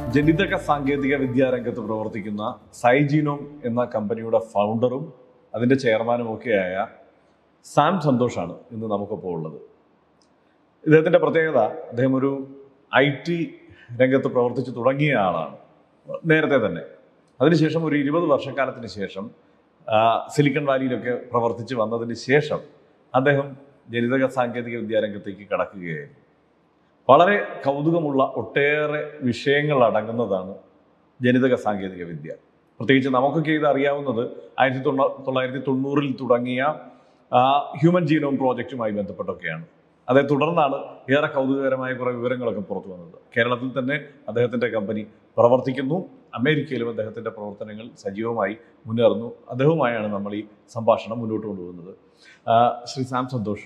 ജനിതക സാങ്കേതിക വിദ്യാരംഗത്ത് പ്രവർത്തിക്കുന്ന സൈജീനോം എന്ന കമ്പനിയുടെ ഫൗണ്ടറും അതിൻ്റെ ചെയർമാനും ഒക്കെയായ സാം സന്തോഷാണ് ഇന്ന് നമുക്കൊപ്പം ഉള്ളത് ഇദ്ദേഹത്തിൻ്റെ പ്രത്യേകത അദ്ദേഹം ഒരു ഐ ടി രംഗത്ത് പ്രവർത്തിച്ചു തുടങ്ങിയ ആളാണ് നേരത്തെ തന്നെ അതിനുശേഷം ഒരു ഇരുപത് വർഷക്കാലത്തിന് ശേഷം ആ, സിലിക്കൺ വാലിയിലൊക്കെ പ്രവർത്തിച്ച് വന്നതിന് ശേഷം അദ്ദേഹം ജനിതക സാങ്കേതിക വിദ്യാരംഗത്തേക്ക് കടക്കുകയായിരുന്നു വളരെ കൗതുകമുള്ള ഒട്ടേറെ വിഷയങ്ങൾ അടങ്ങുന്നതാണ് ജനിതക സാങ്കേതിക വിദ്യ പ്രത്യേകിച്ച് നമുക്കൊക്കെ ഇത് അറിയാവുന്നത് ആയിരത്തി തൊണ്ണൂ തൊള്ളായിരത്തി തൊണ്ണൂറിൽ തുടങ്ങിയ ആ, ഹ്യൂമൻ ജീനോം പ്രോജക്റ്റുമായി ബന്ധപ്പെട്ടൊക്കെയാണ് അതേ തുടർന്നാണ് ഏറെ കൗതുകകരമായ കുറേ വിവരങ്ങളൊക്കെ പുറത്തു വന്നത് കേരളത്തിൽ തന്നെ അദ്ദേഹത്തിൻ്റെ കമ്പനി പ്രവർത്തിക്കുന്നു അമേരിക്കയിലും അദ്ദേഹത്തിൻ്റെ പ്രവർത്തനങ്ങൾ സജീവമായി മുന്നേറുന്നു അദ്ദേഹവുമായാണ് നമ്മൾ ഈ സംഭാഷണം മുന്നോട്ട് കൊണ്ടുപോകുന്നത് ആ, ശ്രീ സാം സന്തോഷ്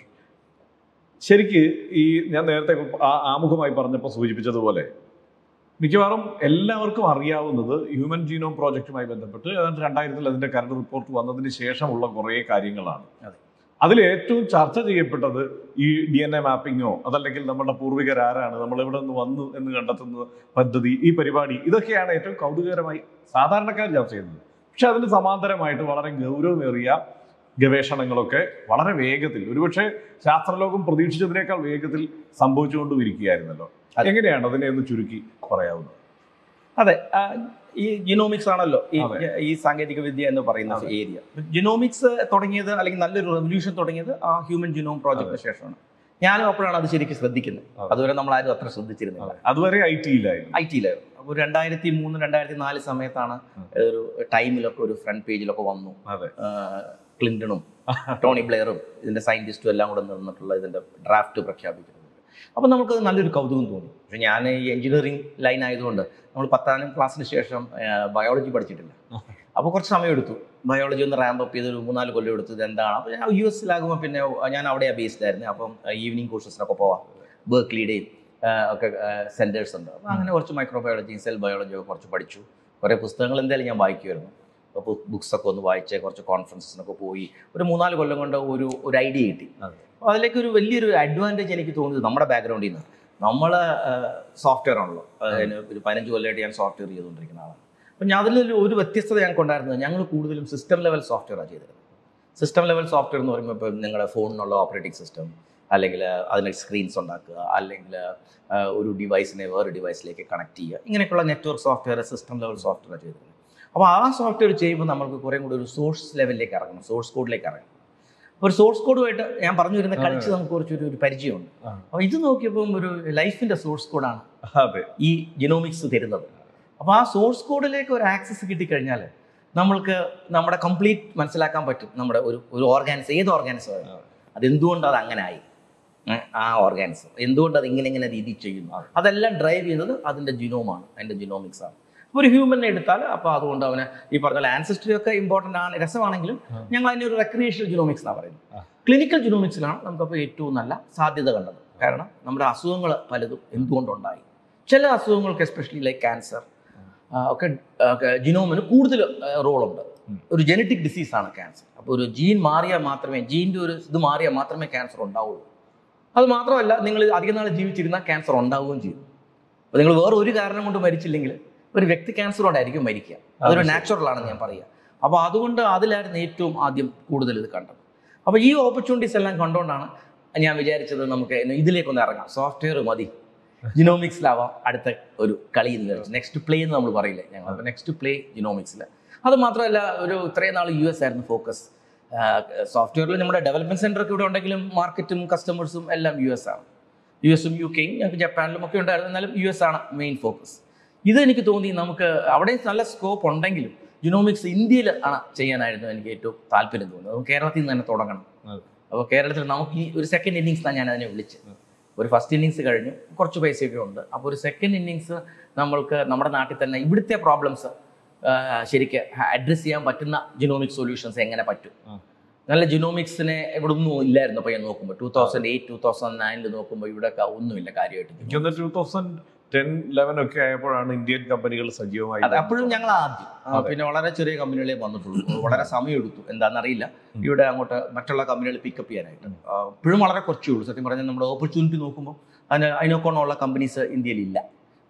ശരിക്ക് ഈ ഞാൻ നേരത്തെ ആ- ആമുഖമായി പറഞ്ഞപ്പോൾ സൂചിപ്പിച്ചതുപോലെ മിക്കവാറും എല്ലാവർക്കും അറിയാവുന്നത് ഹ്യൂമൻ ജീനോം പ്രോജക്റ്റുമായി ബന്ധപ്പെട്ട് ഏതാണ്ട് രണ്ടായിരത്തിൽ അതിന്റെ കരട് റിപ്പോർട്ട് വന്നതിന് ശേഷമുള്ള കുറേ കാര്യങ്ങളാണ് അതെ. അതിൽ ഏറ്റവും ചർച്ച ചെയ്യപ്പെട്ടത് ഈ ഡി എൻ എ മാപ്പിങ്ങോ അതല്ലെങ്കിൽ നമ്മുടെ പൂർവികരാരാണ് നമ്മൾ എവിടെ നിന്ന് വന്നു എന്ന് കണ്ടെത്തുന്ന പദ്ധതി ഈ പരിപാടി ഇതൊക്കെയാണ് ഏറ്റവും കൗതുകകരമായി സാധാരണക്കാർ ചർച്ച ചെയ്യുന്നത് പക്ഷെ അതിന് സമാന്തരമായിട്ട് വളരെ ഗൗരവമേറിയ ഗവേഷണങ്ങളൊക്കെ വളരെ വേഗത്തിൽ ഒരുപക്ഷെ ശാസ്ത്രലോകം പ്രതീക്ഷിച്ചതിനേക്കാൾ വേഗത്തിൽ സംഭവിച്ചുകൊണ്ടിരിക്കുകയായിരുന്നല്ലോ അതെ. എങ്ങനെയാണ് അതിനെ ഒന്ന് ചുരുക്കി പറയാവുന്നത് അതെ ആ, ഈ ജിനോമിക്സ് ആണല്ലോ ഈ അതെ. ഈ സാങ്കേതിക വിദ്യ എന്ന് പറയുന്ന അതെ. ഏരിയ ജിനോമിക്സ് തുടങ്ങിയത് അല്ലെങ്കിൽ നല്ലൊരു റെവല്യൂഷൻ തുടങ്ങിയത് ആ ഹ്യൂമൻ ജിനോം പ്രോജക്റ്റിന് ശേഷമാണ് ഞാനും അപ്പോഴാണ് അത് ശരിക്കും ശ്രദ്ധിക്കുന്നത് അതെ. അതുവരെ നമ്മൾ ആരും അത്ര ശ്രദ്ധിച്ചിരുന്നില്ല അതുവരെ ഐ ടിയിലായിരുന്നു ഐ ടിയിലായിരുന്നു അപ്പോൾ രണ്ടായിരത്തി മൂന്ന് രണ്ടായിരത്തി നാല് സമയത്താണ് ഉം. ഒരു ടൈമിലൊക്കെ ഒരു ഫ്രണ്ട് പേജിലൊക്കെ വന്നു അതെ ആ, ക്ലിന്റണും ടോണി ബ്ലെയറും ഇതിന്റെ സയന്റിസ്റ്റും എല്ലാം കൂടെ നിന്നിട്ടുള്ള ഇതിന്റെ ഡ്രാഫ്റ്റ് പ്രഖ്യാപിക്കുന്നത് അപ്പോൾ നമുക്കത് നല്ലൊരു കൗതുകം തോന്നി പക്ഷെ ഞാൻ ഈ എഞ്ചിനീയറിംഗ് ലൈൻ ആയതുകൊണ്ട് നമ്മൾ പത്താം ക്ലാസ്സിന് ശേഷം ബയോളജി പഠിച്ചിട്ടില്ല അപ്പോൾ കുറച്ച് സമയം എടുത്തു ബയോളജി ഒന്ന് റാമ്പ് അപ്പ് ചെയ്ത് ഒരു മൂന്നാല് കൊല്ലം എടുത്തു ഇത് എന്താണ് അപ്പോൾ ഞാൻ യു എസിലാകുമ്പോൾ പിന്നെ ഞാൻ അവിടെയാണ് ബേസ്ഡ് ആയിരുന്നു അപ്പം ഈവനിങ് കോഴ്സസിനൊക്കെ പോവാം ബേർക്ലിയുടെയും ഒക്കെ സെൻറ്റേഴ്സ് ഉണ്ട് അപ്പോൾ അങ്ങനെ കുറച്ച് മൈക്രോബയോളജി സെൽ ബയോളജി ഒക്കെ കുറച്ച് പഠിച്ചു കുറേ പുസ്തകങ്ങൾ എന്തായാലും ഞാൻ വായിക്കുമായിരുന്നു അപ്പോൾ ബുക്സൊക്കെ ഒന്ന് വായിച്ച് കുറച്ച് കോൺഫറൻസിനൊക്കെ പോയി ഒരു മൂന്നാല് കൊല്ലം കൊണ്ട് ഒരു ഒരു ഐഡിയ കിട്ടി അതെ. അപ്പോൾ അതിലേക്ക് ഒരു വലിയൊരു അഡ്വാൻറ്റേജ് എനിക്ക് തോന്നിയത് നമ്മുടെ ബാക്ക്ഗ്രൗണ്ടിൽ നിന്ന് നമ്മൾ സോഫ്റ്റ്വെയർ ആണല്ലോ അതിന് ഒരു പതിനഞ്ച് കൊല്ലമായിട്ട് ഞാൻ സോഫ്റ്റ്വെയർ ചെയ്തുകൊണ്ടിരിക്കുന്ന ആളാണ് അപ്പം ഞാൻ അതിലൊരു ഒരു വ്യത്യസ്തത ഞങ്ങൾക്ക് ഉണ്ടായിരുന്നത് ഞങ്ങൾ കൂടുതലും സിസ്റ്റം ലെവൽ സോഫ്റ്റ്വെയറാണ് ചെയ്തിരുന്നത് സിസ്റ്റം ലെവൽ സോഫ്റ്റ്വെയർ എന്ന് പറയുമ്പോൾ ഇപ്പോൾ നിങ്ങളുടെ ഫോണിനുള്ള ഓപ്പറേറ്റിംഗ് സിസ്റ്റം അല്ലെങ്കിൽ അതിന് സ്ക്രീൻസ് ഉണ്ടാക്കുക അല്ലെങ്കിൽ ഒരു ഡിവൈസിനെ വേറെ ഡിവൈസിലേക്ക് കണക്ട് ചെയ്യുക ഇങ്ങനെയൊക്കെയുള്ള network software system level software ചെയ്തിരുന്നത് അപ്പോൾ ആ സോഫ്റ്റ്വെയർ ചെയ്യുമ്പോൾ നമുക്ക് കുറേ കൂടി ഒരു സോഴ്സ് ലെവലിലേക്ക് ഇറങ്ങണം സോഴ്സ് കോഡിലേക്ക് ഇറങ്ങണം അപ്പോൾ ഒരു സോഴ്സ് കോഡുമായിട്ട് ഞാൻ പറഞ്ഞു വരുന്ന കളിച്ച് നമുക്ക് കുറച്ചൊരു ഒരു പരിചയമുണ്ട് ആ. അപ്പോൾ ഇത് നോക്കിയപ്പം ഒരു ലൈഫിൻ്റെ സോഴ്സ് കോഡാണ് അതെ ഈ ജിനോമിക്സ് തരുന്നത് അപ്പോൾ ആ സോഴ്സ് കോഡിലേക്ക് ഒരു ആക്സസ് കിട്ടിക്കഴിഞ്ഞാൽ നമ്മൾക്ക് നമ്മുടെ കംപ്ലീറ്റ് മനസ്സിലാക്കാൻ പറ്റും നമ്മുടെ ഒരു ഒരു ഓർഗാനിസം ഏത് ഓർഗാനിസം ആ. അതെന്തുകൊണ്ട് അത് അങ്ങനെ ആയി ഏ, ആ ഓർഗാനിസം എന്തുകൊണ്ട് അത് ഇങ്ങനെ ഇങ്ങനെ രീതി ചെയ്യുന്നു അതെല്ലാം ഡ്രൈവ് ചെയ്യുന്നത് അതിൻ്റെ ജിനോമാണ് അതിൻ്റെ ജിനോമിക്സ് ആണ് അപ്പോൾ ഒരു ഹ്യൂമനെ എടുത്താൽ അപ്പോൾ അതുകൊണ്ട് അവന് ഈ പറഞ്ഞ ആൻസിസ്ട്രി ഒക്കെ ഇമ്പോർട്ടൻ്റ് ആണ് രസമാണെങ്കിലും ആ. ഞങ്ങൾ അതിനെ ഒരു റെക്രിയേഷണൽ ജിനോമിക്സ് എന്നാണ് പറയുന്നത് ആ. ക്ലിനിക്കൽ ജിനോമിക്സിലാണ് നമുക്കപ്പോൾ ഏറ്റവും നല്ല സാധ്യത കണ്ടത് കാരണം നമ്മുടെ അസുഖങ്ങൾ പലതും എന്തുകൊണ്ടുണ്ടായി ചില അസുഖങ്ങൾക്ക് എസ്പെഷ്യലി ലൈക്ക് ക്യാൻസർ ഒക്കെ ജിനോമിന് കൂടുതൽ റോളുണ്ട് ഉം. ഒരു ജനറ്റിക് ഡിസീസാണ് ക്യാൻസർ അപ്പോൾ ഒരു ജീൻ മാറിയാൽ മാത്രമേ ജീൻ്റെ ഒരു ഇത് മാറിയാൽ മാത്രമേ ക്യാൻസർ ഉണ്ടാവുള്ളൂ അത് മാത്രമല്ല നിങ്ങൾ അധികം നാൾ ജീവിച്ചിരുന്നാൽ ക്യാൻസർ ഉണ്ടാവുകയും ചെയ്യും അപ്പോൾ നിങ്ങൾ വേറെ ഒരു കാരണം കൊണ്ട് മരിച്ചില്ലെങ്കിൽ ഒരു വ്യക്തി ക്യാൻസർ കൊണ്ടായിരിക്കും മരിക്കുക അതൊരു ശരി. നാച്ചുറൽ ആണെന്ന് ഞാൻ പറയുക അപ്പോൾ അതുകൊണ്ട് അതിലായിരുന്നു ഏറ്റവും ആദ്യം കൂടുതൽ ഇത് കണ്ടത് അപ്പോൾ ഈ ഓപ്പർച്യൂണിറ്റീസ് എല്ലാം കണ്ടുകൊണ്ടാണ് ഞാൻ വിചാരിച്ചത് നമുക്ക് ഇതിലേക്കൊന്ന് ഇറങ്ങാം സോഫ്റ്റ്വെയർ മതി ജിനോമിക്സിലാവാം അടുത്ത ഒരു കളി എന്ന് വിചാരിച്ചു നെക്സ്റ്റ് പ്ലേ എന്ന് നമ്മൾ പറയില്ലേ ഞങ്ങൾ അപ്പോൾ നെക്സ്റ്റ് പ്ലേ ജിനോമിക്സിൽ അത് മാത്രമല്ല ഒരു ഇത്രയും നാൾ യു എസ് ആയിരുന്നു ഫോക്കസ് സോഫ്റ്റ്വെയറിൽ നമ്മുടെ ഡെവലപ്മെന്റ് സെന്റർ ഒക്കെ ഇവിടെ ഉണ്ടെങ്കിലും മാർക്കറ്റും കസ്റ്റമേഴ്സും എല്ലാം യു എസ് ആണ് യു എസും യു കെയും ഞങ്ങൾക്ക് ജപ്പാനിലും ഒക്കെ ഉണ്ടായിരുന്നു എന്നാലും യു എസ് ആണ് മെയിൻ ഫോക്കസ് ഇത് എനിക്ക് തോന്നി നമുക്ക് അവിടെ നല്ല സ്കോപ്പ് ഉണ്ടെങ്കിലും ജിനോമിക്സ് ഇന്ത്യയിൽ ആണ് ചെയ്യാനായിരുന്നു എനിക്ക് ഏറ്റവും താല്പര്യം തോന്നുന്നത് അപ്പോൾ കേരളത്തിൽ നിന്ന് തന്നെ തുടങ്ങണം അതെ. അപ്പോൾ കേരളത്തിൽ നമുക്ക് ഈ ഒരു സെക്കൻഡ് ഇന്നിങ്സ് ഞാൻ അതിനെ വിളിച്ചത് ഒരു ഫസ്റ്റ് ഇന്നിങ്സ് കഴിഞ്ഞു കുറച്ച് പൈസയൊക്കെ ഉണ്ട് അപ്പോൾ ഒരു സെക്കൻഡ് ഇന്നിങ്സ് നമ്മൾക്ക് നമ്മുടെ നാട്ടിൽ തന്നെ ഇവിടുത്തെ പ്രോബ്ലംസ് ശരിക്ക് അഡ്രസ്സ് ചെയ്യാൻ പറ്റുന്ന ജിനോമിക് സൊല്യൂഷൻസ് എങ്ങനെ പറ്റും ആ. നല്ല ജിനോമിക്സിനെ ഇവിടെ ഒന്നും ഇല്ലായിരുന്നു അപ്പോൾ ഞാൻ നോക്കുമ്പോൾ two thousand eight two thousand നയനിൽ നോക്കുമ്പോൾ ഇവിടെ ഒന്നുമില്ല കാര്യമായിട്ട് എനിക്കൊന്ന് ടൂ തൗസൻഡ് ടെൻ ലെവൻ ഒക്കെ ആയപ്പോഴാണ് ഇന്ത്യൻ കമ്പനികൾ സജീവമായി അതെ അപ്പോഴും ഞങ്ങൾ ആദ്യം ആ, അതെ. പിന്നെ വളരെ ചെറിയ കമ്പനികളെ വന്നിട്ടുള്ളൂ വളരെ സമയം എടുത്തു എന്താണെന്നറിയില്ല ഇവിടെ അങ്ങോട്ട് മറ്റുള്ള കമ്പനികൾ പിക്കപ്പ് ചെയ്യാനായിട്ട് ആ, ഇപ്പോഴും വളരെ കുറച്ചേ ഉള്ളൂ സത്യം പറഞ്ഞാൽ നമ്മുടെ ഓപ്പർച്യൂണിറ്റി നോക്കുമ്പോൾ അതിന് അതിനൊക്കെയുള്ള കമ്പനീസ് ഇന്ത്യയിൽ ഇല്ല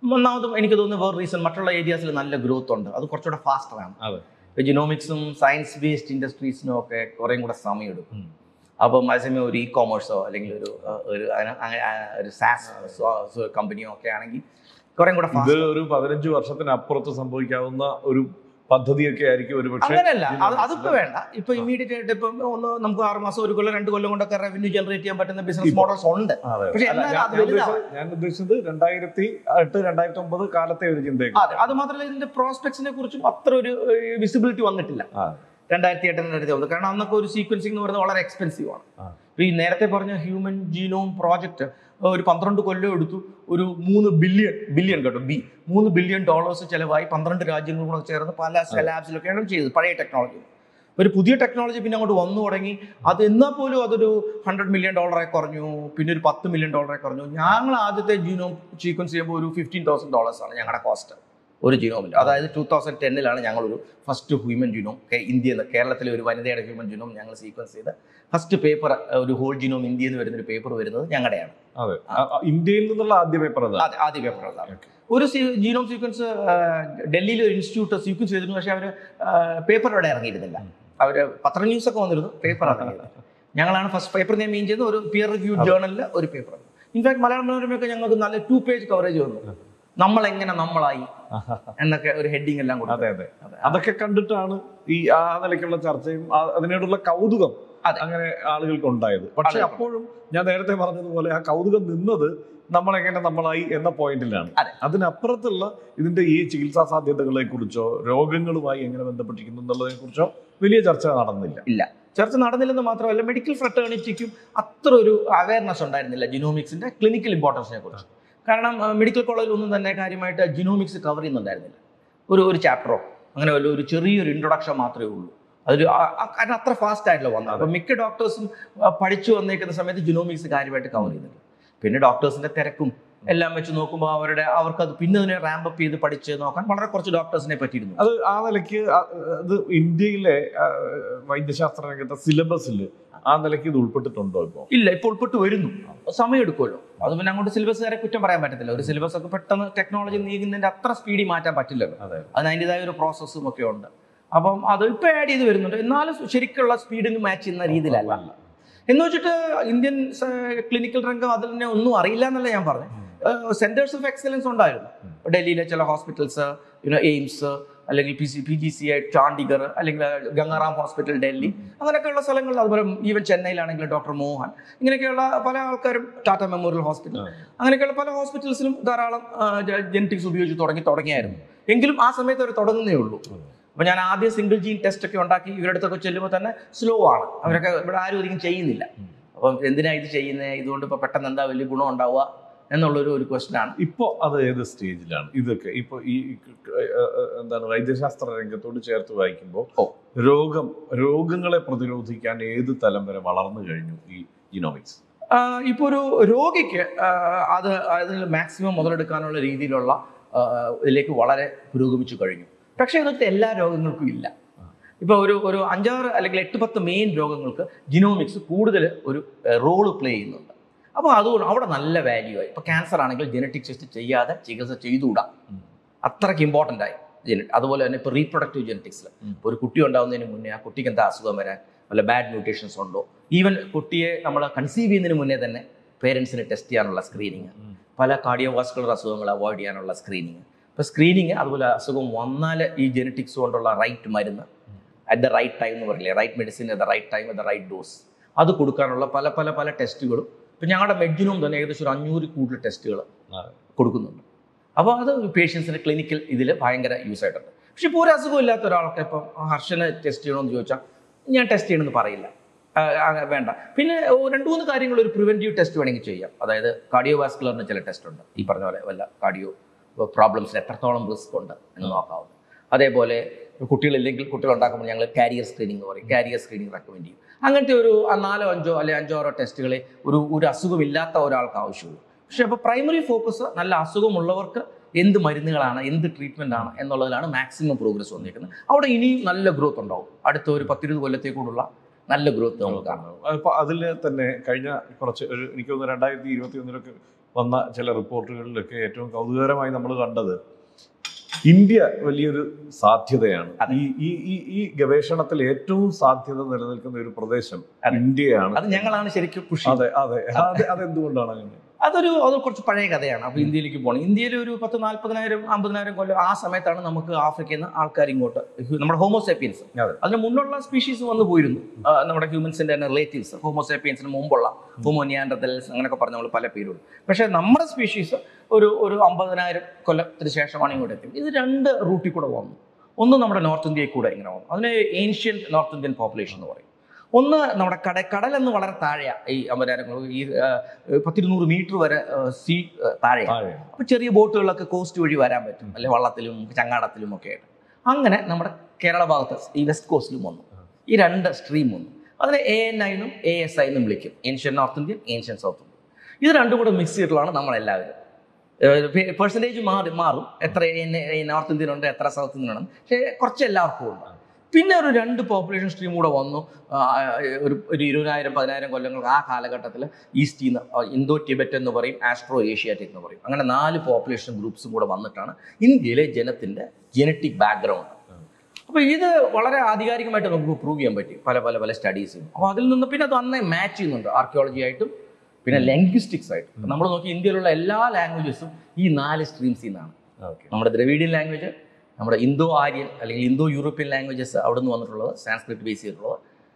ഒന്നാമതും എനിക്ക് തോന്നുന്നു വേറെ റീസൺ മറ്റുള്ള ഏരിയാസിൽ നല്ല ഗ്രോത്ത് ഉണ്ട് അത് കുറച്ചുകൂടെ ഫാസ്റ്ററാണ് അതെ ഇപ്പോൾ ജിനോമിക്സും സയൻസ് ബേസ്ഡ് ഇൻഡസ്ട്രീസിനും ഒക്കെ കുറേം കൂടെ സമയമെടുക്കും ഉം. അപ്പം അതേസമയം ഒരു ഇ കോമേഴ്സോ അല്ലെങ്കിൽ ഒരു ആ, ഒരു അങ്ങനെ- അങ്ങനെ, ആ, ഒരു സാസ് കമ്പനിയോ ഒക്കെ ആണെങ്കിൽ കുറേം കൂടെ ഇത് ഫാസ്റ്റ് ഒരു പതിനഞ്ച് വർഷത്തിനപ്പുറത്ത് സംഭവിക്കാവുന്ന ഒരു പദ്ധതിയൊക്കെ ആയിരിക്കും ഒരു പക്ഷേ അങ്ങനെയല്ല അത് അതിപ്പോ വേണ്ട ഇപ്പൊ ഇമീഡിയറ്റ് ആയിട്ട് ഇപ്പം ഒന്ന് നമുക്ക് ആറ് മാസം ഒരു കൊല്ലം രണ്ട് കൊല്ലം കൊണ്ടൊക്കെ റവന്യൂ ജനറേറ്റ് ചെയ്യാൻ പറ്റുന്ന ബിസിനസ് ഇപ്പൊ. മോഡൽസ് ഉണ്ട് അതെ. പക്ഷേ അല്ല, എന്നാലും ഞാൻ- അത് ഞാൻ വലുതാവും. ഉദ്ദേശിച്ചത്- ഞാൻ ഉദ്ദേശിച്ചത് രണ്ടായിരത്തി എട്ട് രണ്ടായിരത്തി ഒമ്പത് കാലത്തെ ഒരു ചിന്തയൊക്കെ അതെ അത് മാത്രമല്ല ഇതിന്റെ പ്രോസ്പെക്ട്സിനെ കുറിച്ചും അത്ര ഒരു വിസിബിലിറ്റി വന്നിട്ടില്ല ആ. രണ്ടായിരത്തി എട്ട് രണ്ടായിരത്തി ഒമ്പത് കാരണം അന്നൊക്കെ ഒരു സീക്വൻസിംഗ് എന്ന് പറയുന്നത് വളരെ എക്സ്പെൻസീവ് ആണ് ആ. ഇപ്പൊ ഈ നേരത്തെ പറഞ്ഞ ഹ്യൂമൻ ജീനോം പ്രോജക്റ്റ് ഒരു പന്ത്രണ്ട് കൊല്ലം എടുത്തു ഒരു മൂന്ന് ബില്യൺ ബില്യൺ കേട്ടോ ബി മൂന്ന് ബില്യൺ ഡോളേഴ്സ് ചെലവായി പന്ത്രണ്ട് രാജ്യങ്ങളും കൂടെ ചേർന്ന് പല ലാബ്സിലൊക്കെയാണ് ചെയ്തത് പഴയ ടെക്നോളജി ഒരു പുതിയ ടെക്നോളജി പിന്നെ അങ്ങോട്ട് വന്നു തുടങ്ങി അത് എന്നാൽ പോലും അതൊരു ഹൺഡ്രഡ് മില്യൺ ഡോളറായി കുറഞ്ഞു പിന്നെ ഒരു പത്ത് മില്യൺ ഡോളറായി കുറഞ്ഞു ഞങ്ങൾ ആദ്യത്തെ ജീനോം സീക്വൻസ് ചെയ്യുമ്പോൾ ഒരു ഫിഫ്റ്റീൻ തൗസൻഡ് ഡോളേഴ്സ് ആണ് ഞങ്ങളുടെ കോസ്റ്റ് ഒരു ജീനോമിൽ അതായത് ടൂ തൗസൻഡ് ടെന്നിലാണ് ഞങ്ങളൊരു ഫസ്റ്റ് ഹ്യൂമൻ ജീനോം ഇന്ത്യയിൽ നിന്ന് കേരളത്തിലെ ഒരു വനിതയുടെ ഹ്യൂമൻ ജീനോം ഞങ്ങൾ സീക്വൻസ് ചെയ്ത് ഫസ്റ്റ് പേപ്പർ ഒരു ഹോൾ ജീനോം ഇന്ത്യയിൽ നിന്ന് വരുന്ന ഒരു പേപ്പർ വരുന്നത് ഞങ്ങളുടെയാണ് അതെ ആ, ആ, ഇന്ത്യയിൽ നിന്നുള്ള ആദ്യ പേപ്പർ അതാണ് ആദ്യ- ആദ്യ പേപ്പർ അതാണ് Okay. ഒരു ജീനോം സീക്വൻസ് ഡൽഹിയിൽ ഒരു ഇൻസ്റ്റിറ്റ്യൂട്ട് സീക്വൻസ് ചെയ്തിരുന്നു പക്ഷേ അവർ പേപ്പർ അവിടെ ഇറങ്ങിയിരുന്നില്ല അവർ പത്ര ന്യൂസ് ഒക്കെ വന്നിരുന്നു പേപ്പർ ഇറങ്ങിയത് ഞങ്ങളാണ് ഫസ്റ്റ് പേപ്പർ ഞാൻ മീൻ ചെയ്ത് ഒരു പിയർ റിവ്യൂ ജേർണലിൽ ഒരു പേപ്പർ ഇൻഫാക്ട് മലയാള മനോരമയൊക്കെ ഞങ്ങൾക്ക് നല്ല ടു പേജ് കവറേജ് വന്നു നമ്മൾ എങ്ങനെ നമ്മളായി എന്നൊക്കെ ഒരു ഹെഡിങ് എല്ലാം കൊടുത്തു അതെ അതെ അതെ. അതൊക്കെ കണ്ടിട്ടാണ് ഈ ആ നിലയ്ക്കുള്ള ചർച്ചയും ആ അതിനോടുള്ള കൗതുകം അതെ. അങ്ങനെ ആളുകൾക്ക് ഉണ്ടായത് പക്ഷെ അതെ. അപ്പോഴും ഞാൻ നേരത്തെ പറഞ്ഞതുപോലെ ആ കൗതുകം നിന്നത് നമ്മളെങ്ങനെ നമ്മളായി എന്ന പോയിന്റിലാണ് അതെ. അതിനപ്പുറത്തുള്ള ഇതിന്റെ ഈ ചികിത്സാ സാധ്യതകളെ കുറിച്ചോ രോഗങ്ങളുമായി എങ്ങനെ ബന്ധപ്പെട്ടിരിക്കുന്നു എന്നുള്ളതിനെ കുറിച്ചോ വലിയ ചർച്ച നടന്നില്ല ചർച്ച നടന്നില്ലെന്ന് മാത്രമല്ല മെഡിക്കൽ ഫ്രട്ടേണിറ്റിക്കും അത്ര ഒരു അവയർനെസ് ഉണ്ടായിരുന്നില്ല ജിനോമിക്സിന്റെ ക്ലിനിക്കൽ ഇമ്പോർട്ടൻസിനെ കുറിച്ച് കാരണം മെഡിക്കൽ കോളേജിൽ ഒന്നും തന്നെ കാര്യമായിട്ട് ജിനോമിക്സ് കവർ ചെയ്യുന്നുണ്ടായിരുന്നില്ല ഒരു ഒരു ചാപ്റ്ററോ അങ്ങനെ വല്ല ഒരു ചെറിയൊരു ഇൻട്രൊഡക്ഷൻ മാത്രമേ ഉള്ളൂ അതൊരു ആ- ആ- കാരണം അത്ര ഫാസ്റ്റ് ആയിട്ടില്ല വന്നത് അപ്പം മിക്ക ഡോക്ടേഴ്സും പഠിച്ചു വന്നേക്കുന്ന സമയത്ത് ജിനോമിക്സ് കാര്യമായിട്ട് കവർ ചെയ്യുന്നില്ല പിന്നെ ഡോക്ടേഴ്സിന്റെ തിരക്കും എല്ലാം വെച്ച് നോക്കുമ്പോൾ അവരുടെ അവർക്ക് അത് പിന്നെ അതിനെ റാമ്പ് അപ്പ് ചെയ്ത് പഠിച്ച് നോക്കാൻ വളരെ കുറച്ച് ഡോക്ടേഴ്സിനെ പറ്റിയിരുന്നു അത് ആ നിലയ്ക്ക് ആ- അത് ഇന്ത്യയിലെ ആ, വൈദ്യശാസ്ത്ര രംഗത്തെ സിലബസിൽ ആ നിലയ്ക്ക് ഇത് ഉൾപ്പെട്ടിട്ടുണ്ടോ ഇപ്പോൾ ഇല്ല ഇപ്പോൾ ഉൾപ്പെട്ട് വരുന്നു സമയം എടുക്കുമല്ലോ അത് പിന്നെ അങ്ങോട്ട് സിലബസുകാരെ കുറ്റം പറയാൻ പറ്റത്തില്ല ഒരു സിലബസ് ഒക്കെ പെട്ടെന്ന് ടെക്നോളജി നീങ്ങുന്നതിന്റെ അത്ര സ്പീഡിൽ മാറ്റാൻ പറ്റില്ലല്ലോ അതെ അതിന് അതിൻ്റെതായ ഒരു പ്രോസസ്സും ഒക്കെ ഉണ്ട് അപ്പം അത് ഇപ്പം ആഡ് ചെയ്ത് വരുന്നുണ്ട് എന്നാലും ശരിക്കുള്ള സ്പീഡിന് മാച്ച് ചെയ്യുന്ന രീതിയിലല്ല എന്ന് വെച്ചിട്ട് ഇന്ത്യൻ ക്ലിനിക്കൽ രംഗം അതിൽ തന്നെ ഒന്നും അറിയില്ല എന്നല്ല ഞാൻ പറഞ്ഞു സെന്റേഴ്സ് ഓഫ് എക്സലൻസ് ഉണ്ടായിരുന്നു ഇപ്പൊ ഡൽഹിയിലെ ചില ഹോസ്പിറ്റൽസ് യുനോ എയിംസ് അല്ലെങ്കിൽ P C P G C I Chandigarh അല്ലെങ്കിൽ ഗംഗാറാം ഹോസ്പിറ്റൽ ഡൽഹി അങ്ങനെയൊക്കെയുള്ള സ്ഥലങ്ങളിൽ അതുപോലെ ഈവൻ ചെന്നൈയിലാണെങ്കിൽ ഡോക്ടർ മോഹൻ ഇങ്ങനെയൊക്കെയുള്ള പല ആൾക്കാരും ടാറ്റ മെമ്മോറിയൽ ഹോസ്പിറ്റൽ അങ്ങനെയൊക്കെയുള്ള പല ഹോസ്പിറ്റൽസിലും ധാരാളം ജെനറ്റിക്സ് ഉപയോഗിച്ച് തുടങ്ങി തുടങ്ങിയായിരുന്നു എങ്കിലും ആ സമയത്ത് അവർ തുടങ്ങുന്നേ ഉള്ളൂ അപ്പൊ ഞാൻ ആദ്യം സിംഗിൾ ജീൻ ടെസ്റ്റ് ഒക്കെ ഉണ്ടാക്കി ഇവരുടെ അടുത്തൊക്കെ ചെല്ലുമ്പോൾ തന്നെ സ്ലോ ആണ് അവരൊക്കെ ഇവിടെ ആരും അധികം ചെയ്യുന്നില്ല അപ്പം എന്തിനാ ഇത് ചെയ്യുന്നത് ഇതുകൊണ്ട് ഇപ്പൊ പെട്ടെന്ന് എന്താ വലിയ ഗുണം ഉണ്ടാവുക എന്നുള്ളൊരു ഒരു ക്വസ്റ്റൻ ആണ് ഇപ്പോ അത് ഏത് സ്റ്റേജിലാണ് ഇതൊക്കെ ഇപ്പൊ ഈ ഏഹ്, ഏഹ്, എന്താണ് വൈദ്യശാസ്ത്ര രംഗത്തോട് ചേർത്ത് വായിക്കുമ്പോൾ ഓ. രോഗം രോഗങ്ങളെ പ്രതിരോധിക്കാൻ ഏത് തലം വരെ വളർന്നു കഴിഞ്ഞു ഈ ഇനോമിക്സ് ഇപ്പോൾ ഒരു രോഗിക്ക് ആ, അത് അതിൽ മാക്സിമം മുതലെടുക്കാനുള്ള രീതിയിലുള്ള ആ, ഇതിലേക്ക് വളരെ പുരോഗമിച്ചു കഴിഞ്ഞു പക്ഷേ ഇതൊക്കെ എല്ലാ രോഗങ്ങൾക്കും ഇല്ല ഇപ്പോൾ ഒരു ഒരു അഞ്ചാറ് അല്ലെങ്കിൽ എട്ട് പത്ത് മെയിൻ രോഗങ്ങൾക്ക് ജിനോമിക്സ് കൂടുതൽ ഒരു റോള് പ്ലേ ചെയ്യുന്നുണ്ട് അപ്പോൾ അതുകൊണ്ട് അവിടെ നല്ല വാല്യൂ ആയി ഇപ്പോൾ ക്യാൻസർ ആണെങ്കിൽ ജനറ്റിക് ടെസ്റ്റ് ചെയ്യാതെ ചികിത്സ ചെയ്തുകൂടാ ഉം. അത്രയ്ക്ക് ഇമ്പോർട്ടൻ്റ് ആയി ജെന അതുപോലെ തന്നെ ഇപ്പോൾ റീപ്രൊഡക്റ്റീവ് ജെനറ്റിക്സിൽ ഉം. ഒരു കുട്ടി ഉണ്ടാകുന്നതിന് മുന്നേ ആ കുട്ടിക്ക് എന്താ അസുഖം വരാൻ വല്ല ബാഡ് മ്യൂട്ടേഷൻസ് ഉണ്ടോ ഈവൻ കുട്ടിയെ നമ്മൾ കൺസീവ് ചെയ്യുന്നതിന് മുന്നേ തന്നെ പേരൻസിന് ടെസ്റ്റ് ചെയ്യാനുള്ള സ്ക്രീനിങ് പല കാർഡിയോവാസ്കുലർ അസുഖങ്ങൾ അവോയ്ഡ് ചെയ്യാനുള്ള സ്ക്രീനിങ് ഇപ്പോൾ സ്ക്രീനിങ് അതുപോലെ അസുഖം വന്നാൽ ഈ ജെനറ്റിക്സ് കൊണ്ടുള്ള റൈറ്റ് മരുന്ന് അറ്റ് ദ റൈറ്റ് ടൈം എന്ന് പറയില്ലേ right medicine at the right time at the right dose അത് കൊടുക്കാനുള്ള പല പല പല ടെസ്റ്റുകളും ഇപ്പം ഞങ്ങളുടെ മെഡിനും തന്നെ ഏകദേശം ഒരു അഞ്ഞൂറ് കൂടുതൽ ടെസ്റ്റുകൾ അതെ. കൊടുക്കുന്നുണ്ട് അപ്പോൾ അത് പേഷ്യൻസിന് ക്ലിനിക്കൽ ഇതിൽ ഭയങ്കര യൂസ് ആയിട്ടുണ്ട് പക്ഷെ ഇപ്പോൾ ഒരു അസുഖം ഇല്ലാത്ത ഒരാൾക്ക് ഇപ്പം ഹർഷന് ടെസ്റ്റ് ചെയ്യണമെന്ന് ചോദിച്ചാൽ ഞാൻ ടെസ്റ്റ് ചെയ്യണമെന്ന് പറയില്ല ആ, ആ, വേണ്ട പിന്നെ ഓ, രണ്ട് മൂന്ന് കാര്യങ്ങൾ ഒരു പ്രിവെൻറ്റീവ് ടെസ്റ്റ് വേണമെങ്കിൽ ചെയ്യാം അതായത് കാർഡിയോ വാസ്കുലറിന് ചില ടെസ്റ്റ് ഉണ്ട് ഈ പറഞ്ഞ പോലെ വല്ല കാർഡിയോ പ്രോബ്ലംസിന് എത്രത്തോളം റിസ്ക് ഉണ്ട് എന്ന് നോക്കാവുന്നത് അതേപോലെ കുട്ടികളില്ലെങ്കിൽ കുട്ടികൾ ഉണ്ടാക്കുമ്പോൾ ഞങ്ങൾ കാരിയർ സ്ക്രീനിങ് എന്ന് പറയും കാരിയർ സ്ക്രീനിങ് റെക്കമെൻഡ് ചെയ്യും അങ്ങനത്തെ ഒരു ആ നാലോ അഞ്ചോ അല്ലെങ്കിൽ അഞ്ചോ ആറോ ടെസ്റ്റുകളെ ഒരു ഒരു അസുഖമില്ലാത്ത ഒരാൾക്ക് ആവശ്യമുള്ളൂ പക്ഷേ അപ്പോൾ പ്രൈമറി ഫോക്കസ് നല്ല അസുഖമുള്ളവർക്ക് എന്ത് മരുന്നുകളാണ് എന്ത് ട്രീറ്റ്മെൻ്റ് ആണ് എന്നുള്ളതിലാണ് മാക്സിമം പ്രോഗ്രസ് വന്നിരിക്കുന്നത് അവിടെ ഇനിയും നല്ല ഗ്രോത്ത് ഉണ്ടാവും അടുത്ത ഒരു പത്തിരുപത് കൊല്ലത്തേക്കൂടുള്ള നല്ല ഗ്രോത്ത് നമുക്ക് കാണാം അപ്പൊ അതിൽ തന്നെ കഴിഞ്ഞ കുറച്ച് ഒരു എനിക്ക് തോന്നുന്നു രണ്ടായിരത്തി ഇരുപത്തി ഒന്നിലൊക്കെ വന്ന ചില റിപ്പോർട്ടുകളിലൊക്കെ ഏറ്റവും കൗതുകകരമായി നമ്മൾ കണ്ടത് ഇന്ത്യ വലിയൊരു സാധ്യതയാണ് അതെ. ഈ ഈ ഈ ഈ ഗവേഷണത്തിൽ ഏറ്റവും സാധ്യത നിലനിൽക്കുന്ന ഒരു പ്രദേശം അതെ. ഇന്ത്യയാണ് അത് ഞങ്ങളാണ് ശരിക്കും പുഷ് അതെ അതെ അത് അതെന്തുകൊണ്ടാണ് അങ്ങനെ അതൊരു അത് കുറച്ച് പഴയ കഥയാണ് അപ്പോൾ ഇന്ത്യയിലേക്ക് പോകണം ഇന്ത്യയിൽ ഒരു പത്ത് നാല്പതിനായിരം അമ്പതിനായിരം കൊല്ലം ആ സമയത്താണ് നമുക്ക് ആഫ്രിക്കയിൽ നിന്ന് ആൾക്കാർ ഇങ്ങോട്ട് ഹ്യൂ- നമ്മുടെ ഹോമോസേപ്പിയൻസ് അതെ. അതിന് മുന്നുള്ള സ്പീഷീസ് വന്നു പോയിരുന്നു ആ, നമ്മുടെ ഹ്യൂമൻസിന്റെ തന്നെ റിലേറ്റീവ്സ് ഹോമോസേപ്പിയൻസിന് മുമ്പുള്ള ഹോമോനിയാൻഡർത്തൽസ് അങ്ങനെയൊക്കെ പറഞ്ഞ നമ്മൾ പല പേരുണ്ട് പക്ഷേ നമ്മുടെ സ്പീഷീസ് ഒരു ഒരു അമ്പതിനായിരം കൊല്ലത്തിന് ശേഷമാണ് ഇങ്ങോട്ട് എത്തിയത് ഇത് രണ്ട് റൂട്ടിൽ കൂടെ വന്നു ഒന്ന് നമ്മുടെ നോർത്ത് ഇന്ത്യയിൽ കൂടെ ഇങ്ങനെ വന്നു അതിന് ഏൻഷ്യൻ നോർത്ത് ഇന്ത്യൻ പോപ്പുലേഷൻ എന്ന് പറയും ഒന്ന് നമ്മുടെ കട കടൽ എന്ന് വളരെ താഴെയാ ഈ അമ്പതിനായിരം ഈ ആ, പത്തിരുന്നൂറ് മീറ്റർ വരെ ആ, സീ ആ, താഴെയാണ് താഴെ അപ്പോൾ ചെറിയ ബോട്ടുകളിലൊക്കെ കോസ്റ്റ് വഴി വരാൻ പറ്റും അല്ലെ വള്ളത്തിലും ചങ്ങാടത്തിലും ഒക്കെ ആയിട്ട് അങ്ങനെ നമ്മുടെ കേരള ഭാഗത്ത് ഈ വെസ്റ്റ് കോസ്റ്റിലും വന്നു ഈ രണ്ട് സ്ട്രീം വന്നു അതിനെ എ എൻ ഐനും എ എസ് ഐ എന്നും വിളിക്കും ancient north Indian ancient south Indian ഇത് രണ്ടും കൂടെ മിക്സ് ചെയ്തിട്ടുള്ളതാണ് നമ്മളെല്ലാവരും പെർസെൻറ്റേജ് മാറി മാറും എത്ര നോർത്ത് ഇന്ത്യൻ ഉണ്ട് എത്ര സൗത്ത് ഇന്ത്യൻ ഉണ്ട് പക്ഷേ കുറച്ച് എല്ലാവർക്കും ഉണ്ട് പിന്നെ ഒരു രണ്ട് പോപ്പുലേഷൻ സ്ട്രീം കൂടെ വന്നു ആ, ഒരു ഒരു ഇരുപതിനായിരം പതിനായിരം കൊല്ലങ്ങൾക്ക് ആ കാലഘട്ടത്തിൽ ഈസ്റ്റ് നിന്ന് ഇന്തോ ടിബറ്റ് എന്ന് പറയും ആസ്ട്രോ ഏഷ്യാറ്റിക് എന്ന് പറയും അങ്ങനെ നാല് പോപ്പുലേഷൻ ഗ്രൂപ്പ്സും കൂടെ വന്നിട്ടാണ് ഇന്ത്യയിലെ ജനത്തിൻ്റെ ജനറ്റിക് ബാക്ക്ഗ്രൗണ്ട് അപ്പോൾ ഇത് വളരെ ആധികാരികമായിട്ട് നമുക്ക് പ്രൂവ് ചെയ്യാൻ പറ്റി പല പല പല സ്റ്റഡീസും അപ്പോൾ അതിൽ നിന്ന് പിന്നെ അത് നന്നായി മാച്ച് ചെയ്യുന്നുണ്ട് ആർക്കിയോളജി ആയിട്ടും പിന്നെ ലിംഗ്വിസ്റ്റിക്സ് ആയിട്ടും നമ്മൾ നോക്കി ഇന്ത്യയിലുള്ള എല്ലാ ലാംഗ്വേജസും ഈ നാല് സ്ട്രീംസിൽ നിന്നാണ് ഓക്കെ നമ്മുടെ ദ്രവീഡിയൻ ലാംഗ്വേജ് നമ്മുടെ ഇന്തോ ആര്യൻ അല്ലെങ്കിൽ ഇന്തോ യൂറോപ്യൻ ലാംഗ്വേജസ് അവിടെ നിന്ന് വന്നിട്ടുള്ളത് സാൻസ്ക്രിറ്റ് ബേസ് ചെയ്തിട്ടുള്ളത്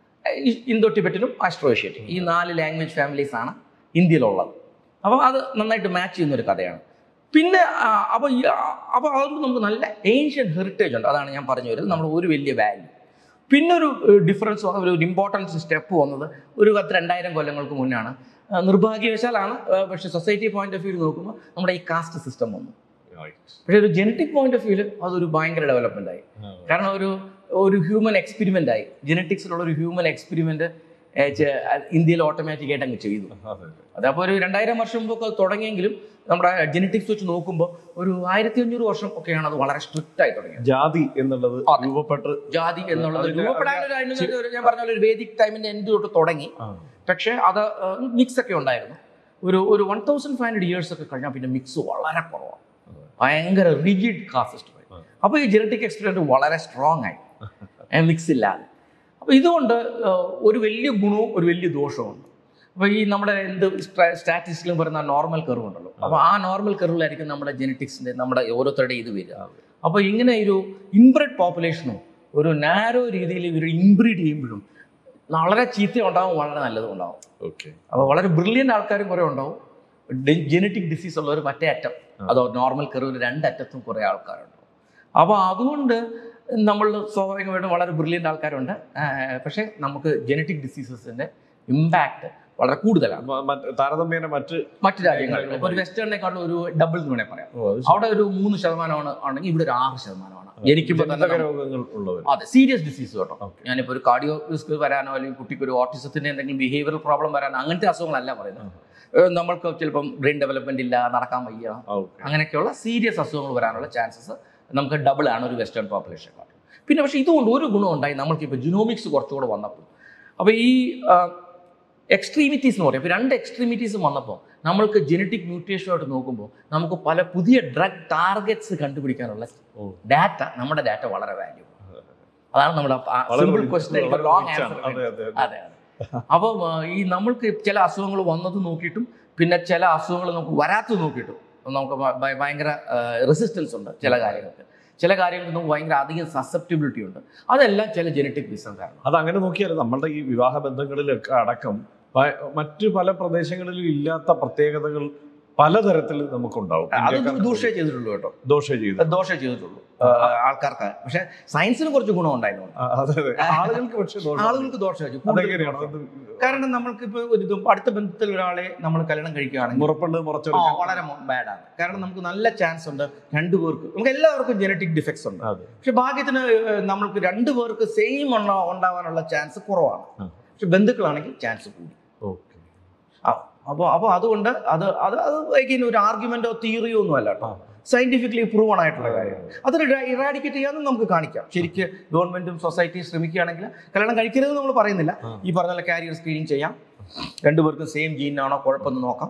ഈ ഇന്തോ ടിബറ്റിനും ആസ്ട്രോ ഏഷ്യാറ്റിക് ഈ നാല് ലാംഗ്വേജ് ഫാമിലീസ് ആണ് ഇന്ത്യയിലുള്ളത് അപ്പോൾ അത് നന്നായിട്ട് മാച്ച് ചെയ്യുന്ന ഒരു കഥയാണ് പിന്നെ അപ്പോൾ അപ്പോൾ അതുകൊണ്ട് നമുക്ക് നല്ല ഏൻഷ്യൻ ഹെറിറ്റേജ് ഉണ്ട് അതാണ് ഞാൻ പറഞ്ഞു വരുന്നത് നമ്മുടെ ഒരു വലിയ വാല്യൂ പിന്നെ ഒരു ഡിഫറൻസ് ഒരു ഇമ്പോർട്ടൻസ് സ്റ്റെപ്പ് വന്നത് ഒരു പത്ത് രണ്ടായിരം കൊല്ലങ്ങൾക്ക് മുന്നാണ് ആ, നിർഭാഗ്യവശാലാണ് ആ, പക്ഷേ സൊസൈറ്റി പോയിന്റ് ഓഫ് വ്യൂ നോക്കുമ്പോൾ നമ്മുടെ ഈ കാസ്റ്റ് സിസ്റ്റം വന്നു പക്ഷേ ഒരു ജനറ്റിക് പോയിന്റ് ഓഫ് വ്യൂവിൽ അതൊരു ഭയങ്കര ഡെവലപ്മെന്റ് ആയി കാരണം ഒരു ഒരു ഹ്യൂമൻ എക്സ്പെരിമെന്റ് ആയി ജനറ്റിക്സിലുള്ള ഒരു ഹ്യൂമൻ എക്സ്പെരിമെന്റ് ഇന്ത്യയിൽ ഓട്ടോമാറ്റിക് ആയിട്ട് അങ്ങ് ചെയ്തു അതപ്പോൾ ഒരു രണ്ടായിരം വർഷം മുമ്പൊക്കെ തുടങ്ങിയെങ്കിലും നമ്മുടെ ജനറ്റിക്സ് വെച്ച് നോക്കുമ്പോൾ ഒരു ആയിരത്തി അഞ്ഞൂറ് വർഷം ഒക്കെയാണ് അത് വളരെ സ്ട്രിക്റ്റ് ആയി തുടങ്ങിയത് ജാതി എന്നുള്ളത് അതെ. രൂപപ്പെട്ട് ജാതി എന്നുള്ളത് അതിന്റെ- രൂപപ്പെടാൻ ഒരു അതിന് ഒരു ഞാൻ പറഞ്ഞ പോലെ ഒരു വേദിക് ടൈമിന്റെ എൻഡ് തൊട്ട് തുടങ്ങി പക്ഷേ അത് മിക്സ് ഒക്കെ ഉണ്ടായിരുന്നു ഒരു ഒരു one thousand five hundred years ഒക്കെ കഴിഞ്ഞാൽ പിന്നെ മിക്സ് വളരെ കുറവാണ് ഭയങ്കര റിജിഡ് കാസ്റ്റ് ആ. അപ്പോൾ ഈ ജനറ്റിക് എക്സ്പെരിമെന്റ് വളരെ സ്ട്രോങ് ആയി മിക്സ് ഇല്ലാതെ അപ്പോൾ ഇതുകൊണ്ട് ആ, ഒരു വലിയ ഗുണവും ഒരു വലിയ ദോഷവും അപ്പോൾ ഈ നമ്മുടെ എന്ത് സ്റ്റാറ്റിസ്റ്റിലും പറയുന്ന നോർമൽ കർവ് ഉണ്ടല്ലോ അപ്പോൾ ആ നോർമൽ കർവിലായിരിക്കും നമ്മുടെ ജനറ്റിക്സിന്റെ നമ്മുടെ ഓരോരുത്തരുടെ ഇത് വരിക അപ്പോൾ ഇങ്ങനെ ഒരു ഇൻബ്രെഡ് പോപ്പുലേഷനും ഒരു നാരോ രീതിയിൽ ഇവർ ഇൻബ്രീഡ് ചെയ്യുമ്പോഴും വളരെ ചീത്ത ഉണ്ടാവും വളരെ നല്ലതും ഉണ്ടാവും ഓക്കെ അപ്പോൾ വളരെ ബ്രില്യൻ്റ് ആൾക്കാരും കുറേ ഉണ്ടാവും ജനറ്റിക് ഡിസീസ് ഉള്ളവർ മറ്റേ അറ്റം അതോ നോർമൽ കർവിൽ രണ്ടറ്റത്തും കുറേ ആൾക്കാരുണ്ടാവും അപ്പോൾ അതുകൊണ്ട് നമ്മൾ സ്വാഭാവികമായിട്ടും വളരെ ബ്രില്യൻ്റ് ആൾക്കാരുണ്ട് ആ, പക്ഷേ നമുക്ക് ജനറ്റിക് ഡിസീസസിൻ്റെ ഇമ്പാക്റ്റ് വളരെ കൂടുതലാണ് താരതമ്യേന മറ്റ് മറ്റു രാജ്യങ്ങളിൽ ഇപ്പോൾ ഒരു വെസ്റ്റേണിനെക്കാളും ഒരു ഡബിൾ എന്ന് വേണേൽ പറയാം ഓ, അത് ശരി. അവിടെ ഒരു മൂന്ന് ശതമാനമാണ് ആണെങ്കിൽ ഇവിടെ ഒരു ആറ് ശതമാനമാണ് എനിക്കിപ്പോൾ തന്നെ ജനിതക രോഗങ്ങൾ ഉള്ളവർ അതെ സീരിയസ് ഡിസീസ് കേട്ടോ Okay. ഞാനിപ്പോൾ ഒരു കാർഡിയോ റിസ്ക് വരാനോ അല്ലെങ്കിൽ കുട്ടിക്ക് ഒരു ഓട്ടിസത്തിന്റെ എന്തെങ്കിലും ബിഹേവിയറൽ പ്രോബ്ലം വരാനോ അങ്ങനത്തെ അസുഖങ്ങളല്ല പറയുന്നത് ഏഹ് നമ്മൾക്ക് ചിലപ്പം ബ്രെയിൻ ഡെവലപ്മെന്റ് ഇല്ല നടക്കാൻ വയ്യ ഓക്കെ അങ്ങനെയൊക്കെയുള്ള സീരിയസ് അസുഖങ്ങൾ വരാനുള്ള ചാൻസസ് നമുക്ക് ഡബിൾ ആണ് ഒരു വെസ്റ്റേൺ പോപ്പുലേഷൻ പിന്നെ പക്ഷേ ഇതുകൊണ്ട് ഒരു ഗുണം ഉണ്ടായി നമ്മൾക്കിപ്പോൾ ജിനോമിക്സ് കുറച്ചുകൂടെ വന്നപ്പോൾ അപ്പോൾ ഈ എക്സ്ട്രീമിറ്റീസ് എന്ന് പറയും ഇപ്പോൾ രണ്ട് എക്സ്ട്രീമിറ്റീസും വന്നപ്പോൾ നമ്മൾക്ക് ജനറ്റിക് മ്യൂട്ടേഷനുമായിട്ട് നോക്കുമ്പോൾ നമുക്ക് പല പുതിയ ഡ്രഗ് ടാർഗറ്റ്സ് കണ്ടുപിടിക്കാനുള്ള ഓ. ഡാറ്റ നമ്മുടെ ഡാറ്റ വളരെ വാല്യൂ അതാണ് നമ്മുടെ വളരെ സിമ്പിൾ rich- ക്വസ്റ്റൻ വളരെ ലോങ് rich ആണ്. ആൻസർ അതെ, അതെ, അതെ. അതെ അതെ അപ്പം ആ, ഈ നമ്മൾക്ക് ചില അസുഖങ്ങൾ വന്നത് നോക്കിയിട്ടും പിന്നെ ചില അസുഖങ്ങൾ നമുക്ക് വരാത്തത് നോക്കിയിട്ടും നമുക്ക് ഭ- ഭ- ഭയങ്കര റെസിസ്റ്റൻസ് ഉണ്ട് ചില കാര്യങ്ങൾക്ക് ചില കാര്യങ്ങൾക്ക് നമുക്ക് ഭയങ്കര അധികം സസെപ്റ്റിബിലിറ്റി ഉണ്ട് അതെല്ലാം ചില ജനറ്റിക് റീസൺ കാരണം അത് അങ്ങനെ നോക്കിയാൽ നമ്മളുടെ ഈ വിവാഹ ബന്ധങ്ങളിലൊക്കെ അടക്കം പ- മറ്റ് പല പ്രദേശങ്ങളിലും ഇല്ലാത്ത പ്രത്യേകതകൾ പലതരത്തിൽ നമുക്കുണ്ടാവും അത് ഇന്ത്യക്കാർക്ക് ദൂഷ്യം ചെയ്തിട്ടുള്ളൂ കേട്ടോ ദോഷം ചെയ്തു ദോഷം ചെയ്തിട്ടുള്ളൂ ആ, ആൾക്കാർക്ക് പക്ഷെ സയൻസിന് കുറച്ച് ഗുണം ഉണ്ടായിരുന്നു ആ, അതെ അതെ ആളുകൾക്ക് പക്ഷേ ദോഷം ആളുകൾക്ക് ദോഷം ചെയ്തു. കൂടുതൽ അതെങ്ങനെയാണ് ദോഷം. അത് കാരണം നമ്മൾക്ക് ഇപ്പോൾ ഒരു ഇതും അടുത്ത ബന്ധത്തിൽ ഒരാളെ നമ്മൾ കല്യാണം കഴിക്കുകയാണെങ്കിൽ മുറപ്പുണ്ട് ആ, മുറച്ചെടുക്കാൻ വളരെ ബാഡാണ് കാരണം നമുക്ക് നല്ല ചാൻസ് ഉണ്ട് രണ്ടു പേർക്ക് നമുക്ക് എല്ലാവർക്കും ജനറ്റിക് ഡിഫക്ട്സ് ഉണ്ട് അതെ പക്ഷെ ഭാഗ്യത്തിന് ഏഹ്, നമ്മൾക്ക് രണ്ടു പേർക്ക് സെയിം ഉണ്ടാവാനുള്ള ചാൻസ് കുറവാണ് ആ. പക്ഷെ ബന്ധുക്കളാണെങ്കിൽ ചാൻസ് കൂടി ഓക്കെ അപ്പോൾ അപ്പോൾ അതുകൊണ്ട് അത് അത് അത് again ഒരു ആർഗ്യുമെന്റോ തിയറിയോ ഒന്നും അല്ല കേട്ടോ സയന്റിഫിക്കലി പ്രൂവൺ ആയിട്ടുള്ള കാര്യം അത് ഇറാഡിക്കേറ്റ് ചെയ്യാനും നമുക്ക് കാണിക്കാം ശരിക്ക് ഗവൺമെന്റും സൊസൈറ്റിയും ശ്രമിക്കുകയാണെങ്കിൽ കല്യാണം കഴിക്കരുത് നമ്മൾ പറയുന്നില്ല ആ. ഈ പറഞ്ഞ കാരിയർ സ്ക്രീനിങ് ചെയ്യാം രണ്ടുപേർക്കും സെയിം ജീനാണോ കുഴപ്പമെന്ന് നോക്കാം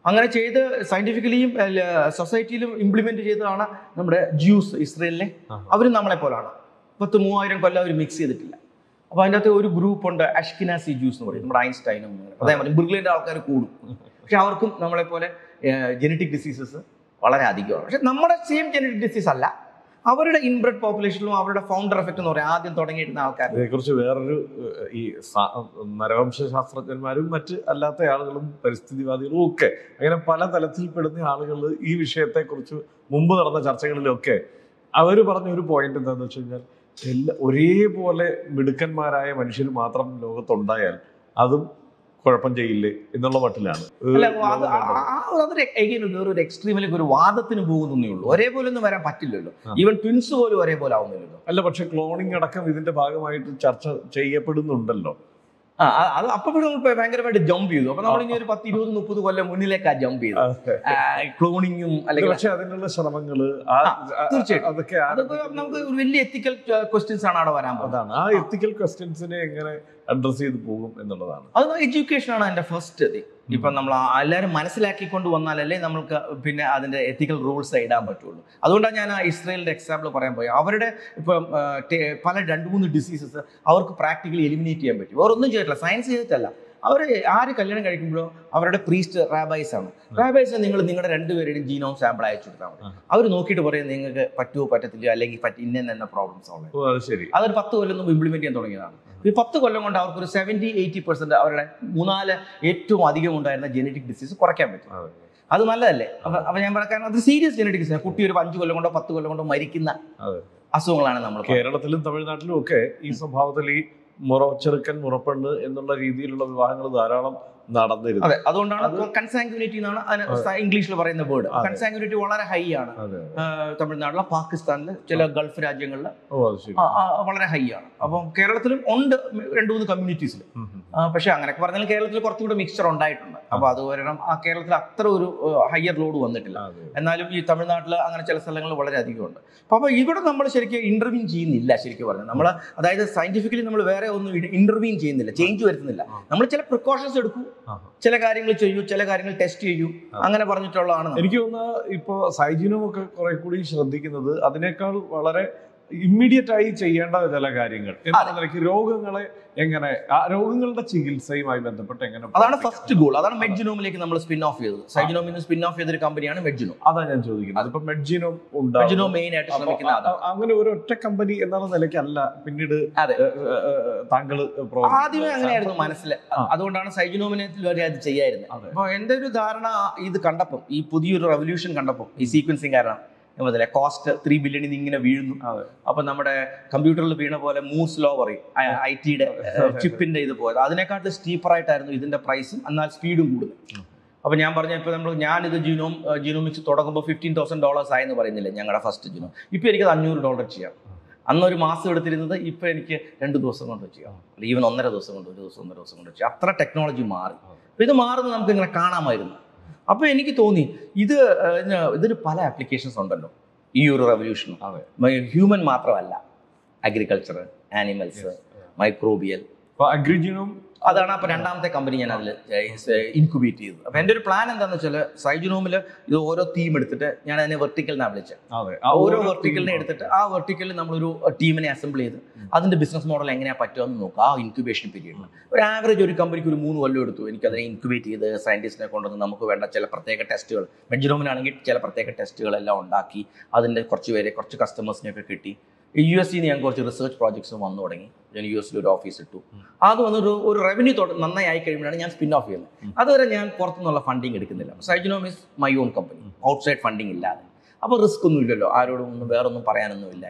അങ്ങനെ ചെയ്ത് സയന്റിഫിക്കലിയും സൊസൈറ്റിയിലും ഇംപ്ലിമെന്റ് ചെയ്തതാണ് നമ്മുടെ ജ്യൂസ് ഇസ്രയേലിലെ ആഹാ. അവരും നമ്മളെ പോലാണ് പത്ത് മൂവായിരം കൊല്ലം അവർ മിക്സ് ചെയ്തിട്ടില്ല അപ്പൊ അതിൻ്റെ അകത്ത് ഒരു ഗ്രൂപ്പ് ഉണ്ട് അഷ്കിനാസി ജ്യൂസ് എന്ന് പറയും നമ്മുടെ ഐൻസ്റ്റൈനും അതേപോലെ ബുർഗ്ലിൻ്റെ ആൾക്കാർ കൂടും പക്ഷെ അവർക്കും നമ്മളെ പോലെ ജനറ്റിക് ഡിസീസസ് വളരെ അധികമാണ് പക്ഷെ നമ്മുടെ സെയിം ജനറ്റിക് ഡിസീസ് അല്ല അവരുടെ ഇൻബ്രെഡ് പോപ്പുലേഷനിലും അവരുടെ ഫൗണ്ടർ എഫക്റ്റ് എന്ന് പറയാം ആദ്യം തുടങ്ങിയിരുന്ന ആൾക്കാർ ഇതിനെക്കുറിച്ച് വേറൊരു ഏഹ്, ഈ സ- നരവംശ ശാസ്ത്രജ്ഞന്മാരും മറ്റ് അല്ലാത്ത ആളുകളും പരിസ്ഥിതിവാദികളും ഒക്കെ അങ്ങനെ പല തലത്തിൽപ്പെടുന്ന ആളുകൾ ഈ വിഷയത്തെക്കുറിച്ച് മുമ്പ് നടന്ന ചർച്ചകളിലൊക്കെ അവർ പറഞ്ഞ ഒരു പോയിന്റ് എന്താണെന്ന് വെച്ച് കഴിഞ്ഞാൽ എല്ലാ ഒരേപോലെ മിടുക്കന്മാരായ മനുഷ്യർ മാത്രം ലോകത്തുണ്ടായാൽ അതും കുഴപ്പം ചെയ്യില്ലേ എന്നുള്ള മട്ടിലാണ് ഏഹ്, അല്ല ലോകം അത് വേണ്ടത്. ആ- ആ- അതൊരു എഗെയിൻ വേറൊരു എക്സ്ട്രീമിലേക്ക് ഒരു വാദത്തിന് പോകുന്നേ ഉള്ളൂ ഒരേപോലെ ഒന്നും വരാൻ പറ്റില്ലല്ലോ ആ. ഈവൻ ട്വിൻസ് പോലും ഒരേപോലെ ആവുന്നില്ലല്ലോ അല്ല പക്ഷെ ക്ലോണിംഗ് അടക്കം ഇതിന്റെ ഭാഗമായിട്ട് ചർച്ച ചെയ്യപ്പെടുന്നുണ്ടല്ലോ ആ ആ- അത് അപ്പോഴും നമ്മൾ ഭയങ്കരമായിട്ട് ജമ്പ് ചെയ്തു അപ്പൊ നമ്മൾ ഇനി ഒരു പത്ത് ഇരുപത് മുപ്പത് കൊല്ലം മുന്നിലേക്കാ ജമ്പ് ചെയ്തു ക്ലോണിങ്ങും അല്ലെങ്കിൽ പക്ഷെ അതിനുള്ള ശ്രമങ്ങള് ആ- ആ- തീർച്ചയായിട്ടും. അതൊക്കെ അതൊക്കെ നമുക്ക് ഒരു വലിയ എത്തിക്കൽ ക്വസ്റ്റ്യൻസ് ആണ് അവിടെ വരാൻ പോകുന്നത് അതാണ് ആ എത്തിക്കൽ ക്വസ്റ്റ്യൻസിനെ എങ്ങനെ അഡ്രസ് ചെയ്ത് പോകും എന്നുള്ളതാണ് അത് എഡ്യൂക്കേഷൻ ആണ് അതിന്റെ ഫസ്റ്റ് ഇപ്പൊ നമ്മൾ ആ- എല്ലാവരും മനസ്സിലാക്കിക്കൊണ്ട് വന്നാലല്ലേ നമുക്ക് പിന്നെ അതിന്റെ എത്തിക്കൽ റൂൾസ് ഇടാൻ പറ്റുള്ളൂ അതുകൊണ്ടാണ് ഞാൻ ആ ഇസ്രയേലിന്റെ എക്സാമ്പിൾ പറയാൻ പോയി അവരുടെ ഇപ്പം ആ, ടേ- പല രണ്ട് മൂന്ന് ഡിസീസസ് അവർക്ക് പ്രാക്ടിക്കലി എലിമിനേറ്റ് ചെയ്യാൻ പറ്റും വേറൊന്നും ചെയ്തിട്ടില്ല സയൻസ് ചെയ്തിട്ടല്ല അവർ ആര് കല്യാണം കഴിക്കുമ്പോഴോ അവരുടെ പ്രീസ്റ്റ് റാബൈസ് ആണ് റാബൈസ് നിങ്ങൾ നിങ്ങളുടെ രണ്ടുപേരുടെയും ജീനോം സാമ്പിൾ അയച്ചു കൊടുത്താൽ മതി ആ. അവർ നോക്കിയിട്ട് പറയും നിങ്ങൾക്ക് പറ്റുമോ പറ്റത്തില്ല അല്ലെങ്കിൽ പറ്റി ഇന്ന തന്നെ പ്രോബ്ലംസ് ആണ് ഓ അത് ശരി അതൊരു പത്ത് കൊല്ലം മുമ്പ് ഇംപ്ലിമെന്റ് ചെയ്യാൻ തുടങ്ങിയതാണ് ഈ പത്ത് കൊല്ലം കൊണ്ട് അവർക്ക് ഒരു സെവൻറ്റി എയ്റ്റി പെർസെന്റ് അവരുടെ മൂന്നാല് ഏറ്റവും അധികം ഉണ്ടായിരുന്ന ജനറ്റിക് ഡിസീസ് കുറയ്ക്കാൻ പറ്റും അതെ. അത് നല്ലതല്ലേ അപ്പൊ അപ്പൊ ഞാൻ പറയാൻ കാരണം അത് സീരിയസ് ജനറ്റിക് ഡിസീസ് കുട്ടി ഒരു അഞ്ച് കൊല്ലം കൊണ്ടോ പത്ത് കൊല്ലം കൊണ്ടോ മരിക്കുന്ന അതെ. അസുഖങ്ങളാണ് നമ്മൾ പറയുന്നത്. കേരളത്തിലും തമിഴ്നാട്ടിലും ഒക്കെ ഈ സ്വഭാവത്തിൽ ഈ മുറച്ചെറുക്കൻ മുറപ്പെണ്ണ് എന്നുള്ള രീതിയിലുള്ള വിവാഹങ്ങൾ ധാരാളം നടന്നിരുന്നു അതെ അതുകൊണ്ടാണ് കൺസാങ്ക്യൂനിറ്റി എന്നാണ് അതിന് ഇംഗ്ലീഷിൽ പറയുന്ന വേർഡ് അതെ. കൺസാങ്ക്യൂനിറ്റി വളരെ ഹൈ ആണ് അതെ ആ, തമിഴ്നാട്ടിലെ പാകിസ്ഥാനിലെ ചില ഗൾഫ് രാജ്യങ്ങളിൽ ഓ അത് ശരി വളരെ ഹൈ ആണ് അപ്പം കേരളത്തിലും ഉണ്ട് രണ്ട് മൂന്ന് കമ്മ്യൂണിറ്റീസിൽ ഉം, ഉം. ആ, പക്ഷെ അങ്ങനെയൊക്കെ പറഞ്ഞാൽ കേരളത്തിൽ കുറച്ചുകൂടെ മിക്സ്ചർ ഉണ്ടായിട്ടുണ്ട് അപ്പൊ അത് കാരണം ആ കേരളത്തിൽ അത്ര ഒരു ഹയർ ലോഡ് വന്നിട്ടില്ല അതെ. എന്നാലും ഈ തമിഴ്നാട്ടിൽ അങ്ങനെ ചില സ്ഥലങ്ങളിൽ വളരെ അധികമുണ്ട് അപ്പൊ അപ്പൊ ഇവിടെ നമ്മൾ ശരിക്കും ഇന്റർവ്യൂ ചെയ്യുന്നില്ല ശരിക്കും പറഞ്ഞാൽ നമ്മൾ അതായത് സയന്റിഫിക്കലി നമ്മൾ വേറെ ഒന്നും ഇന്റർവ്യൂ ചെയ്യുന്നില്ല ചേഞ്ച് വരുത്തുന്നില്ല ആ. നമ്മൾ ചില പ്രിക്കോഷൻസ് എടുക്കൂ ആ. ചില കാര്യങ്ങൾ ചെയ്യൂ ചില കാര്യങ്ങൾ ടെസ്റ്റ് ചെയ്യൂ ആ. അങ്ങനെ പറഞ്ഞിട്ടുള്ളതാണ് നമ്മൾ. എനിക്ക് തോന്നുന്നു ഇപ്പോ സൈജിനും ഒക്കെ കുറെ കൂടി ശ്രദ്ധിക്കുന്നത് അതിനേക്കാൾ വളരെ ഇമ്മീഡിയറ്റ് ആയി ചെയ്യേണ്ട ചില കാര്യങ്ങൾ എന്ന അതെ. നിലയ്ക്ക് രോഗങ്ങളെ എങ്ങനെ ആ രോഗങ്ങളുടെ ചികിത്സയുമായി ബന്ധപ്പെട്ട് എങ്ങനെ അതാണ് പ്രവർത്തിക്കണം? ഫസ്റ്റ് ഗോൾ അതാണ് മെഡ്ജിനോമിലേക്ക് നമ്മൾ സ്പിൻ ഓഫ് ചെയ്തത് സൈജിനോമിന് സ്പിൻ ഓഫ് ചെയ്തൊരു കമ്പനിയാണ് മെഡ്ജിനോ അതാ ഞാൻ ചോദിക്കുന്നത് അതിപ്പോ മെഡ്ജിനോ മെഡ്ജിനോ ഉണ്ടാവും മെയിൻ ആയിട്ട് അപ്പൊ ശ്രമിക്കുന്ന അ- അതാണ് അ- അങ്ങനെ ഒരു ഒറ്റ കമ്പനി എന്നുള്ള നിലയ്ക്കല്ല പിന്നീട് അതെ. താങ്കൾ ആദ്യമേ അങ്ങനെയായിരുന്നു മനസ്സിൽ ആ. അതുകൊണ്ടാണ് സൈജിനോമിനെ വരെ അത് ചെയ്യായിരുന്നത് അതെ. അപ്പോൾ എൻ്റെ ഒരു ധാരണ ഇത് കണ്ടപ്പം ഈ പുതിയൊരു റെവല്യൂഷൻ കണ്ടപ്പം ഈ സീക്വൻസിങ് കാരണം ഞാൻ പറഞ്ഞില്ലേ കോസ്റ്റ് ത്രീ ബില്യണിൽ നിന്ന് ഇങ്ങനെ വീഴുന്നു അതെ. അപ്പൊ നമ്മുടെ കമ്പ്യൂട്ടറിൽ വീണ പോലെ മൂസ് ലോ പറയും ഐ ടിയുടെ ചിപ്പിന്റെ ഇത് പോയത് അതിനെക്കാട്ടിൽ സ്റ്റീപ്പറായിട്ടായിരുന്നു ഇതിന്റെ പ്രൈസും എന്നാൽ സ്പീഡും കൂടുതൽ ഉം. അപ്പൊ ഞാൻ പറഞ്ഞ ഇപ്പൊ നമ്മൾ ഞാനിത് ജീനോം ജീനോമിക്സ് തുടങ്ങുമ്പോൾ ഫിഫ്റ്റീൻ തൗസൻഡ് ഡോളേഴ്സ് ആയെന്ന് പറയുന്നില്ലേ ഞങ്ങളുടെ ഫസ്റ്റ് ജീനോം ഇപ്പൊ എനിക്കത് അഞ്ഞൂറ് ഡോളർ ചെയ്യാം അന്ന് ഒരു മാസം എടുത്തിരുന്നത് ഇപ്പൊ എനിക്ക് രണ്ട് ദിവസം കൊണ്ട് ചെയ്യാം ഈവൻ ഒന്നര ദിവസം കൊണ്ട് ഒരു ദിവസം ഒന്നര ദിവസം കൊണ്ട് ചെയ്യാം അത്ര ടെക്നോളജി മാറി അപ്പൊ ഇത് മാറുന്നത് നമുക്ക് ഇങ്ങനെ കാണാമായിരുന്നു അപ്പൊ എനിക്ക് തോന്നി ഇത് ഏഹ്, ഇതിന് ഇതിന് പല ആപ്ലിക്കേഷൻസ് ഉണ്ടല്ലോ ഈ ഒരു റെവല്യൂഷൻ അതെ. ഹ്യൂമൻ മാത്രമല്ല അഗ്രികൾച്ചർ ആനിമൽസ് മൈക്രോബിയൽ അപ്പൊ അഗ്രിജിനും അതാണ് അപ്പൊ രണ്ടാമത്തെ കമ്പനി ഞാൻ അതിൽ ഇൻക്യുബേറ്റ് ചെയ്തത് അപ്പൊ എൻ്റെ ഒരു പ്ലാൻ എന്താണെന്ന് വെച്ചാൽ സൈജുനോമിൽ ഇത് ഓരോ തീം എടുത്തിട്ട് ഞാൻ അതിനെ വെർട്ടിക്കൽ എന്നാണ് വിളിച്ചത് അതെ ആ ഓരോ വെർട്ടിക്കലിനെ എടുത്തിട്ട് ആ വെർട്ടിക്കലിൽ നമ്മളൊരു ടീമിനെ അസംബിൾ ചെയ്ത് അതിന്റെ ബിസിനസ് മോഡൽ എങ്ങനെയാ പറ്റുമെന്ന് നോക്കുക ആ ഇൻക്യുബേഷൻ പീരീഡിൽ ഒരു ആവറേജ് ഒരു കമ്പനിക്ക് ഒരു മൂന്ന് കൊല്ലം എടുത്തു എനിക്ക് അതിനെ ഇൻക്യുബേറ്റ് ചെയ്ത് സയന്റിസ്റ്റിനെ കൊണ്ടുവന്ന് നമുക്ക് വേണ്ട ചില പ്രത്യേക ടെസ്റ്റുകൾ മെഡ്ജിനോമിനാണെങ്കിൽ ചില പ്രത്യേക ടെസ്റ്റുകളെല്ലാം ഉണ്ടാക്കി അതിന്റെ കുറച്ച് പേരെ കുറച്ച് കസ്റ്റമേഴ്സിനെയൊക്കെ കിട്ടി യു എസ് സിന്ന് ഞാൻ കുറച്ച് റിസർച്ച് പ്രോജക്ട്സ് വന്നു തുടങ്ങി ഞാൻ യു എസിൽ ഒരു ഓഫീസ് ഇട്ടു അത് വന്നൊരു ഒരു റവന്യൂ നന്നായി ആയി കഴിയുമ്പോഴാണ് ഞാൻ സ്പിൻ ഓഫ് ചെയ്യുന്നത് അതുവരെ ഞാൻ പുറത്തുനിന്നുള്ള ഫണ്ടിങ് എടുക്കുന്നില്ല SciGenom is my own company outside funding ഇല്ലാതെ അപ്പോൾ റിസ്ക് ഒന്നും ഇല്ലല്ലോ ആരോടും ഒന്നും വേറൊന്നും പറയാനൊന്നും ഇല്ല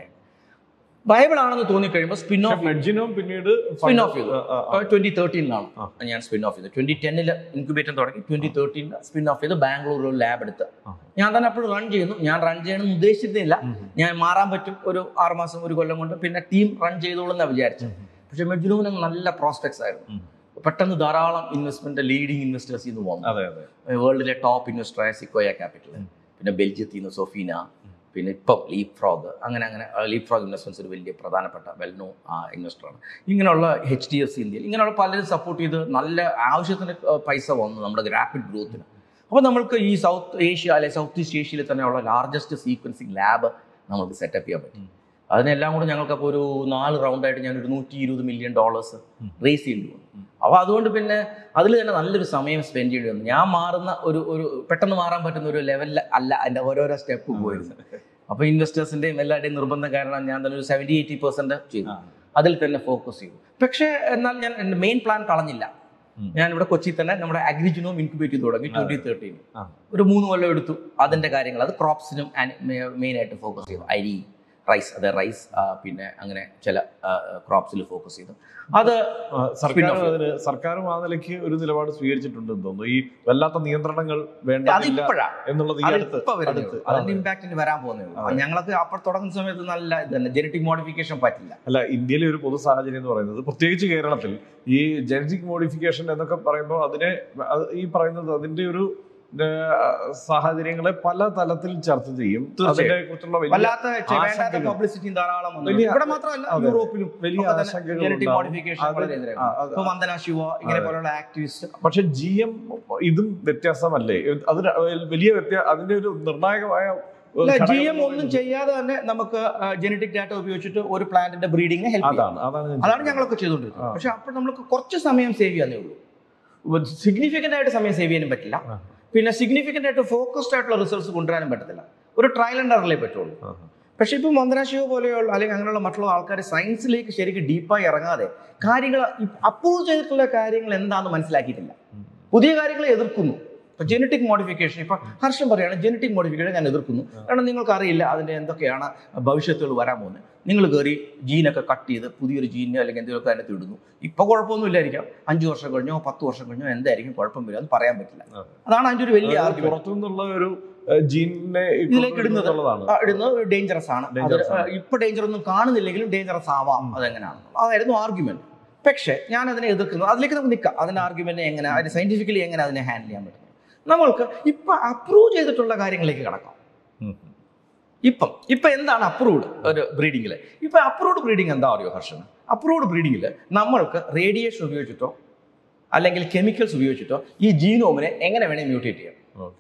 ബൈബിൾ ആണെന്ന് തോന്നിക്കഴിയുമ്പോൾ സ്പിൻ ഓഫ് മെഡ്ജിനും പിന്നീട് സ്പിൻ ഓഫ് ചെയ്തു ആ, ആ, ആ. ട്വന്റി തേർട്ടീനിലാണ് ആ. ഞാൻ സ്പിൻ ഓഫ് ചെയ്തത് ട്വന്റി ടെന്നിൽ ഇൻക്യുബേറ്റർ തുടങ്ങി ട്വന്റി തേർട്ടീനിൽ സ്പിൻ ഓഫ് ചെയ്ത് ബാംഗ്ലൂരിൽ ഒരു ലാബ് എടുത്ത് ആ. ഞാൻ തന്നെ അപ്പോൾ റൺ ചെയ്യുന്നു ഞാൻ റൺ ചെയ്യണമെന്ന് ഉദ്ദേശിച്ചിരുന്നില്ല ഉം. ഞാൻ മാറാൻ പറ്റും ഒരു ആറുമാസം ഒരു കൊല്ലം കൊണ്ട് പിന്നെ ടീം റൺ ചെയ്തോളെന്നാണ് വിചാരിച്ചത് പക്ഷെ മെഡ്ജുനൂവിന് നല്ല പ്രോസ്പെക്ട്സ് ആയിരുന്നു ഉം. പെട്ടെന്ന് ധാരാളം ഇൻവെസ്റ്റ്മെന്റ് ലീഡിങ് ഇൻവെസ്റ്റേഴ്സ് നിന്ന് വന്നു അതെ അതെ വേൾഡിലെ ടോപ്പ് ഇൻവെസ്റ്ററായ സിക്കോയ ക്യാപിറ്റൽ പിന്നെ ബെൽജിയത്തിൽ നിന്ന് സൊഫീന പിന്നെ ഇപ്പം ലീപ് ഫ്രോഗ് അങ്ങനെ അങ്ങനെ ലീപ് ഫ്രോഗ് ഇൻവെസ്റ്റ്മെന്റ്സ് ഒരു വലിയ പ്രധാനപ്പെട്ട വെൽ നോ ഇൻവെസ്റ്ററാണ് ഇങ്ങനെയുള്ള എച്ച് ഡി എഫ് സി ഇന്ത്യയിൽ ഇങ്ങനെയുള്ള പലരും സപ്പോർട്ട് ചെയ്ത് നല്ല ആവശ്യത്തിന് ആ, പൈസ വന്നു നമ്മുടെ റാപ്പിഡ് ഗ്രോത്തിന് അപ്പോൾ നമ്മൾക്ക് ഈ സൗത്ത് ഏഷ്യ അല്ലെ സൗത്ത് ഈസ്റ്റ് ഏഷ്യയിൽ തന്നെയുള്ള ലാർജസ്റ്റ് സീക്വൻസിങ് ലാബ് നമുക്ക് സെറ്റപ്പ് ചെയ്യാൻ പറ്റും അതിനെല്ലാം കൂടെ ഞങ്ങൾക്കപ്പോൾ ഒരു നാല് റൗണ്ടായിട്ട് ഞാൻ ഒരു നൂറ്റി ഇരുപത് മില്യൺ ഡോളേഴ്സ് റേസ് ചെയ്യേണ്ടി വന്നു അപ്പോൾ അതുകൊണ്ട് പിന്നെ അതിൽ തന്നെ നല്ലൊരു സമയം സ്പെൻഡ് ചെയ്യേണ്ടി വന്നു ഞാൻ മാറുന്ന ഒരു ഒരു പെട്ടെന്ന് മാറാൻ പറ്റുന്ന ഒരു ലെവലിൽ അല്ല എൻ്റെ ഓരോരോ സ്റ്റെപ്പ് പോയിരുന്നു അപ്പോൾ ഇൻവെസ്റ്റേഴ്സിൻ്റെയും എല്ലാവരുടെയും നിർബന്ധം കാരണം ഞാൻ തന്നെ ഒരു സെവൻറ്റി എയ്റ്റി പെർസെൻറ്റ് ചെയ്തു ആ. അതിൽ തന്നെ ഫോക്കസ് ചെയ്തു പക്ഷേ എന്നാൽ ഞാൻ എൻ്റെ മെയിൻ പ്ലാൻ കളഞ്ഞില്ല ഉം. ഞാൻ ഇവിടെ കൊച്ചി തന്നെ നമ്മുടെ അഗ്രിജിനോം ഇൻക്യുബേറ്റ് ചെയ്ത് തുടങ്ങി ട്വന്റി തേർട്ടീൻ ആ. ഒരു മൂന്ന് കൊല്ലം എടുത്തു അതിന്റെ കാര്യങ്ങൾ അത് ക്രോപ്സിനും മെയിൻ ആയിട്ട് ഫോക്കസ് ചെയ്തു അരി റൈസ് അതെ റൈസ് പിന്നെ അങ്ങനെ ചില ക്രോപ്സിൽ ഫോക്കസ് ചെയ്തു അത് ആ, സർക്കാർ അതിന് സർക്കാരും ആ നിലയ്ക്ക് ഒരു നിലപാട് സ്വീകരിച്ചിട്ടുണ്ടെന്ന് തോന്നുന്നു ഈ വല്ലാത്ത നിയന്ത്രണങ്ങൾ വേണ്ടതില്ല അതിപ്പോഴാ എന്നുള്ളത് ഈ അടുത്ത് അതിപ്പോ വരുന്നേ അടുത്ത് ഉള്ളൂ. അതിന്റെ അതെ. ഇമ്പാക്ട് ഇനി വരാൻ പോകുന്നേ ഉള്ളൂ. ഞങ്ങൾക്ക് അപ്പോൾ തുടങ്ങുന്ന സമയത്ത് നല്ല ഇത് തന്നെ ജനറ്റിക് മോഡിഫിക്കേഷൻ പറ്റില്ല അല്ല ഇന്ത്യയിലെ ഒരു പൊതു സാഹചര്യം എന്ന് പറയുന്നത് പ്രത്യേകിച്ച് കേരളത്തിൽ ഈ ജനറ്റിക് മോഡിഫിക്കേഷൻ എന്നൊക്കെ പറയുമ്പോൾ അതിനെ അത് ഈ പറയുന്നത് അതിന്റെ ഒരു ആ, സാഹചര്യങ്ങളെ പല തലത്തിൽ ചർച്ച ചെയ്യും തീർച്ചയായും. അതിനെ കുറിച്ചുള്ള വലിയ വല്ലാത്ത ചെ- വേണ്ടാത്ത ആശങ്കകൾ. പബ്ലിസിറ്റി ധാരാളം വന്നു. വലിയ- ഇവിടെ മാത്രമല്ല അതെ. യൂറോപ്പിലും വലിയ ഒക്കെ തന്നെ ആശങ്കകൾ ജനറ്റിക് ഉണ്ടാവും. മോഡിഫിക്കേഷൻ അത് വളരെ എതിരാണ്. ആ, അത് ഇപ്പൊ വന്ദന ശിവ ഇങ്ങനെ അതെ. പോലുള്ള ആക്ടിവിസ്റ്റ് പക്ഷെ ജി എം ഇതും വ്യത്യാസമല്ലേ അതിന് വലിയ വ്യത്യാ അതിന്റെ ഒരു നിർണായകമായ ഒരു ജി ഘടകം എം എന്ന് ഒന്നും ചെയ്യാതെ തന്നെ നമുക്ക് ജനറ്റിക് ഡാറ്റ ഉപയോഗിച്ചിട്ട് ഒരു പ്ലാന്റിന്റെ ബ്രീഡിങ്ങിനെ ഹെൽപ്പ് ചെയ്യാം അതാണ് അതാണ് ഞാൻ അതാണ് ചോദിച്ചത്. ഞങ്ങളൊക്കെ ചെയ്തുകൊണ്ടിരുന്നത് ആ. പക്ഷെ അപ്പോൾ നമുക്ക് കുറച്ച് സമയം സേവ് ചെയ്യാനേ ഉള്ളൂ സിഗ്നിഫിക്കൻ്റ് ആയിട്ട് സമയം സേവ് ചെയ്യാനും പറ്റില്ല ആ. പിന്നെ സിഗ്നിഫിക്കൻ്റ് ആയിട്ട് ഫോക്കസ്ഡ് ആയിട്ടുള്ള റിസൾട്ട്സ് കൊണ്ടുവരാനും പറ്റത്തില്ല ഒരു ട്രയൽ ആൻഡ് എററിലേ പറ്റുള്ളൂ ആ. പക്ഷെ ഇപ്പം വന്ദന ശിവ പോലെയുള്ള അല്ലെങ്കിൽ അങ്ങനെയുള്ള മറ്റുള്ള ആൾക്കാർ സയൻസിലേക്ക് ശരിക്കും ഡീപ്പായി ഇറങ്ങാതെ കാര്യങ്ങൾ അപ്രൂവ് ചെയ്തിട്ടുള്ള കാര്യങ്ങൾ എന്താണെന്ന് മനസ്സിലാക്കിയിട്ടില്ല ഉം. പുതിയ കാര്യങ്ങളെ എതിർക്കുന്നു ഇപ്പൊ ജനറ്റിക് മോഡിഫിക്കേഷൻ ഇപ്പൊ ഹർഷം പറയാണ് ജനറ്റിക് മോഡിഫിക്കേഷൻ ഞാൻ എതിർക്കുന്നു കാരണം നിങ്ങൾക്ക് അറിയില്ല അതിന്റെ എന്തൊക്കെയാണ് ഭവിഷ്യത്തുകൾ വരാൻ പോകുന്നത് നിങ്ങൾ കയറി ജീനൊക്കെ കട്ട് ചെയ്ത് പുതിയൊരു ജീനിനെ അല്ലെങ്കിൽ എന്തെങ്കിലുമൊക്കെ അതിനകത്ത് ഇടുന്നു ഇപ്പൊ കുഴപ്പമൊന്നുമില്ലായിരിക്കാം അഞ്ചു വർഷം കഴിഞ്ഞോ പത്ത് വർഷം കഴിഞ്ഞോ എന്തായിരിക്കും കുഴപ്പം വരിക എന്ന് പറയാൻ പറ്റില്ല അതെ. അതാണ് അതിന്റെ ഒരു വലിയ അതായത് ആർഗ്യുമെന്റ് പുറത്തുനിന്നുള്ള ഒരു ജീനിനെ ഇതിലേക്ക് ഇടുന്നത് എന്നുള്ളതാണ് ആ, ഇടുന്നത് ഡേഞ്ചറസ് ആണ് അത് Dangerous ആണ്. ഇപ്പൊ ഡേഞ്ചർ ഒന്നും കാണുന്നില്ലെങ്കിലും ഡേഞ്ചറസ് ആവാം അതെങ്ങനെയാണ് അതായിരുന്നു ആർഗ്യുമെന്റ് പക്ഷേ ഞാൻ അതിനെ എതിർക്കുന്നു അതിലേക്ക് നമുക്ക് നിൽക്കാം അതിന്റെ ആർഗ്യുമെന്റ് എങ്ങനെ അതിന് സയന്റിഫിക്കലി എങ്ങനെ അതിനെ ഹാൻഡിൽ ചെയ്യാൻ പറ്റും നമ്മൾക്ക് ഇപ്പൊ അപ്രൂവ് ചെയ്തിട്ടുള്ള കാര്യങ്ങളിലേക്ക് കടക്കാം ഉം. ഇപ്പം ഇപ്പം എന്താണ് അപ്രൂവ്ഡ് ഒരു ബ്രീഡിങ്ങിൽ ഇപ്പം അപ്രൂവ്ഡ് ബ്രീഡിംഗ് എന്താ അറിയോ ഹർഷൻ അപ്രൂവ്ഡ് ബ്രീഡിങ്ങിൽ നമ്മൾക്ക് റേഡിയേഷൻ ഉപയോഗിച്ചിട്ടോ അല്ലെങ്കിൽ കെമിക്കൽസ് ഉപയോഗിച്ചിട്ടോ ഈ ജീനോമിനെ എങ്ങനെ വേണേൽ മ്യൂട്ടേറ്റ് ചെയ്യാം ഓക്കെ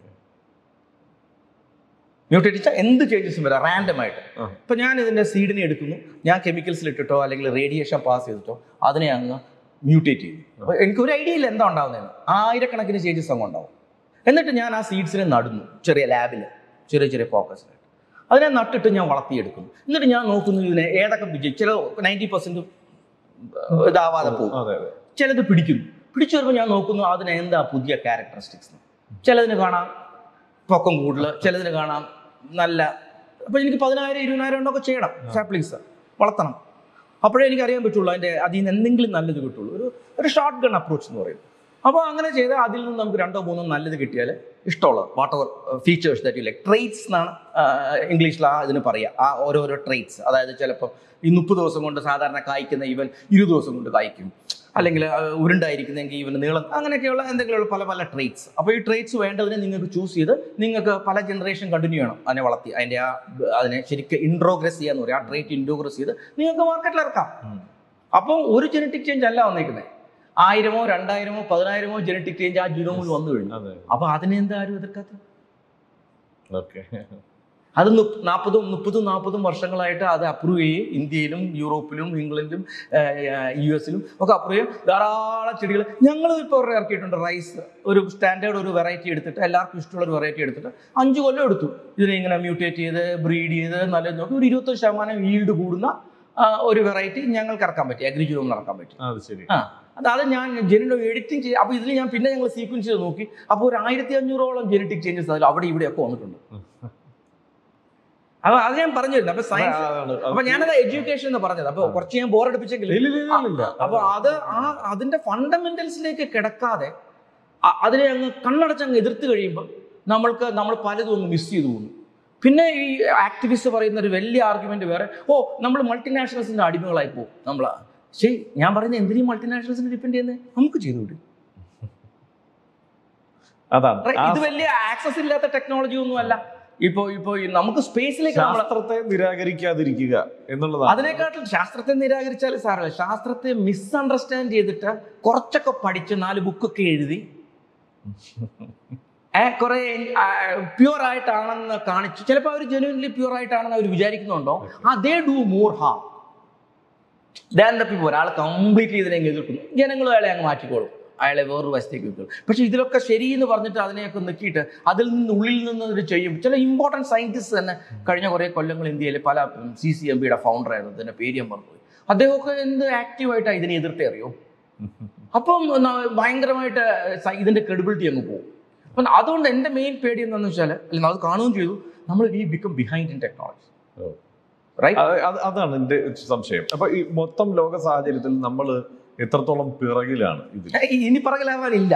മ്യൂട്ടേറ്റ് ചെയ്താൽ എന്ത് ചേഞ്ചസും വരാം റാൻഡം ആയിട്ട് ആ. ഇപ്പൊ ഞാൻ ഇതിന്റെ സീഡിനെ എടുക്കുന്നു ഞാൻ കെമിക്കൽസിൽ ഇട്ടിട്ടോ അല്ലെങ്കിൽ റേഡിയേഷൻ പാസ് ചെയ്തിട്ടോ അതിനെ അങ്ങ് മ്യൂട്ടേറ്റ് ചെയ്തു അപ്പൊ എനിക്ക് ഒരു ഐഡിയ ഇല്ല എന്താ ഉണ്ടാവുന്നതെന്ന് ആയിരക്കണക്കിന് ചേഞ്ചസ് അങ്ങ് ഉണ്ടാവും എന്നിട്ട് ഞാൻ ആ സീഡ്സിനെ നടുന്നു ചെറിയ ലാബിൽ ചെറിയ ചെറിയ ഫോക്കസിലായിട്ട് അതിനെ നട്ടിട്ട് ഞാൻ വളർത്തിയെടുക്കുന്നു എന്നിട്ട് ഞാൻ നോക്കുന്നു ഇതിനെ ഏതൊക്കെ വിജയി ചില നയൻറ്റി പെർസെന്റ് ഇതാവാതെ പോകും അതെ അതെ ചിലത് പിടിക്കുന്നു പിടിച്ചു വരുമ്പോൾ ഞാൻ നോക്കുന്നു അതിന് എന്താ പുതിയ ക്യാരക്ടറിസ്റ്റിക്സ് ചിലതിന് കാണാം പൊക്കം കൂടുതൽ ചിലതിന് കാണാം നല്ല അപ്പോൾ എനിക്ക് പതിനായിരം ഇരുപതിനായിരം ഉണ്ടൊക്കെ ചെയ്യണം സാപ്ലിങ്സ് വളർത്തണം അപ്പോഴേ എനിക്ക് അറിയാൻ പറ്റുള്ളൂ അതിൻ്റെ അതിൽ നിന്ന് എന്തെങ്കിലും നല്ലത് കിട്ടുള്ളൂ ഒരു ഒരു ഷോർട്ട് ഗൺ അപ്രോച്ച് എന്ന് പറയും അപ്പോൾ അങ്ങനെ ചെയ്താൽ അതിൽ നിന്ന് നമുക്ക് രണ്ടോ മൂന്നോ നല്ലത് കിട്ടിയാൽ ഇഷ്ടമുള്ളത് whatever features that you like traits എന്നാണ് ഇംഗ്ലീഷിൽ ആ ഇതിന് പറയുക ആ ഓരോരോ ട്രേറ്റ്സ് അതായത് ചിലപ്പോൾ ഈ മുപ്പത് ദിവസം കൊണ്ട് സാധാരണ കായ്ക്കുന്ന ഇവൻ ഇരുപത് ദിവസം കൊണ്ട് കായ്ക്കും അല്ലെങ്കിൽ ആ, ഉരുണ്ടായിരിക്കുന്നെങ്കിൽ ഇവന് നീളം അങ്ങനെയൊക്കെയുള്ള എന്തെങ്കിലുമുള്ള പല പല ട്രേറ്റ്സ് അപ്പോൾ ഈ ട്രേറ്റ്സ് വേണ്ടതിനെ നിങ്ങൾക്ക് ചൂസ് ചെയ്ത് നിങ്ങൾക്ക് പല ജനറേഷൻ കണ്ടിന്യൂ ചെയ്യണം അതിനെ വളർത്തി അതിൻ്റെ ആ അതിനെ ശരിക്കും ഇൻട്രോഗ്രസ് ചെയ്യാന്ന് പറയും ആ ട്രേറ്റ് ഇൻട്രോഗ്രസ് ചെയ്ത് നിങ്ങൾക്ക് മാർക്കറ്റിൽ ഇറക്കാം ഉം. അപ്പോൾ ഒരു ജനറ്റിക് ചേഞ്ച് അല്ല വന്നേക്കുന്നത് ആയിരമോ രണ്ടായിരമോ പതിനായിരമോ ജനറ്റിക് ചേഞ്ച് ആ ജിനോമിൽ വന്നു കഴിഞ്ഞു അതെ അപ്പോൾ അതിനെ എന്താ ആരും എതിർക്കാത്ത ഓക്കെ അത് മുപ്പ- നാൽപ്പതും മുപ്പതും നാൽപ്പതും വർഷങ്ങളായിട്ട് അത് അപ്രൂവ് ചെയ്യും ഇന്ത്യയിലും യൂറോപ്പിലും ഇംഗ്ലണ്ടിലും യു എസിലും ഒക്കെ അപ്രൂവ് ചെയ്യും ധാരാളം ചെടികൾ ഞങ്ങൾ ഇപ്പോൾ ഒരെണ്ണം ഇറക്കിയിട്ടുണ്ട് റൈസ് ഒരു സ്റ്റാൻഡേർഡ് ഒരു വെറൈറ്റി എടുത്തിട്ട് എല്ലാവർക്കും ഇഷ്ടമുള്ള ഒരു വെറൈറ്റി എടുത്തിട്ട് അഞ്ച് കൊല്ലം എടുത്തു ഇതിനെ ഇങ്ങനെ മ്യൂട്ടേറ്റ് ചെയ്ത് ബ്രീഡ് ചെയ്ത് നല്ലത് നോക്കി ഒരു ഇരുപത്തഞ്ച് ശതമാനം ഈൽഡ് കൂടുന്ന ആ, ഒരു വെറൈറ്റി ഞങ്ങൾക്ക് ഇറക്കാൻ പറ്റി അഗ്രിജൂമിൽ ഇറക്കാൻ പറ്റി അത് ശരി ആ അതായത് ഞാൻ ജെനിനോ എഡിറ്റിംഗ് ചെയ്ത് അപ്പോൾ ഇതിൽ ഞാൻ പിന്നെ ഞങ്ങൾ സീക്വൻസ് ചെയ്ത് നോക്കി അപ്പോൾ ഒരു ആയിരത്തി അഞ്ഞൂറോളം ജനറ്റിക് ചേഞ്ചസ് അതിൽ അവിടെ ഇവിടെയൊക്കെ വന്നിട്ടുണ്ട് അപ്പൊ അത് ഞാൻ പറഞ്ഞു തരുന്നു അപ്പൊ സയൻസ് അതാണ്. അപ്പൊ ഞാനത് എഡ്യൂക്കേഷൻ എന്ന് പറഞ്ഞത് അപ്പൊ കുറച്ച് ഞാൻ ബോറടിപ്പിച്ചെങ്കിലും ഇല്ല, ഇല്ല, ഇല്ല, ഇല്ല. അപ്പൊ അത് ആ അതിന്റെ ഫണ്ടമെന്റൽസിലേക്ക് കിടക്കാതെ അ- അതിനെ അങ്ങ് കണ്ണടച്ചങ്ങ് എതിർത്ത് കഴിയുമ്പോൾ നമ്മൾക്ക് നമ്മൾ പലതും അങ്ങ് മിസ് ചെയ്തു പോകുന്നു പിന്നെ ഈ ആക്ടിവിസ്റ്റ് പറയുന്ന ഒരു വലിയ ആർഗ്യുമെന്റ് വേറെ ഓ നമ്മൾ മൾട്ടിനാഷണൽസിന്റെ അടിമകളായി പോകും നമ്മൾ ശരി ഞാൻ പറയുന്നത് എന്തിനും മൾട്ടിനാഷണൽസിനെ ഡിപ്പെൻഡ് ചെയ്യുന്നത് നമുക്ക് ചെയ്തുകൂടി അതാണ് Right? ആ ഇത് വലിയ ആക്സസ് ഇല്ലാത്ത ടെക്നോളജി ഒന്നും അല്ല ഇപ്പോ ഇപ്പോ ഈ നമുക്ക് സ്പേസിലേക്ക് നമ്മൾ ശാസ്ത്രത്തെ നിരാകരിക്കാതിരിക്കുക എന്നുള്ളതാണ് അതിനെക്കാട്ടിൽ ശാസ്ത്രത്തെ നിരാകരിച്ചാൽ സാറല്ല ശാസ്ത്രത്തെ മിസ്അണ്ടർസ്റ്റാൻഡ് ചെയ്തിട്ട് കുറച്ചൊക്കെ പഠിച്ച് നാല് ബുക്കൊക്കെ എഴുതി കുറെ പ്യുവർ ആയിട്ടാണെന്ന് കാണിച്ചു ചിലപ്പോൾ അവർ ജെനുവൻലി പ്യുവർ ആയിട്ടാണെന്ന് അവർ വിചാരിക്കുന്നുണ്ടോ ആ they do more harm than the people ഒരാൾ കംപ്ലീറ്റ് ഇതിനെ അങ്ങ് എതിർക്കുന്നു ജനങ്ങളും അയാളെ അങ്ങ് മാറ്റിക്കോളും അയാളെ വേറൊരു വശത്തേക്ക് വെക്കും പക്ഷെ ഇതിലൊക്കെ ശരി എന്ന് പറഞ്ഞിട്ട് അതിനെയൊക്കെ നിൽക്കിയിട്ട് അതിൽ നിന്ന് ഉള്ളിൽ നിന്ന് ഇത് ചെയ്യും ചില ഇമ്പോർട്ടൻറ്റ് സയൻറ്റിസ്റ്റ് തന്നെ കഴിഞ്ഞ കുറേ കൊല്ലങ്ങൾ ഇന്ത്യയിൽ പല സി സി എം ബിയുടെ ഫൗണ്ടർ ആയിരുന്നു ഇതിന്റെ പേര് ഞാൻ മറന്നുപോയി അദ്ദേഹമൊക്കെ എന്ത് ആക്റ്റീവായിട്ടാണ് ഇതിനെ എതിർത്തേ അറിയോ അപ്പം ന- ഭയങ്കരമായിട്ട് സ- ഇതിന്റെ ക്രെഡിബിലിറ്റി അങ്ങ് പോകും അപ്പം അതുകൊണ്ട് എൻ്റെ മെയിൻ പേടി എന്താണെന്ന് വെച്ചാൽ അല്ലെങ്കിൽ അത് കാണുകയും ചെയ്തു നമ്മൾ we become behind in technology ഓ. റൈറ്റ് അത് അത് അതാണ് എൻ്റെ സംശയം അപ്പൊ ഈ മൊത്തം ലോക സാഹചര്യത്തിൽ നമ്മൾ എത്രത്തോളം പിറകിലാണ് ഇതിൽ ഇനി പിറകിലാവാനില്ല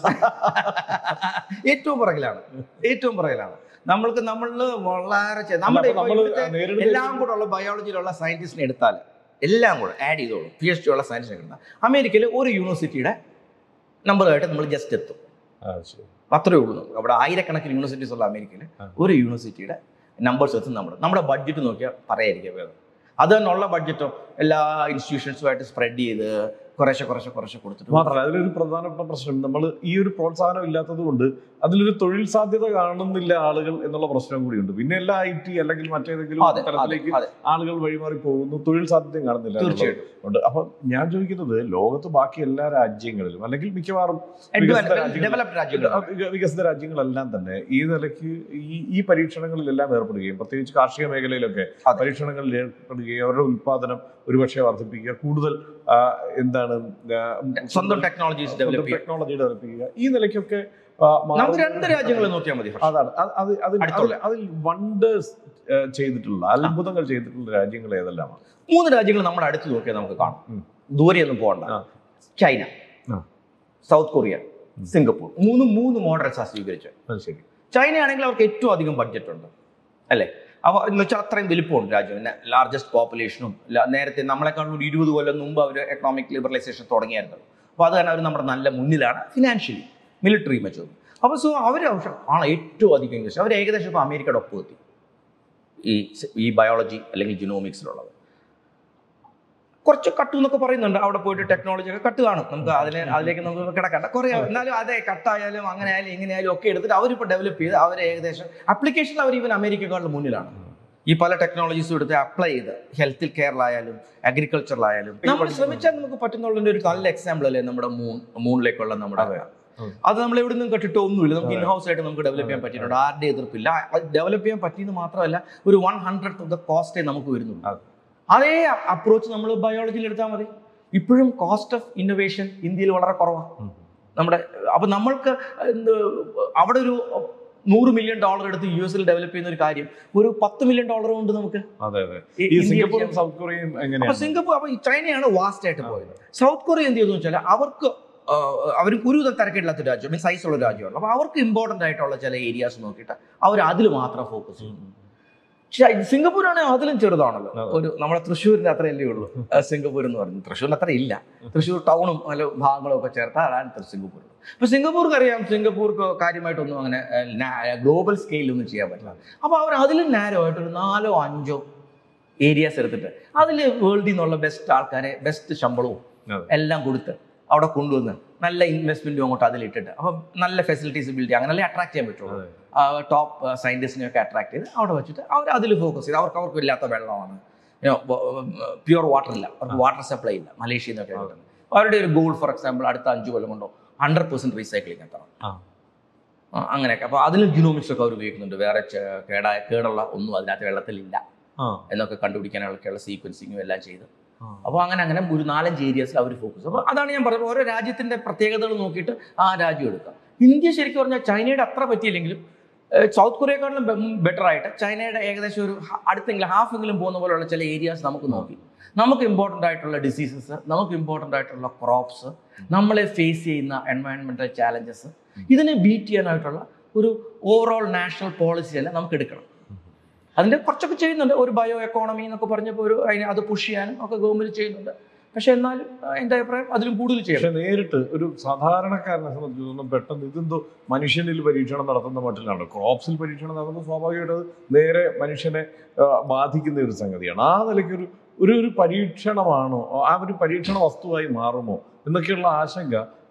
ഏറ്റവും പിറകിലാണ് ഏറ്റവും പിറകിലാണ് നമ്മൾക്ക് നമ്മൾ വളരെ ചെ- നമ്മുടെ അപ്പൊ നമ്മള് ഇവിടുത്തെ നേരിടുന്ന എല്ലാം കൂടെ ഉള്ള ബയോളജിയിലുള്ള സയന്റിസ്റ്റിനെ എടുത്താൽ എല്ലാം കൂടെ ആഡ് ചെയ്തോളും പി എച്ച് ഡി ഉള്ള സയൻസിനെ എടുത്താൽ അമേരിക്കയിൽ ഒരു യൂണിവേഴ്സിറ്റിയുടെ നമ്പറുമായിട്ട് നമ്മൾ ജസ്റ്റ് എത്തും ആ, ശരി. അത്രേ ഉള്ളൂ നമുക്ക് അവിടെ ആയിരക്കണക്കിന് യൂണിവേഴ്സിറ്റീസ് ഉള്ള അമേരിക്കയിൽ ആ. ഒരു യൂണിവേഴ്സിറ്റിയുടെ നമ്പേഴ്സ് എത്തും നമ്മുടെ നമ്മുടെ ബഡ്ജറ്റ് നോക്കിയാൽ പറയായിരിക്കും വേദം അത് തന്നെയുള്ള ബഡ്ജറ്റോ എല്ലാ ഇൻസ്റ്റിറ്റ്യൂഷൻസുമായിട്ട് സ്പ്രെഡ് ചെയ്ത് കുറേശ്ശെ കുറേശ്ശെ കുറേശ്ശെ കൊടുത്തിട്ട് മാത്രമല്ല അതിലൊരു പ്രധാനപ്പെട്ട പ്രശ്നം നമ്മൾ ഈ ഒരു പ്രോത്സാഹനം ഇല്ലാത്തത് കൊണ്ട് അതിലൊരു തൊഴിൽ സാധ്യത കാണുന്നില്ല ആളുകൾ എന്നുള്ള പ്രശ്നം കൂടിയുണ്ട് പിന്നെ എല്ലാ ഐ ടി അല്ലെങ്കിൽ മറ്റേതെങ്കിലും അതെ അതെ തലത്തിലേക്ക് അതെ ആളുകൾ വഴിമാറി പോകുന്നു തൊഴിൽ സാധ്യതയും കാണുന്നില്ല എന്നുള്ളത് തീർച്ചയായിട്ടും ഉണ്ട് അപ്പൊ ഞാൻ ചോദിക്കുന്നത് ലോകത്ത് ബാക്കി എല്ലാ രാജ്യങ്ങളിലും അല്ലെങ്കിൽ മിക്കവാറും രാജ്യങ്ങൾ- ഡെവലപ്ഡ് രാജ്യങ്ങൾ ആ, വിക- വികസിത രാജ്യങ്ങളെല്ലാം തന്നെ ഈ നിലയ്ക്ക് ഈ ഈ പരീക്ഷണങ്ങളിലെല്ലാം ഏർപ്പെടുകയും പ്രത്യേകിച്ച് കാർഷിക മേഖലയിലൊക്കെ അതെ. പരീക്ഷണങ്ങളിൽ ഏർപ്പെടുകയും അവരുടെ ഉൽപാദനം ഒരുപക്ഷെ വർദ്ധിപ്പിക്കുക കൂടുതൽ ആ, എന്താണ് ആ, സ്വന്തം ടെക്നോളജീസ് സ്വന്തം ഡെവലപ്പ് ചെയ്യുക ടെക്നോളജി ഡെവലപ്പ് ചെയ്യുക ഈ നിലയ്ക്കൊക്കെ ആ, മാറുന്ന- നമുക്ക് രണ്ട് രാജ്യങ്ങൾ നോക്കിയാൽ മതി first. അതാണ് അത് അത് അതിൽ അടുത്തുള്ള. അതിൽ- അതിൽ വണ്ടേഴ്സ് ചെയ്തിട്ടുള്ള അത്ഭുതങ്ങൾ ചെയ്തിട്ടുള്ള രാജ്യങ്ങൾ ഏതെല്ലാമാണ് മൂന്ന് രാജ്യങ്ങൾ നമ്മുടെ അടുത്ത് നോക്കിയാൽ നമുക്ക് കാണാം ഉം. ദൂരെ ഒന്നും പോകണ്ട ആ. ചൈന ആ. സൗത്ത് കൊറിയ സിംഗപ്പൂർ മൂന്ന് മൂന്ന് മോഡൽസ് ആ സ്വീകരിച്ചത് അത് ശരി ചൈനയാണെങ്കിൽ അവർക്ക് ഏറ്റവും അധികം ബഡ്ജറ്റ് ഉണ്ട് അല്ലേ അവ എന്ന് വെച്ചാൽ അത്രയും വലിപ്പമുണ്ട് രാജ്യം പിന്നെ ലാർജസ്റ്റ് പോപ്പുലേഷനും നേരത്തെ നമ്മളെക്കാളും ഒരു ഇരുപത് കൊല്ലം മുമ്പ് അവർ എക്കണോമിക് ലിബറലൈസേഷൻ തുടങ്ങിയായിരുന്നു അപ്പോൾ അത് തന്നെ അവർ നമ്മുടെ നല്ല മുന്നിലാണ് ഫിനാൻഷ്യലി മിലിറ്ററി മെച്ചൂർ അപ്പോൾ സോ അവർ ആണ് ഏറ്റവും അധികം ഇൻവെസ്റ്റ് അവർ ഏകദേശം ഇപ്പോൾ അമേരിക്കയുടെ ഒപ്പം എത്തി ഈ സ- ഈ ബയോളജി അല്ലെങ്കിൽ ജിനോമിക്സിലുള്ളത് കുറച്ച് കട്ട് എന്നൊക്കെ പറയുന്നുണ്ട് അവിടെ പോയിട്ട് ടെക്നോളജി ഒക്കെ കട്ട് കാണും നമുക്ക് അതിനെ അതിലേക്ക് നമുക്ക് കിടക്കണ്ട കുറേ എന്നാലും അതെ കട്ടായാലും അങ്ങനെ ആയാലും ഇങ്ങനെ ആയാലും ഒക്കെ എടുത്തിട്ട് അവരിപ്പോൾ ഡെവലപ്പ് ചെയ്ത് അവർ ഏകദേശം ആപ്ലിക്കേഷനിൽ അവർ ഈവൻ അമേരിക്കക്കാളുടെ മുന്നിലാണ് ഈ പല ടെക്നോളജീസും എടുത്ത് അപ്ലൈ ചെയ്ത് ഹെൽത്തിൽ കെയറിലായാലും അഗ്രികൾച്ചറിലായാലും നമ്മൾ ശ്രമിച്ചാൽ നമുക്ക് പറ്റുന്നുള്ളതിന്റെ ഒരു നല്ല എക്സാമ്പിൾ അല്ലേ നമ്മുടെ മൂൺ മൂണിലേക്കുള്ള നമ്മുടെ അതെ. ഉം. അത് നമ്മൾ എവിടെ നിന്നും കെട്ടിട്ടോ ഒന്നുമില്ല നമുക്ക് ഇൻ ഹൗസ് ആയിട്ട് നമുക്ക് ഡെവലപ്പ് ചെയ്യാൻ പറ്റിയിട്ടുണ്ട് ആരുടെ എതിർപ്പില്ല അത് ഡെവലപ്പ് ചെയ്യാൻ പറ്റിയെന്ന് മാത്രമല്ല ഒരു വൺ ഹൺഡ്രഡ് ഓഫ് ദ കോസ്റ്റേ നമുക്ക് വരുന്നുള്ളൂ അതെ. അതേ അപ്രോച്ച് നമ്മൾ ബയോളജിയിൽ എടുത്താൽ മതി ഇപ്പോഴും കോസ്റ്റ് ഓഫ് ഇന്നോവേഷൻ ഇന്ത്യയിൽ വളരെ കുറവാണ് ഉം. നമ്മുടെ അപ്പൊ നമ്മൾക്ക് എന്ത് അവിടെ ഒരു നൂറ് മില്യൺ ഡോളർ എടുത്ത് യു എസിൽ ഡെവലപ്പ് ചെയ്യുന്ന ഒരു കാര്യം ഒരു പത്ത് മില്യൺ ഡോളർ കൊണ്ട് നമുക്ക് അതെ അതെ ഈ ഈ ഇന്ത്യയിൽ സിംഗപ്പൂരും ചെയ്യാൻ- സൗത്ത് കൊറിയയും അപ്പൊ എങ്ങനെയാണ് സിംഗപ്പൂർ അപ്പൊ ഈ ചൈനയാണ് വാസ്റ്റ് ആയിട്ട് പോയത് സൗത്ത് കൊറിയ എന്ത് ചെയ്തു വെച്ചാൽ അവർക്ക് അവർ ഒരുവിധം തിരക്കില്ലാത്ത രാജ്യം മീൻ സൈസ് ഉള്ള രാജ്യമാണ് അപ്പൊ അവർക്ക് ഇമ്പോർട്ടന്റ് ആയിട്ടുള്ള ചില ഏരിയാസ് നോക്കിയിട്ട് അവർ അതിൽ മാത്രം ഫോക്കസ് ചെയ്യും പക്ഷേ സിംഗപ്പൂരാണെങ്കിൽ അതിലും ചെറുതാണല്ലോ അതെ. ഒരു നമ്മുടെ തൃശ്ശൂരിന്റെ അത്രയല്ലേ ഉള്ളൂ ആ, സിംഗപ്പൂർ എന്ന് പറഞ്ഞു തൃശ്ശൂരിന് അത്ര ഇല്ല തൃശ്ശൂർ ടൗണും നല്ല ഭാഗങ്ങളും ഒക്കെ ചേർത്ത് അതാണ് തൃ- സിംഗപ്പൂർ അപ്പൊ സിംഗപ്പൂർക്ക് അറിയാം സിംഗപ്പൂർക്ക് കാര്യമായിട്ടൊന്നും അങ്ങനെ ഗ്ലോബൽ സ്കെയിലൊന്നും ചെയ്യാൻ പറ്റില്ല അപ്പൊ അവർ അതിലും നാരോ ആയിട്ട് ഒരു നാലോ അഞ്ചോ ഏരിയാസ് എടുത്തിട്ട് അതിൽ വേൾഡിൽ നിന്നുള്ള ബെസ്റ്റ് ആൾക്കാരെ ബെസ്റ്റ് ശമ്പളവും അതെ. എല്ലാം കൊടുത്ത് അവിടെ കൊണ്ടുവന്ന് നല്ല ഇൻവെസ്റ്റ്മെന്റും അങ്ങോട്ട് അതിലിട്ടിട്ട് അപ്പം നല്ല ഫെസിലിറ്റീസ് ബിൽഡ് ചെയ്യാം അങ്ങനെ അട്രാക്ട് ചെയ്യാൻ പറ്റുള്ളൂ അതെ. ടോപ്പ് സയന്റിസ്റ്റിനെയൊക്കെ അട്രാക്ട് ചെയ്ത് അവിടെ വെച്ചിട്ട് അവർ അതിൽ ഫോക്കസ് ചെയ്ത് അവർക്ക് അവർക്ക് ഇല്ലാത്ത വെള്ളമാണ് പ്യുവർ വാട്ടർ ഇല്ല അവർക്ക് വാട്ടർ സപ്ലൈ ഇല്ല മലേഷ്യയിൽ നിന്നൊക്കെ കിട്ടുന്നത് അവരുടെ ഒരു ഗോൾ ഫോർ എക്സാമ്പിൾ അടുത്ത അഞ്ച് കൊല്ലം കൊണ്ടോ ഹൺഡ്രഡ് പെർസെന്റ് റീസൈക്ലിംഗ് എത്തണം ആ. ആ, അങ്ങനെയൊക്കെ അപ്പോൾ അതിലും ജിനോമിക്സ് ഒക്കെ അവർ ഉപയോഗിക്കുന്നുണ്ട് വേറെ ചെ- കേടായ കേടുള്ള ഒന്നും അതിനകത്ത് വെള്ളത്തിലില്ല ആ എന്നൊക്കെ കണ്ടുപിടിക്കാനൊക്കെയുള്ള സീക്വൻസിങ്ങും എല്ലാം ചെയ്ത് ആ. അപ്പോൾ അങ്ങനെ അങ്ങനെ ഒരു നാലഞ്ച് ഏരിയസിൽ അവർ ഫോക്കസ് അപ്പോൾ അതാണ് ഞാൻ പറഞ്ഞത് ഓരോ രാജ്യത്തിന്റെ പ്രത്യേകതകൾ നോക്കിയിട്ട് ആ രാജ്യം എടുക്കുക ഇന്ത്യ ശരിക്കും പറഞ്ഞാൽ ചൈനയുടെ അത്ര പറ്റിയില്ലെങ്കിലും ഏഹ്, സൗത്ത് കൊറിയക്കാട്ടിലും ബെറ്റർ ആയിട്ട് ചൈനയുടെ ഏകദേശം ഒരു ഹ- അടുത്തെങ്കിലും ഹാഫ് എങ്കിലും പോകുന്ന പോലെയുള്ള ചില ഏരിയാസ് നമുക്ക് നോക്കി നമുക്ക് ഇമ്പോർട്ടൻ്റ് ആയിട്ടുള്ള ഡിസീസസ് നമുക്ക് ഇമ്പോർട്ടൻ്റ് ആയിട്ടുള്ള ക്രോപ്സ് നമ്മളെ ഫേസ് ചെയ്യുന്ന എൻവയൺമെന്റൽ ചാലഞ്ചസ് ഇതിനെ ബീറ്റ് ചെയ്യാനായിട്ടുള്ള ഒരു ഓവറോൾ നാഷണൽ പോളിസി തന്നെ നമുക്ക് എടുക്കണം അതിന്റെ കുറച്ചൊക്കെ ചെയ്യുന്നുണ്ട് ഒരു ബയോ എക്കോണമി എന്നൊക്കെ പറഞ്ഞപ്പോൾ ഒരു അതിനെ അത് പുഷ് ചെയ്യാനും ഒക്കെ ഗവൺമെന്റ് ചെയ്യുന്നുണ്ട് പക്ഷെ എന്നാലും ആ, എൻ്റെ അഭിപ്രായം അതിലും കൂടുതൽ ചെയ്യണം പക്ഷെ നേരിട്ട് ഒരു സാധാരണക്കാരനെ സംബന്ധിച്ചിടത്തോളം പെട്ടെന്ന് ഇതെന്തോ മനുഷ്യനിൽ പരീക്ഷണം നടത്തുന്ന മട്ടിലാണ് ക്രോപ്സിൽ പരീക്ഷണം നടത്തുന്നത് സ്വാഭാവികമായിട്ട് അത് നേരെ മനുഷ്യനെ ആ, ബാധിക്കുന്ന ഒരു സംഗതിയാണ് ആ നിലയ്ക്ക് ഒരു ഒരു ഒരു പരീക്ഷണമാണോ ആ ഒരു പരീക്ഷണ വസ്തുവായി മാറുമോ എന്നൊക്കെയുള്ള ആശങ്ക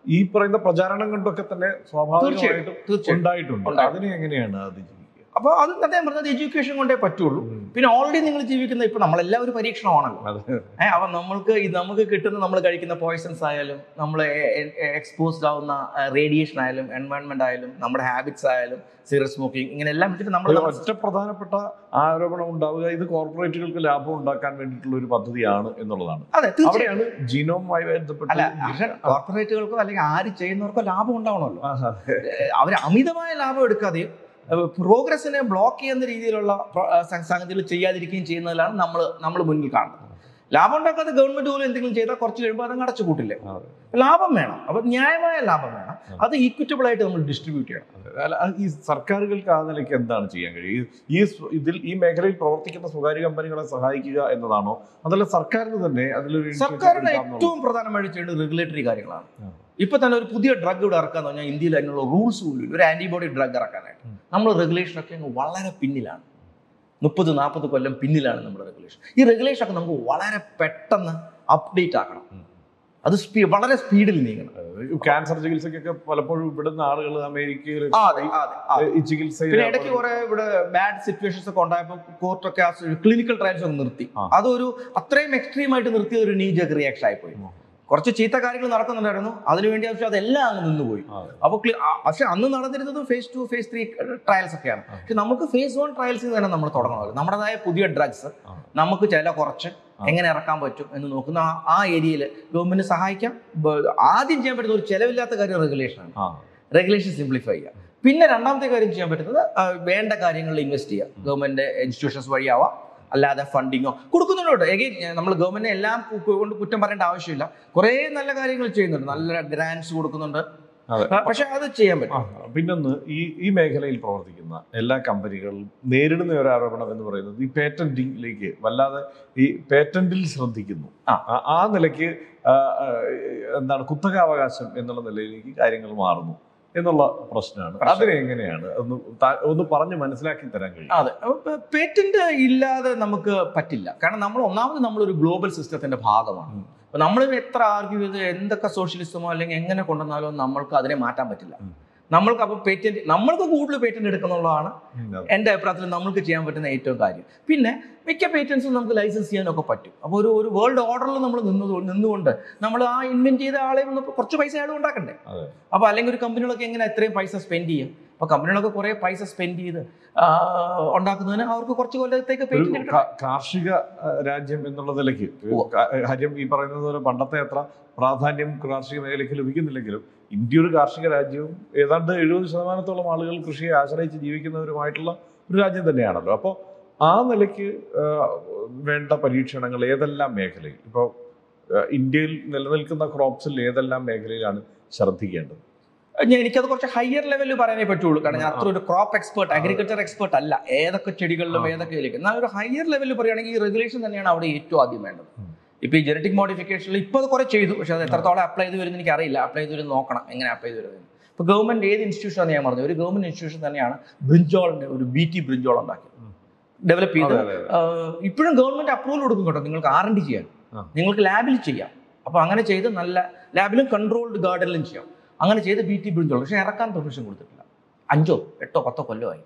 ഈ പറയുന്ന പ്രചാരണം കൊണ്ടൊക്കെ തന്നെ സ്വാഭാവികമായിട്ടും തീർച്ചയായിട്ടും ഉണ്ടായിട്ടുണ്ട് ഉണ്ടായിട്ടുണ്ട്. അതിനെ എങ്ങനെയാണ് അതിജീവിക്കുക അപ്പോൾ അത് അദ്ദേഹം പറഞ്ഞത് എഡ്യൂക്കേഷൻ കൊണ്ടേ പറ്റുള്ളൂ പിന്നെ ഓൾറെഡി നിങ്ങൾ ജീവിക്കുന്ന ഇപ്പൊ നമ്മളെല്ലാം ഒരു പരീക്ഷണമാണല്ലോ അതെ ഏഹ് അപ്പൊ നമ്മൾക്ക് ഇത് നമുക്ക് കിട്ടുന്ന നമ്മൾ കഴിക്കുന്ന പോയ്സൺസ് ആയാലും നമ്മൾ എക്സ്പോസ്ഡ് ആവുന്ന റേഡിയേഷൻ ആയാലും എൻവയോൺമെന്റ് ആയാലും നമ്മുടെ ഹാബിറ്റ്സ് ആയാലും സിഗരറ്റ് സ്മോക്കിംഗ് ഇങ്ങനെ എല്ലാം വെച്ചിട്ട് നമ്മൾ ഒരു ഒറ്റ പ്രധാനപ്പെട്ട ആരോപണം ഉണ്ടാവുക ഇത് കോർപ്പറേറ്റുകൾക്ക് ലാഭം ഉണ്ടാക്കാൻ വേണ്ടിയിട്ടുള്ള ഒരു പദ്ധതിയാണ് എന്നുള്ളതാണ് അതെ തീർച്ചയായും അവിടെയാണ് ജീനോവുമായി ബന്ധപ്പെട്ട് അല്ല പക്ഷെ കോർപ്പറേറ്റുകൾക്കോ അല്ലെങ്കിൽ ആര് ചെയ്യുന്നവർക്കോ ലാഭം ഉണ്ടാവണമല്ലോ ആഹാ. അവർ അമിതമായ ലാഭം എടുക്കാതെയും പ്രോഗ്രസിനെ ബ്ലോക്ക് ചെയ്യുന്ന രീതിയിലുള്ള പ്ര- ആ, സ- സംഗതികൾ ചെയ്യാതിരിക്കുകയും ചെയ്യുന്നതിലാണ് നമ്മൾ നമ്മൾ മുന്നിൽ കാണുന്നത് ലാഭം ഉണ്ടാക്കാതെ ഗവൺമെന്റ് പോലും എന്തെങ്കിലും ചെയ്താൽ കുറച്ച് കഴിയുമ്പോൾ അതങ്ങ് അടച്ചു കൂട്ടില്ലേ അതെ. ലാഭം വേണം അപ്പൊ ന്യായമായ ലാഭം വേണം അത് ഈക്വിറ്റബിൾ ആയിട്ട് നമ്മൾ ഡിസ്ട്രിബ്യൂട്ട് ചെയ്യണം അല്ല, അത് ഈ സർക്കാരുകൾക്ക് ആ നിലയ്ക്ക് എന്താണ് ചെയ്യാൻ കഴിയും ഈ സ്വ- ഇതിൽ ഈ മേഖലയിൽ പ്രവർത്തിക്കുന്ന സ്വകാര്യ കമ്പനികളെ സഹായിക്കുക എന്നതാണോ അതല്ല സർക്കാരിന് തന്നെ അതിലൊരു initiative സർക്കാരിന് എടുക്കാമെന്നുള്ളതാണോ? ഏറ്റവും പ്രധാനമായിട്ട് ചെയ്യേണ്ടത് റെഗുലേറ്ററി കാര്യങ്ങളാണ് ആ. ഇപ്പൊ തന്നെ ഒരു പുതിയ ഡ്രഗ് ഇവിടെ ഇറക്കാന്ന് പറഞ്ഞാൽ ഇന്ത്യയിൽ അതിനുള്ള റൂൾസ് പോലും ഇല്ല. ഒരു ആന്റിബോഡി ഡ്രഗ് ഇറക്കാനായിട്ട് ഉം. നമ്മൾ റെഗുലേഷൻ ഒക്കെ അങ്ങ് വളരെ പിന്നിലാണ് മുപ്പത് നാൽപ്പത് കൊല്ലം പിന്നിലാണ് നമ്മുടെ റെഗുലേഷൻ ഈ റെഗുലേഷൻ ഒക്കെ നമുക്ക് വളരെ പെട്ടെന്ന് അപ്ഡേറ്റ് ആക്കണം ഉം. അത് സ്പീ വളരെ സ്പീഡിൽ നീങ്ങണം അതായത് ക്യാൻസർ ചികിത്സയ്ക്കൊക്കെ പലപ്പോഴും ഇവിടുന്ന് ആളുകൾ അമേരിക്കയിൽ ആ, അതെ, അതെ, അതെ. ഈ ചികിത്സ പിന്നെ ഇടയ്ക്ക് കുറെ ഇവിടെ ബാഡ് സിറ്റുവേഷൻസ് ഒക്കെ ഉണ്ടായപ്പോൾ കോർട്ടൊക്കെ ആ ക്ലിനിക്കൽ ട്രയൽസ് ഒക്കെ നിർത്തി ആ. അതൊരു അത്രയും എക്സ്ട്രീം ആയിട്ട് നിർത്തിയ ഒരു നീ ജഗ് റിയാക്ഷൻ ആയിപ്പോയി ഉം. കുറച്ച് ചീത്ത കാര്യങ്ങൾ നടക്കുന്നുണ്ടായിരുന്നു അതിനുവേണ്ടി പക്ഷെ അതെല്ലാം അങ്ങ് നിന്നുപോയി അപ്പോൾ പക്ഷെ അന്ന് നടന്നിരുന്നത് phase two phase three trials ഒക്കെയാണ് ആ. പക്ഷെ നമുക്ക് ഫേസ് വൺ ട്രയൽസിൽ തന്നെ നമ്മൾ തുടങ്ങണമല്ലോ നമ്മുടേതായ പുതിയ ഡ്രഗ്സ് ആ. നമുക്ക് ചില കുറച്ച് ആ. എങ്ങനെ ഇറക്കാൻ പറ്റും എന്ന് നോക്കുന്ന ആ- ആ ഏരിയയിൽ ഗവൺമെന്റ് സഹായിക്കാം ബ- ആദ്യം ചെയ്യാൻ പറ്റുന്ന ഒരു ചെലവില്ലാത്ത കാര്യം റെഗുലേഷനാണ് ആ റെഗുലേഷൻ സിംപ്ലിഫൈ ചെയ്യുക പിന്നെ രണ്ടാമത്തെ കാര്യം ചെയ്യാൻ പറ്റുന്നത് ആ, വേണ്ട കാര്യങ്ങളിൽ ഇൻവെസ്റ്റ് ചെയ്യുക ഗവൺമെന്റ് ഇൻസ്റ്റിറ്റ്യൂഷൻസ് വഴിയാവാം അല്ലാതെ ഫണ്ടിങ്ങോ കൊടുക്കുന്നുണ്ട് എഗെയിൻ നമ്മൾ ഗവൺമെന്റിനെ എല്ലാം കു- കു- കൊണ്ട് കുറ്റം പറയേണ്ട ആവശ്യമില്ല കുറേ നല്ല കാര്യങ്ങൾ ചെയ്യുന്നുണ്ട് നല്ല ഗ്രാൻഡ്സ് കൊടുക്കുന്നുണ്ട് അതെ ആ, പക്ഷെ അത് ചെയ്യാൻ പറ്റും ആ, പിന്നൊന്ന് ഈ ഈ മേഖലയിൽ പ്രവർത്തിക്കുന്ന എല്ലാ കമ്പനികളും നേരിടുന്ന ഒരു ആരോപണം എന്ന് പറയുന്നത് ഈ പേറ്റന്റിംഗിലേക്ക് വല്ലാതെ ഈ പേറ്റന്റിൽ ശ്രദ്ധിക്കുന്നു ആ. ആ- ആ നിലയ്ക്ക് ആ, ആ, എന്താണ് കുത്തകാവകാശം എന്നുള്ള നിലയിലേക്ക് കാര്യങ്ങൾ മാറുന്നു എന്നുള്ള പ്രശ്നമാണ് പ്രശ്നം. അതിനെ എങ്ങനെയാണ് ഒന്ന് താ- ഒന്ന് പറഞ്ഞ് മനസ്സിലാക്കി തരാൻ കഴിയും അതെ പേറ്റന്റ് ഇല്ലാതെ നമുക്ക് പറ്റില്ല കാരണം നമ്മൾ ഒന്നാമത് നമ്മളൊരു ഗ്ലോബൽ സിസ്റ്റത്തിന്റെ ഭാഗമാണ് ഉം. അപ്പൊ നമ്മൾ എത്ര ആർഗ്യൂ ചെയ്ത് എന്തൊക്കെ സോഷ്യലിസമോ അല്ലെങ്കിൽ എങ്ങനെ കൊണ്ടുവന്നാലും നമ്മൾക്ക് അതിനെ മാറ്റാൻ പറ്റില്ല ഉം. നമ്മൾക്ക് അപ്പോൾ പേറ്റന്റ് നമ്മൾക്ക് കൂടുതൽ പേറ്റന്റ് എടുക്കുന്നുള്ളതാണ് ഉം, അതെ. എൻ്റെ അഭിപ്രായത്തിൽ നമ്മൾക്ക് ചെയ്യാൻ പറ്റുന്ന ഏറ്റവും കാര്യം പിന്നെ മിക്ക പേറ്റൻസും നമുക്ക് ലൈസൻസ് ചെയ്യാനൊക്കെ പറ്റും അപ്പോൾ ഒരു ഒരു വേൾഡ് ഓർഡറിൽ നമ്മൾ നിന്നത് നിന്നുകൊണ്ട് നമ്മൾ ആ ഇൻവെന്റ് ചെയ്ത ആളെ ഒന്ന് കുറച്ച് പൈസ അയാൾ ഉണ്ടാക്കണ്ടേ അതെ. അപ്പോൾ അല്ലെങ്കിൽ ഒരു കമ്പനികളൊക്കെ എങ്ങനെ എത്രയും പൈസ സ്പെൻഡ് ചെയ്യും അപ്പോൾ കമ്പനികളൊക്കെ കുറേ പൈസ സ്പെൻഡ് ചെയ്ത് ആ, ഉണ്ടാക്കുന്നതിന് അവർക്ക് കുറച്ച് കൊല്ലത്തേക്ക് ഒരു പേറ്റന്റ് കിട്ടണം കാ- കാർഷിക ആ, രാജ്യം എന്നുള്ള നിലയ്ക്ക് കാ- കാര്യം ഈ പറയുന്നത് പോലെ പണ്ടത്തെ അത്ര പ്രാധാന്യം കാർഷിക മേഖലയ്ക്ക് ലഭിക്കുന്നില്ലെങ്കിലും ഇന്ത്യ ഒരു കാർഷിക രാജ്യവും ഏതാണ്ട് എഴുപത് ശതമാനത്തോളം ആളുകൾ കൃഷിയെ ആശ്രയിച്ച് ജീവിക്കുന്നവരുമായിട്ടുള്ള ഒരു രാജ്യം തന്നെയാണല്ലോ അപ്പോൾ ആ നിലയ്ക്ക് ആ, വേണ്ട പരീക്ഷണങ്ങൾ ഏതെല്ലാം മേഖലയിൽ ഇപ്പോൾ ഇന്ത്യയിൽ നിലനിൽക്കുന്ന ക്രോപ്സിൽ ഏതെല്ലാം മേഖലയിലാണ് ശ്രദ്ധിക്കേണ്ടത് ഞാൻ എനിക്കത് കുറച്ച് ഹയർ ലെവലിൽ പറയാനേ പറ്റുള്ളൂ കാരണം ഞാൻ അത്ര ഒരു ക്രോപ്പ് എക്സ്പേർട്ട് അഗ്രികൾച്ചർ എക്സ്പേർട്ട് അല്ല ഏതൊക്കെ ചെടികളിലും ആ. ഏതൊക്കെ ഇതിലേക്ക് എന്നാൽ ഒരു ഹയർ ലെവലിൽ പറയുകയാണെങ്കിൽ ഈ റെഗുലേഷൻ തന്നെയാണ് അവിടെ ഏറ്റവും ആദ്യം വേണ്ടത് ഉം. ഇപ്പൊ ഈ ജനറ്റിക് മോഡിഫിക്കേഷനിൽ ഇപ്പോൾ അത് കുറെ ചെയ്തു പക്ഷെ അത് എത്രത്തോളം അപ്ലൈ ചെയ്ത് വരുന്നത് എനിക്ക് അറിയില്ല അപ്ലൈ ചെയ്ത് വരുന്നത് നോക്കണം എങ്ങനെ അപ്ലൈ ചെയ്ത് വരുന്നത് ഇപ്പൊ ഗവൺമെന്റ് ഏത് ഇൻസ്റ്റിറ്റ്യൂഷൻ ആണ് ഞാൻ പറഞ്ഞത് ഒരു ഗവൺമെന്റ് ഇൻസ്റ്റിറ്റ്യൂഷൻ തന്നെയാണ് ബ്രിഞ്ചോളിന്റെ ഒരു ബി ടി ബ്രിഞ്ചോൾ ഉണ്ടാക്കിയത് ഉം. ഡെവലപ്പ് ചെയ്ത് അതെ, അതെ, അതെ. ആഹ് ഇപ്പോഴും ഗവൺമെന്റ് അപ്രൂവൽ കൊടുക്കും കേട്ടോ നിങ്ങൾക്ക് ആർ എൻ ഡി ചെയ്യാൻ ആ. നിങ്ങൾക്ക് ലാബിൽ ചെയ്യാം അപ്പൊ അങ്ങനെ ചെയ്ത് നല്ല ലാബിലും കൺട്രോൾഡ് ഗാർഡനിലും ചെയ്യാം അങ്ങനെ ചെയ്ത് ബി ടി ബ്രിഞ്ചോൾ പക്ഷെ ഇറക്കാൻ പെർമിഷൻ കൊടുത്തിട്ടില്ല അഞ്ചോ എട്ടോ പത്തോ കൊല്ലമായി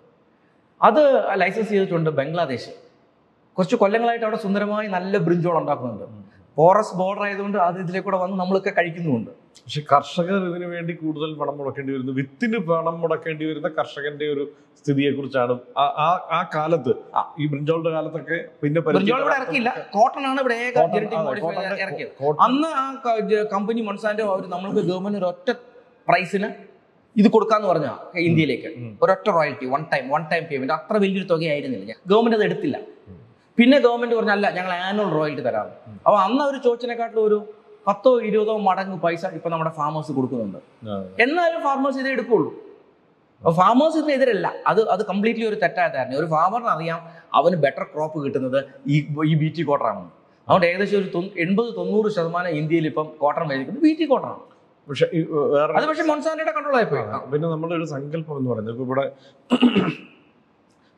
അത് ലൈസൻസ് ചെയ്തിട്ടുണ്ട് ബംഗ്ലാദേശ് കുറച്ച് കൊല്ലങ്ങളായിട്ട് അവിടെ സുന്ദരമായി നല്ല ബ്രിഞ്ചോൾ ഉണ്ടാക്കുന്നുണ്ട് ഉം. ഫോറസ്റ്റ് ബോർഡർ ആയതുകൊണ്ട് അത് ഇതിലെ കൂടെ വന്ന് നമ്മളൊക്കെ കഴിക്കുന്നുമുണ്ട് പക്ഷെ കർഷകർ ഇതിനു വേണ്ടി കൂടുതൽ പണം മുടക്കേണ്ടി വരുന്നു വിത്തിന് പണം മുടക്കേണ്ടി വരുന്ന കർഷകന്റെ ഒരു സ്ഥിതിയെ കുറിച്ചാണ് ആ കാലത്ത് ആ. ഈ ബ്രിഞ്ചോളുടെ കാലത്തൊക്കെ പിന്നെ ബ്രിഞ്ചോൾ ഇവിടെ ഇറക്കിയില്ല കോട്ടൺ ആണ് ഇവിടെ ഏക കോട്ടൺ- ജനറ്റിക് അതെ, മോഡിഫൈ കോട്ടന്റെ- ഇറക്കിയത് കോട്ടൺ- അന്ന് ആ കമ്പനി മൊൺസാൻഡോ അവർ നമ്മൾക്ക് ഗവൺമെന്റ് ഒരു ഒറ്റ പ്രൈസിന് ഇത് കൊടുക്കാന്ന് പറഞ്ഞാ ഇന്ത്യയിലേക്ക് ഉം. ഒരൊറ്റ royalty one time one time payment അത്ര വലിയൊരു തുകയായിരുന്നില്ല ഗവൺമെന്റ് അത് എടുത്തില്ല ഉം. പിന്നെ ഗവൺമെന്റ് പറഞ്ഞ അല്ല ഞങ്ങൾ ആനുവൽ റോയൽറ്റി തരാം ഉം. അപ്പൊ അന്ന് അവർ ചോദിച്ചതിനെക്കാട്ടിലും ഒരു പത്തോ ഇരുപതോ മടങ്ങ് പൈസ ഇപ്പൊ നമ്മുടെ ഫാമേഴ്സ് കൊടുക്കുന്നുണ്ട് ആ, എന്നാലും ഫാർമേഴ്സ് ഇതേ എടുക്കുള്ളൂ അപ്പൊ ഫാമേഴ്സ് ഇതിനെതിരല്ല അത് അത് കംപ്ലീറ്റ്ലി ഒരു തെറ്റായ ധാരണ ഒരു ഫാമറിന് അറിയാം അവന് ബെറ്റർ ക്രോപ്പ് കിട്ടുന്നത് ഈ ഈ ബി ടി കോട്ടറാണെന്ന് അതുകൊണ്ട് ഏകദേശം ഒരു തൊണ്ണൂ- എൺപത് തൊണ്ണൂറ് ശതമാനം ഇന്ത്യയിൽ ഇപ്പം കോട്ടൺ മേടിക്കുന്നത് ബി ടി കോട്ടറാണ് പക്ഷെ ഈ വേറെ അത് പക്ഷേ മൊൺസാൻഡയുടെ കൺട്രോൾ ആയിപ്പോയി ആ, പിന്നെ നമ്മുടെ ഒരു സങ്കല്പം എന്ന് പറയുന്നത് ഇപ്പൊ ഇവിടെ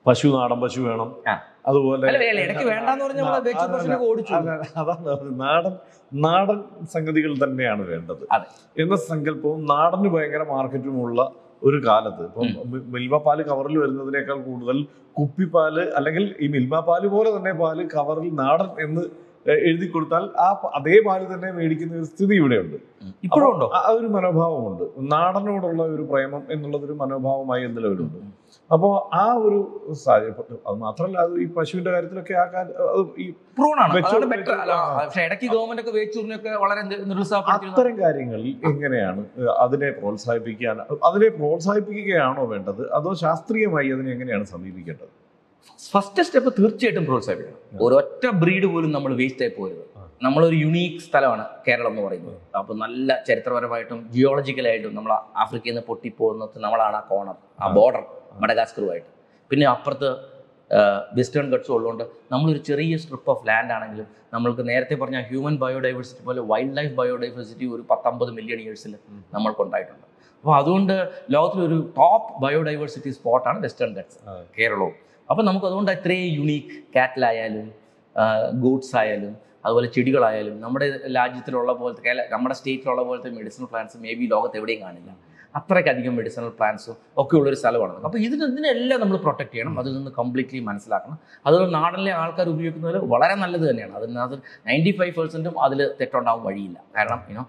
പശു നാടൻ പശു വേണം ആ. അതുപോലെ അല്ല അല്ല, ഇടയ്ക്ക് വേണ്ടാന്ന് പറഞ്ഞ നമ്മളെ വേച്ചൂർ അതല്ല, പശുവിനൊക്കെ ഓടിച്ചു അതാണ് അതാണ് പറഞ്ഞത്. നാടൻ നാടൻ സംഗതികൾ തന്നെയാണ് വേണ്ടത് അതെ. എന്ന സങ്കല്പവും നാടന് ഭയങ്കര മാർക്കറ്റുമുള്ള ഒരു കാലത്ത് ഇപ്പം മി- മിൽമ പാല് കവറിൽ വരുന്നതിനേക്കാൾ കൂടുതൽ കുപ്പിപ്പാല് അല്ലെങ്കിൽ ഈ മിൽമ പാല് പോലെ തന്നെ പാല് കവറിൽ നാടൻ എന്ന് എ- എഴുതി കൊടുത്താൽ ആ പ- അതേ പാല് തന്നെ മേടിക്കുന്ന ഒരു സ്ഥിതി ഇവിടെയുണ്ട് ഇപ്പോഴും ഉണ്ടോ ആ ഒരു മനോഭാവമുണ്ട് നാടനോടുള്ള ഒരു പ്രേമം എന്നുള്ളതൊരു മനോഭാവമായി നിലവിലുണ്ട് അപ്പോൾ ആ ഒരു സാഹചര്യം അത് മാത്രമല്ല അത് ഈ പശുവിന്റെ കാര്യത്തിലൊക്കെ ആ കാര്യം അത് ഈ പ്രൂൺ ആണ് വെച്ചൂർ- അതാണ് ബെറ്റർ അല്ല പക്ഷെ ഇടയ്ക്ക് ഗവൺമെന്റ് ഒക്കെ വേച്ചൂരിനൊക്കെ വളരെ നി- നിരുത്സാഹപ്പെടുത്തിയിരുന്നു അത്തരം കാര്യങ്ങളിൽ എങ്ങനെയാണ് ഏഹ്, അതിനെ പ്രോത്സാഹിപ്പിക്കാൻ അതിനെ പ്രോത്സാഹിപ്പിക്കുകയാണോ വേണ്ടത് അതോ ശാസ്ത്രീയമായി അതിനെ എങ്ങനെയാണ് സമീപിക്കേണ്ടത് ഫസ്റ്റ് സ്റ്റെപ്പ് തീർച്ചയായിട്ടും പ്രോത്സാഹിപ്പിക്കണം ഒരൊറ്റ ബ്രീഡ് പോലും നമ്മൾ വേസ്റ്റ് ആയി പോരുത് ആ. നമ്മളൊരു യുണീക്ക് സ്ഥലമാണ് കേരളം എന്ന് പറയുന്നത് അപ്പോൾ നല്ല ചരിത്രപരമായിട്ടും ജിയോളജിക്കലായിട്ടും നമ്മൾ ആഫ്രിക്കയിൽ നിന്ന് പൊട്ടിപ്പോകുന്നത് നമ്മളാണ് ആ കോണർ ആ ആ. ബോർഡർ മഡഗാസ്കറുമായിട്ട് പിന്നെ അപ്പുറത്ത് വെസ്റ്റേൺ ഗട്ട്സ് ഉള്ളതുകൊണ്ട് നമ്മളൊരു ചെറിയ സ്ട്രിപ്പ് ഓഫ് ലാൻഡ് ആണെങ്കിലും നമ്മൾക്ക് നേരത്തെ പറഞ്ഞ ഹ്യൂമൻ ബയോഡൈവേഴ്സിറ്റി പോലെ വൈൽഡ് ലൈഫ് ബയോഡൈവേഴ്സിറ്റി ഒരു പത്തൊമ്പത് മില്യൺ ഇയേഴ്സിൽ നമ്മൾക്കുണ്ടായിട്ടുണ്ട് അപ്പോൾ അതുകൊണ്ട് ലോകത്തിലൊരു ടോപ്പ് ബയോഡൈവേഴ്സിറ്റി സ്പോട്ടാണ് വെസ്റ്റേൺ ഗട്ട്സ് ആ. കേരളവും അപ്പോൾ നമുക്ക് അതുകൊണ്ട് ഇത്രയും യുണീക്ക് കാറ്റിലായാലും ഗൂഡ്സ് ആയാലും അതുപോലെ ചെടികളായാലും നമ്മുടെ രാജ്യത്തിലുള്ള പോലത്തെ കേരള നമ്മുടെ സ്റ്റേറ്റിലുള്ള പോലത്തെ മെഡിസിനൽ പ്ലാന്റ്സ് മേ ബി ലോകത്ത് എവിടെയും കാണില്ല അത്രയ്ക്കധികം മെഡിസിനൽ പ്ലാന്റ്സും ഒക്കെ ഉള്ളൊരു സ്ഥലമാണ് അപ്പോൾ ഇതിന് ഇതിനെല്ലാം നമ്മൾ പ്രൊട്ടക്ട് ചെയ്യണം അതിൽ നിന്ന് കംപ്ലീറ്റ്ലി മനസ്സിലാക്കണം അതുകൊണ്ട് നാട്ടിലെ ആൾക്കാർ ഉപയോഗിക്കുന്നത് വളരെ നല്ലത് തന്നെയാണ് അതിനകത്ത് നയൻറ്റി ഫൈവ് പെർസെൻറ്റും അതിൽ തെറ്റുണ്ടാവാൻ വഴിയില്ല കാരണം യുനോ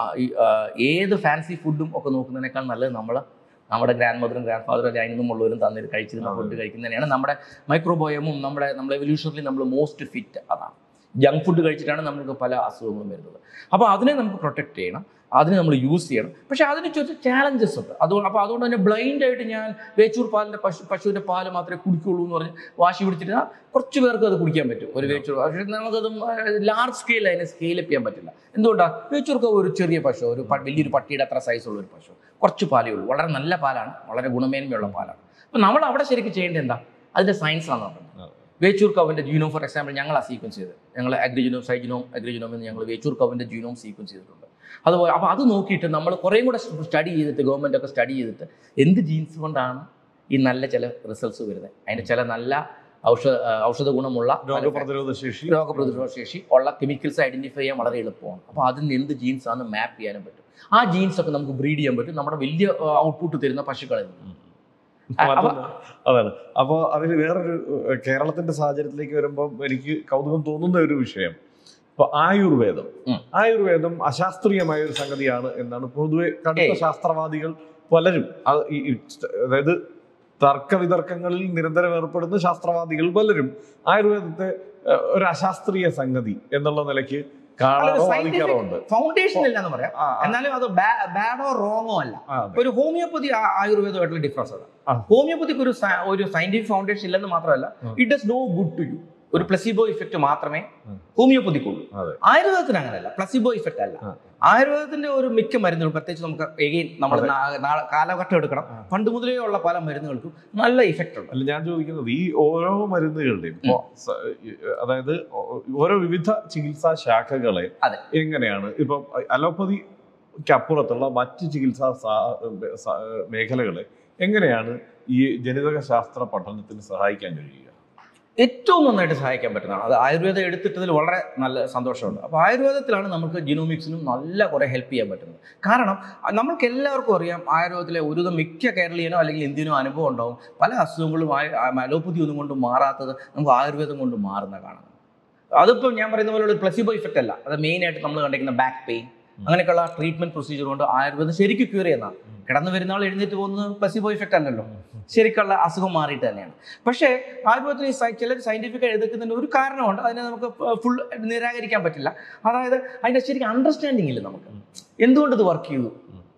ഏത് ഫാൻസി ഫുഡും ഒക്കെ നോക്കുന്നതിനേക്കാൾ നല്ലത് നമ്മൾ നമ്മുടെ ഗ്രാൻഡ് മദറും ഗ്രാൻഡ് ഫാദറും അതിൽ നിന്നുമുള്ളവരും തന്നിട്ട് കഴിച്ചിരുന്ന ഫുഡ് കഴിക്കുന്നതിനെയാണ് നമ്മുടെ മൈക്രോബയോമും നമ്മുടെ നമ്മുടെ എവല്യൂഷണലി നമ്മൾ മോസ്റ്റ് ഫിറ്റ് അതാണ് ജങ്ക് ഫുഡ് കഴിച്ചിട്ടാണ് നമുക്ക് പല അസുഖങ്ങളും വരുന്നത് അപ്പോൾ അതിനെ നമുക്ക് പ്രൊട്ടക്ട് ചെയ്യണം അതിനെ നമ്മൾ യൂസ് ചെയ്യണം പക്ഷേ അതിന് കുറച്ച് ചാലഞ്ചസ് ഉണ്ട് അതുകൊണ്ട് അപ്പോൾ അതുകൊണ്ട് തന്നെ ബ്ലൈൻഡ് ആയിട്ട് ഞാൻ വേച്ചൂർ പാലിൻ്റെ പശു പശുവിൻ്റെ പാല് മാത്രമേ കുടിക്കുള്ളൂ എന്ന് പറഞ്ഞ് വാശി പിടിച്ചിട്ട് കുറച്ച് പേർക്ക് അത് കുടിക്കാൻ പറ്റും ഒരു വേച്ചൂർ പക്ഷേ നമുക്കത് ലാർജ് സ്കെയിൽ അതിനെ സ്കെയിൽ ചെയ്യാൻ പറ്റില്ല എന്തുകൊണ്ടാണ് വേച്ചൂർക്ക് ഒരു ചെറിയ പശു ഒരു പ- വലിയൊരു പട്ടിയുടെ അത്ര സൈസുള്ള ഒരു പശു കുറച്ച് പാലേ ഉള്ളൂ വളരെ നല്ല പാലാണ് വളരെ ഗുണമേന്മയുള്ള പാലാണ് അപ്പം നമ്മൾ അവിടെ ശരിക്കും ചെയ്യേണ്ടത് എന്താ അതിൻ്റെ സയൻസാണ് നോക്കുന്നത് വേച്ചൂർ കവിൻ്റെ ജീനോം ഫോർ എക്സാമ്പിൾ ഞങ്ങൾ ആ സീക്വൻസ് ചെയ്ത് ഞങ്ങൾ അഗ്രിജിനോം സൈജിനോം അഗ്രിജിനോം എന്ന് ഞങ്ങൾ വേച്ചൂർ കവിൻ്റെ ജീനോം സീക്വൻസ് ചെയ്തിട്ടുണ്ട് അതുപോലെ അപ്പോൾ അത് നോക്കിയിട്ട് നമ്മൾ കുറേയും കൂടെ സ്റ്റഡി ചെയ്തിട്ട് ഗവൺമെൻറ് ഒക്കെ സ്റ്റഡി ചെയ്തിട്ട് എന്ത് ജീൻസ് കൊണ്ടാണ് ഈ നല്ല ചില റിസൾട്ട്സ് വരുന്നത് അതിൻ്റെ ചില നല്ല ഔഷധ ഔഷധ ഗുണമുള്ള പല രോഗപ്രതിരോധ ശേഷി രോഗപ്രതിരോധ ശേഷി ഉള്ള കെമിക്കൽസ് ഐഡന്റിഫൈ ചെയ്യാൻ വളരെ എളുപ്പമാണ് അപ്പോൾ അതിന് എന്ത് ജീൻസ് ആണ് മാപ്പ് ചെയ്യാനും പറ്റും ആ ജീൻസ് ഒക്കെ നമുക്ക് ബ്രീഡ് ചെയ്യാൻ പറ്റും നമ്മുടെ വലിയ ഔട്ട്പുട്ട് തരുന്ന പശുക്കളിൽ നിന്ന് മറ്റൊന്ന് അതാണ് അപ്പോൾ അതിൽ വേറൊരു ഏഹ്, കേരളത്തിന്റെ സാഹചര്യത്തിലേക്ക് വരുമ്പോൾ എനിക്ക് കൗതുകം തോന്നുന്ന ഒരു വിഷയം ഇപ്പൊ ആയുർവേദം ഉം. ആയുർവേദം അശാസ്ത്രീയമായ ഒരു സംഗതിയാണ് എന്നാണ് പൊതുവെ കടുത്ത ഏയ്. ശാസ്ത്രവാദികൾ പലരും അത് ഈ ഈ അതായത് തർക്ക വിതർക്കങ്ങളിൽ നിരന്തരം ഏർപ്പെടുന്ന ശാസ്ത്രവാദികൾ പലരും ആയുർവേദത്തെ ഏഹ്, ഒരു അശാസ്ത്രീയ സംഗതി എന്നുള്ള നിലയ്ക്ക് കാണാറോ വാദിക്കാറുണ്ട് ഫൗണ്ടേഷൻ ഇല്ല എന്ന് പറയാം ആ, ആ, എന്നാലും അത് ബാഡോ റോങ്ങോ അല്ല ആ, അതെ. ഒരു ഹോമിയോപ്പതി ആ- ആയുർവേദമായിട്ടുള്ള ഡിഫറൻസ് ആ. അതാണ് ഹോമിയോപ്പതിക്ക് ഒരു സ- ഒരു സയന്റിഫിക് ഫൗണ്ടേഷൻ ഇല്ലെന്ന് മാത്രമല്ല ഉം. It does no good to you ഒരു പ്ലസിബോ ഇഫക്റ്റ് മാത്രമേ ഉം. ഹോമിയോപ്പതിക്കുള്ളൂ അതെ. ആയുർവേദത്തിന് അങ്ങനെയല്ല പ്ലസിബോ ഇഫക്റ്റ് അല്ല ആ. ആയുർവേദത്തിന്റെ ഒരു മിക്ക മരുന്നുകൾ പ്രത്യേകിച്ച് നമുക്ക് എഗെയിൻ നമ്മൾ കാലഘട്ടം എടുക്കണം ആ. പണ്ട് മുതലേ ഉള്ള പല മരുന്നുകൾക്കും നല്ല ഇഫക്റ്റ് ഉണ്ട് അല്ല ഞാൻ ചോദിക്കുന്നത് ഈ ഓരോ മരുന്നുകളുടെയും ഇപ്പോ സ- ഈ, അതായത് ഓ- ഓരോ വിവിധ ചികിത്സാ ശാഖകളെ അതെ. എങ്ങനെയാണ് ഇപ്പൊ അലോപ്പതിക്ക് അപ്പുറത്തുള്ള മറ്റ് ചികിത്സാ സാ- സ- മേഖലകളെ എങ്ങനെയാണ് ഈ ജനിതക ശാസ്ത്ര പഠനത്തിന് സഹായിക്കാൻ കഴിയുക ഏറ്റവും നന്നായിട്ട് സഹായിക്കാൻ പറ്റുന്നതാണ് അത് ആയുർവേദം എടുത്തിട്ടതിൽ വളരെ നല്ല സന്തോഷമുണ്ട് അപ്പോൾ ആയുർവേദത്തിലാണ് നമുക്ക് ജിനോമിക്സിനും നല്ല കുറേ ഹെൽപ്പ് ചെയ്യാൻ പറ്റുന്നത് കാരണം അഹ് നമ്മൾക്ക് എല്ലാവർക്കും അറിയാം ആയുർവേദത്തിലെ ഒരുവിധം മിക്ക കേരളീയനോ അല്ലെങ്കിൽ ഇന്ത്യനോ അനുഭവം ഉണ്ടാവും പല അസുഖങ്ങളും അലോപ്പതി ഒന്നും കൊണ്ട് മാറാത്തത് നമുക്ക് ആയുർവേദം കൊണ്ട് മാറുന്ന കാണാം അതിപ്പോൾ ഞാൻ പറയുന്ന പോലെ ഒരു പ്ലസിബോ ഇഫക്റ്റ് അല്ല അത് മെയിനായിട്ട് നമ്മൾ കണ്ടിരിക്കുന്ന ബാക്ക് പെയിൻ അങ്ങനെയൊക്കെയുള്ള ട്രീറ്റ്മെന്റ് പ്രൊസീജിയർ കൊണ്ട് ആയുർവേദം ശരിക്കും ക്യൂർ ചെയ്യുന്നതാണ് കിടന്നു വരുന്ന ആൾ എഴുന്നേറ്റ് പോകുന്നത് പ്ലസിബോ ഇഫക്റ്റ് അല്ലല്ലോ ശരിക്കുള്ള അസുഖം മാറിയിട്ട് തന്നെയാണ് പക്ഷേ ആയുർവേദത്തിന് ഈ സൈ- ചിലർ സയന്റിഫിക് എഴുതുന്നതിന് ഒരു കാരണമുണ്ട് അതിനെ നമുക്ക് ഫുൾ നിരാകരിക്കാൻ പറ്റില്ല അതായത് അതിന്റെ ശരിക്കും അണ്ടർസ്റ്റാൻഡിംഗ് ഇല്ല നമുക്ക് എന്തുകൊണ്ട് ഇത് വർക്ക് ചെയ്തു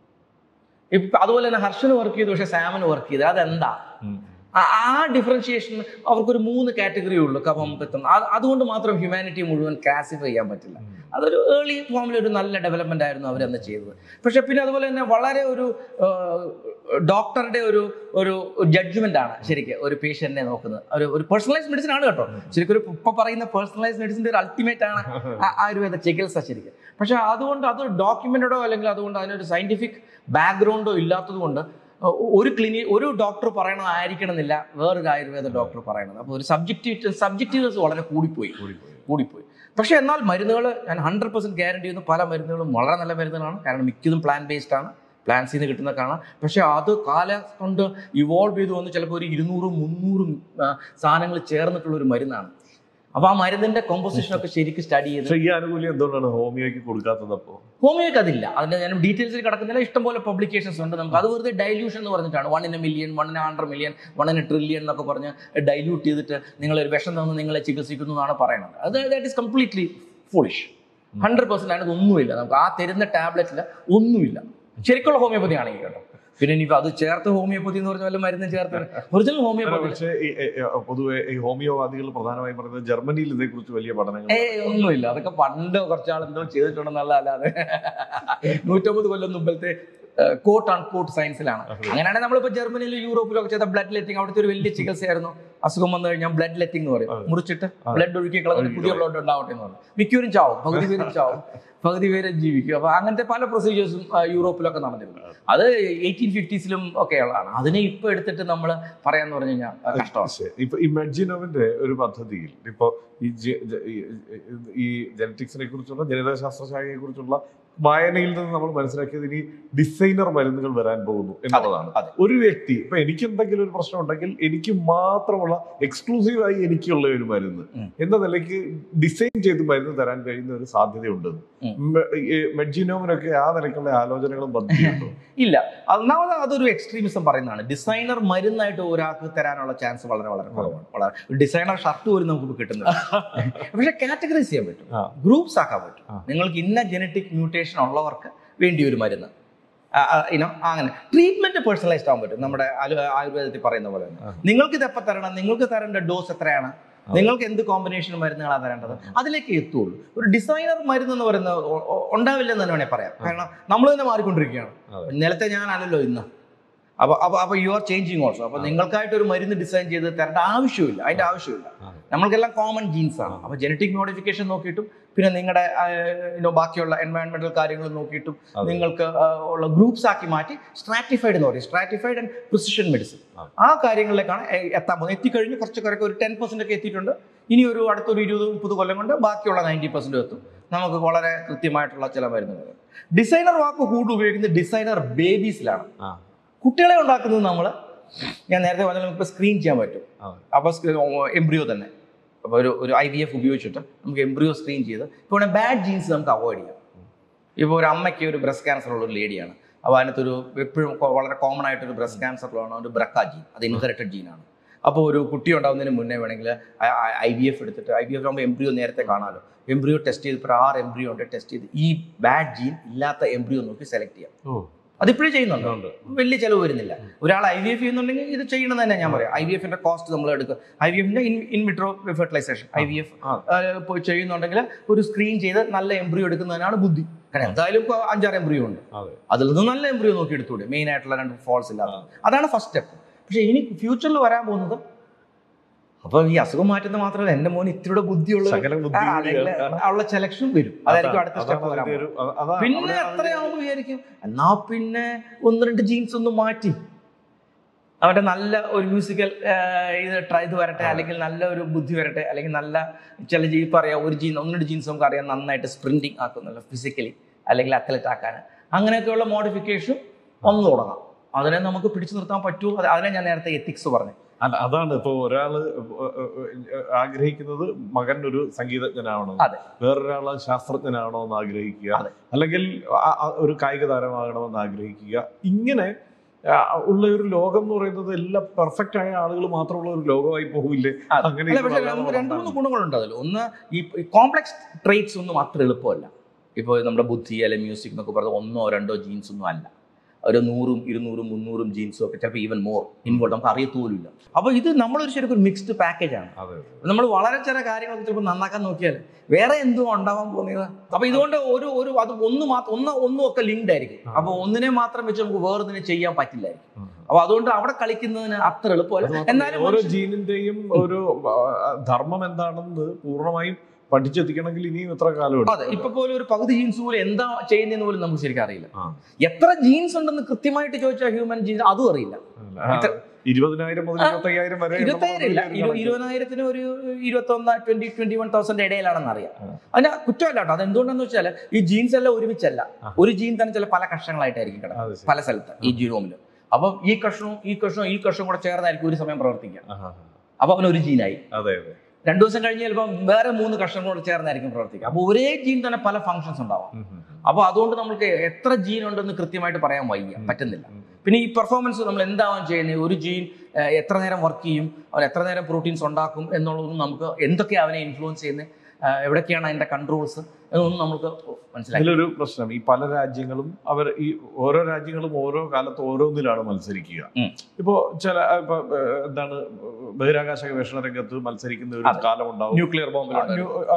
ഇപ്പം അതുപോലെ തന്നെ ഹർഷന് വർക്ക് ചെയ്തു പക്ഷേ സാമന് വർക്ക് ചെയ്തു അതെന്താ ആ- ആ ഡിഫറൻഷിയേഷൻ അവർക്കൊരു മൂന്ന് കാറ്റഗറി ഉള്ളൂ കഫം പിത്തം അത് അതുകൊണ്ട് മാത്രം ഹ്യൂമാനിറ്റി മുഴുവൻ ക്ലാസിഫൈ ചെയ്യാൻ പറ്റില്ല അതൊരു ഏർലി ഫോമിൽ ഒരു നല്ല ഡെവലപ്മെന്റ് ആയിരുന്നു അവരന്ന് ചെയ്തത് പക്ഷെ പിന്നെ അതുപോലെ തന്നെ വളരെ ഒരു ഡോക്ടറുടെ ഒരു ഒരു ജഡ്ജ്മെന്റ് ആണ് ശരിക്കും ഒരു പേഷ്യന്റിനെ നോക്കുന്നത് ഒരു ഒരു പേഴ്സണലൈസ് മെഡിസിൻ ആണ് കേട്ടോ ശരിക്കും ഒരു ഇപ്പൊ പറയുന്ന പേഴ്സണലൈസ് മെഡിസിന്റെ ഒരു അൾട്ടിമേറ്റ് ആണ് ആ- ആയുർവേദ ചികിത്സ ശരിക്കും പക്ഷെ അതുകൊണ്ട് അത് ഡോക്യുമെന്റഡോ അല്ലെങ്കിൽ അതുകൊണ്ട് അതിനൊരു സയന്റിഫിക് ബാക്ക്ഗ്രൗണ്ടോ ഇല്ലാത്തത് കൊണ്ട് ഒരു ക്ലിനി ഒരു ഡോക്ടർ പറയണതായിരിക്കണം എന്നില്ല വേറൊരു ആയുർവേദ ഡോക്ടർ പറയണത് അപ്പോൾ ഒരു സബ്ജക്റ്റീവ് സബ്ജക്റ്റീവ്നെസ് വളരെ കൂടിപ്പോയി കൂടിപ്പോയി കൂടിപ്പോയി പക്ഷേ എന്നാൽ മരുന്നുകൾ ഞാൻ ഹൺഡ്രഡ് പെർസെൻറ്റ് ഗ്യാരണ്ടി ചെയ്യുന്നു പല മരുന്നുകളും വളരെ നല്ല മരുന്നുകളാണ് കാരണം മിക്കതും പ്ലാൻ ബേസ്ഡ് ആണ് പ്ലാൻസിൽ നിന്ന് കിട്ടുന്ന കാണാം പക്ഷേ അത് കാലം കൊണ്ട് ഇവോൾവ് ചെയ്ത് വന്ന് ചിലപ്പോൾ ഒരു ഇരുന്നൂറും മുന്നൂറും സാധനങ്ങൾ ചേർന്നിട്ടുള്ള ഒരു മരുന്നാണ് അപ്പോൾ ആ മരുന്നിന്റെ കോമ്പോസിഷൻ ഒക്കെ ശരിക്കും സ്റ്റഡി ചെയ്ത് പക്ഷെ ഈ ആനുകൂല്യം എന്തുകൊണ്ടാണ് ഹോമിയോയ്ക്ക് കൊടുക്കാത്തത് അപ്പോ ഹോമിയോക്ക് അതില്ല അതിന്റെ ഞാൻ ഡീറ്റെയിൽസിൽ കിടക്കുന്നില്ല ഇഷ്ടംപോലെ പബ്ലിക്കേഷൻസ് ഉണ്ട് നമുക്ക് അത് വെറുതെ ഡൈല്യൂഷൻ എന്ന് പറഞ്ഞിട്ടാണ് one in a million one in hundred million one in a trillion എന്നൊക്കെ പറഞ്ഞ് ഡൈല്യൂട്ട് ചെയ്തിട്ട് നിങ്ങൾ ഒരു വിഷം തന്ന് നിങ്ങളെ ചികിത്സിക്കുന്നു എന്നാണ് പറയുന്നത് അത് that is completely foolish hundred percent അതിനകത്ത് ഒന്നുമില്ല നമുക്ക് ആ തരുന്ന ടാബ്ലറ്റിൽ ഒന്നുമില്ല ശരിക്കുള്ള ഹോമിയോപ്പതി ആണെങ്കിൽ കേട്ടോ പിന്നെ ഇനിയിപ്പോൾ അത് ചേർത്ത് ഹോമിയോപ്പതി എന്ന് പറഞ്ഞ വല്ല മരുന്ന് ചേർത്ത് ഒറിജിനൽ ഹോമിയോപ്പതി പക്ഷേ ഈ, ഏ, ഏ, പൊതുവെ ഈ ഹോമിയോവാദികൾ പ്രധാനമായും പറയുന്നത് ജർമ്മനിയിൽ ഇതേക്കുറിച്ച് വലിയ പഠനങ്ങൾ ഏ ഒന്നുമില്ല അതൊക്കെ പണ്ട് കുറച്ചാൾ എന്തോ ചെയ്തിട്ടുണ്ടെന്നുള്ള അല്ലാതെ നൂറ്റമ്പത് കൊല്ലം മുമ്പത്തെ കോട്ട് ആൺ കോട്ട് സയൻസിലാണ് അങ്ങനെയാണെങ്കിൽ നമ്മളിപ്പോൾ ജർമ്മനിയിലും യൂറോപ്പിലും ഒക്കെ ചെയ്ത ബ്ലഡ് ലെറ്റിംഗ് അവിടുത്തെ ഒരു വലിയ ചികിത്സയായിരുന്നു അസുഖം വന്നു കഴിഞ്ഞാൽ ബ്ലഡ് ലെറ്റിംഗ് എന്ന് പറയും അതെ. മുറിച്ചിട്ട് അതെ. ബ്ലഡ് ഒഴുക്കി കളഞ്ഞിട്ട് പുതിയ ബ്ലഡ് ഉണ്ടാവട്ടെ എന്ന് പറയും മിക്കവരും ചാവും പകുതി പേരും ചാവും പകുതി പേര് ജീവിക്കും അപ്പൊ അങ്ങനത്തെ പല പ്രൊസീജിയേഴ്സും യൂറോപ്പിലൊക്കെ നടന്നിരുന്നു അത് എയ്റ്റീൻ ഫിഫ്റ്റീസിലും ഒക്കെ ഉള്ളതാണ് അതിനെ ഇപ്പൊ എടുത്തിട്ട് നമ്മൾ പറയാന്ന് പറഞ്ഞു കഴിഞ്ഞാൽ കഷ്ടമാണ് ശരി. ഇപ്പൊ ഈ മെഡ്ജിനോവിന്റെ ഒരു പദ്ധതിയിൽ ഇപ്പൊ ഈ ജെ- ജെ- ഈ- ഈ ജനറ്റിക്സിനെ കുറിച്ചുള്ള ജനിതകശാസ്ത്ര ശാഖയെ കുറിച്ചുള്ള വായനയിൽ നിന്ന് നമ്മൾ മനസ്സിലാക്കിയത് ഇനി ഡിസൈനർ മരുന്നുകൾ വരാൻ പോകുന്നു എന്നുള്ളതാണ് അതെ. ഒരു വ്യക്തി ഇപ്പൊ എനിക്ക് എന്തെങ്കിലും ഒരു പ്രശ്നം ഉണ്ടെങ്കിൽ എനിക്ക് മാത്രമുള്ള എക്സ്ക്ലൂസീവായി എനിക്കുള്ള ഒരു മരുന്ന് ഉം. എന്ന നിലയ്ക്ക് ഡിസൈൻ ചെയ്ത് മരുന്ന് തരാൻ കഴിയുന്ന ഒരു സാധ്യതയുണ്ട് ഉം. മെഡ്ജിനോമിനൊക്കെ ആ നിലയ്ക്കുള്ള ആലോചനകളും പദ്ധതിയുണ്ടോ ഇല്ല ഒന്നാമത് അതൊരു എക്സ്ട്രീമിസം പറയുന്നതാണ് ഡിസൈനർ മരുന്നായിട്ട് ഒരാൾക്ക് തരാനുള്ള ചാൻസ് വളരെ വളരെ കുറവാണ് വളരെ ഡിസൈനർ ഷർട്ട് പോലും നമുക്ക് കിട്ടുന്നില്ല പക്ഷെ കാറ്റഗറൈസ് ചെയ്യാൻ പറ്റും ആ. ഗ്രൂപ്പ്സ് ആക്കാൻ പറ്റും ആ. നിങ്ങൾക്ക് ഇന്ന ജനറ്റിക് മ്യൂട്ടേഷൻ ഉള്ളവർക്ക് വേണ്ടി ഒരു മരുന്ന് ഇനോ അങ്ങനെ ട്രീറ്റ്മെന്റ് പേഴ്സണലൈസ്ഡ് ആവാൻ പറ്റും നമ്മുടെ ആലു- ആയുർവേദത്തിൽ പറയുന്ന പോലെ തന്നെ ആ. നിങ്ങൾക്ക് ഇത് എപ്പോൾ തരണം നിങ്ങൾക്ക് തരേണ്ട ഡോസ് എത്രയാണ് ആ. നിങ്ങൾക്ക് എന്ത് കോമ്പിനേഷൻ മരുന്നുകളാണ് തരേണ്ടത് അതിലേക്ക് എത്തുള്ളൂ ഒരു ഡിസൈനർ മരുന്ന് എന്ന് പറയുന്നത് ഒ- ഒ- ഉണ്ടാവില്ലെന്ന് തന്നെ വേണേൽ പറയാം കാരണം നമ്മൾ തന്നെ മാറിക്കൊണ്ടിരിക്കുകയാണ് അതെ. നേരത്തെ ഞാനല്ലല്ലോ ഇന്ന് അപ്പൊ അപ്പൊ അപ്പൊ യു ആർ ചേഞ്ചിങ് ഓൾസോ അപ്പൊ നിങ്ങൾക്കായിട്ട് ഒരു മരുന്ന് ഡിസൈൻ ചെയ്ത് തരേണ്ട ആവശ്യമില്ല അതിന്റെ ആവശ്യമില്ല അതെ. നമ്മൾക്കെല്ലാം കോമൺ ജീൻസ് ആണ് അപ്പൊ ജനറ്റിക് മോഡിഫിക്കേഷൻ നോക്കിയിട്ടും പിന്നെ നിങ്ങളുടെ ബാക്കിയുള്ള എൻവയോൺമെന്റൽ കാര്യങ്ങൾ നോക്കിയിട്ടും അതെ. നിങ്ങൾക്ക് ആ, ഉള്ള ഗ്രൂപ്പ്സ് ആക്കി മാറ്റി സ്ട്രാറ്റിഫൈഡ് എന്ന് പറയും സ്ട്രാറ്റിഫൈഡ് ആൻഡ് പ്രിസിഷൻ മെഡിസിൻ ആ. ആ കാര്യങ്ങളിലേക്കാണ് എ- എത്താൻ പോകുന്നത് എത്തിക്കഴിഞ്ഞ് കുറച്ച് കുറച്ച് ഒരു ടെൻ പെർസെന്റ് ഒക്കെ എത്തിയിട്ടുണ്ട് ഇനി ഒരു അടുത്തൊരു ഇരുപത് മുപ്പത് കൊല്ലം കൊണ്ട് ബാക്കിയുള്ള നയൻറ്റി പെർസെന്റ് എത്തും നമുക്ക് വളരെ കൃത്യമായിട്ടുള്ള ചില മരുന്നുകൾ ഡിസൈനർ വാക്ക് കൂടുതൽ ഉപയോഗിക്കുന്നത് ഡിസൈനർ ബേബീസിലാണ് ആ. കുട്ടികളെ ഉണ്ടാക്കുന്നത് നമ്മൾ ഞാൻ നേരത്തെ പറഞ്ഞാൽ നമുക്ക് സ്ക്രീൻ ചെയ്യാൻ പറ്റും അതെ. അപ്പോൾ എംബ്രിയോ തന്നെ അപ്പോൾ ഒരു ഒരു ഐ വി എഫ് ഉപയോഗിച്ചിട്ട് നമുക്ക് എംബ്രിയോ സ്ക്രീൻ ചെയ്ത് ഇപ്പോൾ ബാഡ് ജീൻസ് നമുക്ക് അവോയ്ഡ് ചെയ്യാം ഇപ്പോൾ ഒരു അമ്മയ്ക്ക് ഒരു ബ്രസ്റ്റ് ക്യാൻസർ ഉള്ള ഒരു ലേഡിയാണ് അപ്പോൾ അതിനകത്തൊരു എപ്പോഴും കൊ- വളരെ കോമൺ ആയിട്ടൊരു ബ്രസ്റ്റ് ക്യാൻസറിലാണ് ഒരു ബ്രക്ക ജീൻ അത് ഇൻഹെറിറ്റഡ് ജീനാണ് അപ്പോൾ ഒരു കുട്ടി ഉണ്ടാകുന്നതിന് മുന്നേ വേണമെങ്കിൽ ഐ വി എഫ് എടുത്തിട്ട് ഐ വി എഫ് ആകുമ്പോൾ എംബ്രിയോ നേരത്തെ കാണാമല്ലോ എംബ്രിയോ ടെസ്റ്റ് ചെയ്ത് ഇപ്പോൾ ആറ് എംബ്രിയോ ഉണ്ട് ടെസ്റ്റ് ചെയ്ത് ഈ ബാഡ് ജീൻ ഇല്ലാത്ത എംബ്രിയോ നോക്കി സെലക്ട് ചെയ്യാം ഓ അതിപ്പോഴും ചെയ്യുന്നുണ്ട് ഉണ്ട്. വലിയ ചിലവ് വരുന്നില്ല ഒരാൾ ഐ വി എഫ് ചെയ്യുന്നുണ്ടെങ്കിൽ ഇത് ചെയ്യണം തന്നെ ഞാൻ പറയാം ഐ വി എഫിന്റെ കോസ്റ്റ് നമ്മൾ എടുക്കുക ഐ വി എഫിന്റെ in vitro fertilisation I V F ആ. പോയി ചെയ്യുന്നുണ്ടെങ്കിൽ ഒരു സ്ക്രീൻ ചെയ്ത് നല്ല എംബ്രിയോ എടുക്കുന്നതിനാണ് ബുദ്ധി കാരണം എന്തായാലും ഇപ്പോൾ അഞ്ചാറ് എംബ്രിയോ ഉണ്ട് അതെ അതിൽ നിന്ന് നല്ല എംബ്രിയോ നോക്കി എടുത്തൂടെ മെയിൻ ആയിട്ടുള്ള രണ്ട് ഫോൾസ് ഇല്ലാത്ത അതാണ് ഫസ്റ്റ് സ്റ്റെപ്പ് പക്ഷേ ഇനി ഫ്യൂച്ചറിൽ വരാൻ പോകുന്നത് അപ്പൊ ഈ അസുഖം മാറ്റുന്ന മാത്രമല്ല എന്റെ മോൻ ഇത്തിരിയുടെ ബുദ്ധിയുള്ള സകല ബുദ്ധി ഉള്ള സെലക്ഷൻ വരും അതായിരിക്കും അടുത്ത അതാണ് സ്റ്റെപ്പ് വരാൻ അതിന്റെ ഒരു- അ- അതാ- പിന്നെ അവിടെ എത്രയാവുമ്പോ വിചാരിക്കും എന്നാ പിന്നെ ഒന്ന് രണ്ട് ജീൻസ് ഒന്ന് മാറ്റി അവന്റെ നല്ല ഒരു മ്യൂസിക്കൽ ഇത് ട്രൈ ഇത് വരട്ടെ അല്ലെങ്കിൽ നല്ല ഒരു ബുദ്ധി വരട്ടെ അല്ലെങ്കിൽ നല്ല ചില ജീ പറയാം ഒരു ജീൻ ഒന്ന് രണ്ട് ജീൻസ് നമുക്ക് അറിയാം നന്നായിട്ട് സ്പ്രിന്റിങ് ആക്കുന്നില്ല ഫിസിക്കലി അല്ലെങ്കിൽ അത്ലറ്റ് ആക്കാൻ അങ്ങനെയൊക്കെയുള്ള മോഡിഫിക്കേഷൻ വന്നു തുടങ്ങാം അതിനെ നമുക്ക് പിടിച്ചു നിർത്താൻ പറ്റുമോ അത് അതിനെ ഞാൻ നേരത്തെ എത്തിക്സ് പറഞ്ഞു അല്ല, അതാണ് ഇപ്പൊ ഒരാള് ആഗ്രഹിക്കുന്നത് മകൻ ഒരു സംഗീതജ്ഞനാവണം അതെ. വേറൊരാള് ശാസ്ത്രജ്ഞനാണോ എന്ന് ആഗ്രഹിക്കുക അതെ. അല്ലെങ്കിൽ ആ- ആ ഒരു കായിക താരമാകണമെന്ന് ആഗ്രഹിക്കുക ഇങ്ങനെ ആ, ഉള്ള ഒരു ലോകം എന്ന് പറയുന്നത് എല്ലാം പെർഫെക്റ്റ് ആയ ആളുകൾ മാത്രമുള്ള ഒരു ലോകമായി പോകില്ലേ അതെ. അങ്ങനെ അല്ല പക്ഷേ ഇപ്പൊ രണ്ട് രണ്ട് മൂന്ന് ഗുണങ്ങളുണ്ട് അതിൽ ഒന്ന് ഈ കോംപ്ലക്സ് ട്രേറ്റ്സ് ഒന്നും അത്ര എളുപ്പമല്ല ഇപ്പോൾ നമ്മുടെ ബുദ്ധി അല്ലെങ്കിൽ മ്യൂസിക് എന്നൊക്കെ പറഞ്ഞാൽ ഒന്നോ രണ്ടോ ജീൻസ് ഒന്നും അല്ല ഒരു നൂറും ഇരുന്നൂറും മുന്നൂറും ജീൻസും ഒക്കെ ചിലപ്പോൾ ഈവൻ മോർ ഇൻവോൾവ് നമുക്ക് അറിയത്തോലുമില്ല അപ്പോൾ ഇത് നമ്മളൊരു ശരിക്കും ഒരു മിക്സ്ഡ് പാക്കേജ് ആണ് അതെ നമ്മൾ വളരെ ചില കാര്യങ്ങളൊക്കെ ചിലപ്പോൾ നന്നാക്കാൻ നോക്കിയാൽ വേറെ എന്തോ ഉണ്ടാവാൻ പോകുന്നത് അപ്പോൾ ഇതുകൊണ്ട് ഒരു ഒരു അത് ഒന്ന് മാത്രം ഒന്ന് ഒന്നും ഒക്കെ ലിങ്ക്ഡ് ആയിരിക്കും അപ്പോൾ ഒന്നിനെ മാത്രം വെച്ച് നമുക്ക് വേറൊന്നിനെ ചെയ്യാൻ പറ്റില്ലായിരിക്കും അപ്പോൾ അതുകൊണ്ട് അവിടെ കളിക്കുന്നതിന് അത്ര അത് എളുപ്പമല്ല മാത്രമല്ല, എന്നാലും ഓരോ മനുഷ്യൻ- ജീനിന്റെയും ഒരു ആ, ധർമ്മം എന്താണെന്ന് പൂർണ്ണമായും പഠിച്ചെത്തിക്കണമെങ്കിൽ ഇനിയും എത്ര കാലം എടുക്കും അതെ ഇപ്പൊ പോലും ഒരു പകുതി ജീൻസ് പോലും എന്താ ചെയ്യുന്നതെന്ന് പോലും നമുക്ക് ശരിക്കും അറിയില്ല ആ. എത്ര ജീൻസ് ഉണ്ടെന്ന് കൃത്യമായിട്ട് ചോദിച്ചാൽ ഹ്യൂമൻ ജീൻസ് അതും അറിയില്ല ആ, ഇത്ര- ഇരുപതിനായിരം മുതൽ ഇരുപത്തയ്യായിരം വരെ ഇരുപത്തയ്യായിരം ഇല്ല ഉണ്ടെന്ന് ഇരു- പറഞ്ഞാൽ ഇരുപതിനായിരത്തിന് ഒരു ഇരുപത്തി ഒന്ന് ട്വന്റി ട്വന്റി വൺ തൗസൻഡ് ഇടയിലാണെന്ന് അറിയാം ആ. അതിന് കുറ്റമല്ല കേട്ടോ അത് എന്തുകൊണ്ടെന്ന് വെച്ചാൽ ഈ ജീൻസ് എല്ലാം ഒരുമിച്ചല്ല ആ. ഒരു ജീൻ തന്നെ ചില പല കഷ്ണങ്ങളായിട്ടായിരിക്കും കിടക്കുന്നത് അത് ശരി. പല സ്ഥലത്ത് ഈ ജീനോമിൽ അപ്പം ഈ കഷ്ണവും ഈ കഷ്ണവും ഈ കഷ്ണവും കൂടെ ചേർന്നായിരിക്കും ഒരു സമയം പ്രവർത്തിക്കുക ആ, ആ, അപ്പൊ അവൻ ഒരു ജീനായി അതെ അതെ രണ്ടു ദിവസം കഴിഞ്ഞ് ചിലപ്പോൾ വേറെ മൂന്ന് കഷ്ണം കൂടെ ചേർന്നായിരിക്കും പ്രവർത്തിക്കുക അപ്പോൾ ഒരേ ജീൻ തന്നെ പല ഫങ്ഷൻസ് ഉണ്ടാവാം ഉം, ഉം, അപ്പോൾ അതുകൊണ്ട് നമുക്ക് എത്ര ജീൻ ഉണ്ടെന്ന് കൃത്യമായിട്ട് പറയാൻ വയ്യ ഉം. പറ്റുന്നില്ല ഉം. പിന്നെ ഈ പെർഫോമൻസ് നമ്മൾ എന്താവാൻ ചെയ്യുന്നത് ഒരു ജീൻ ഏഹ്, എത്ര നേരം വർക്ക് ചെയ്യും അവൻ എത്ര നേരം പ്രോട്ടീൻസ് ഉണ്ടാക്കും എന്നുള്ളതൊന്നും നമുക്ക് എന്തൊക്കെയാണ് അവനെ ഇൻഫ്ലുവൻസ് ചെയ്യുന്നത് ഏഹ്, എവിടൊക്കെയാണ് അതിന്റെ കൺട്രോൾസ് എന്നൊന്നും നമുക്ക് മനസ്സിലാക്കി ഇതിലൊരു പ്രശ്നം ഈ പല രാജ്യങ്ങളും അവർ ഈ ഓരോ രാജ്യങ്ങളും ഓരോ കാലത്ത് ഓരോന്നിലാണ് മത്സരിക്കുക ഉം. ഇപ്പോ ചില ഇപ്പൊ ഏഹ്, എന്താണ് ബഹിരാകാശ ഗവേഷണ രംഗത്ത് മത്സരിക്കുന്ന ഒരു അതെ. കാലം ഉണ്ടാവും ന്യൂക്ലിയർ ബോംബിലുണ്ട്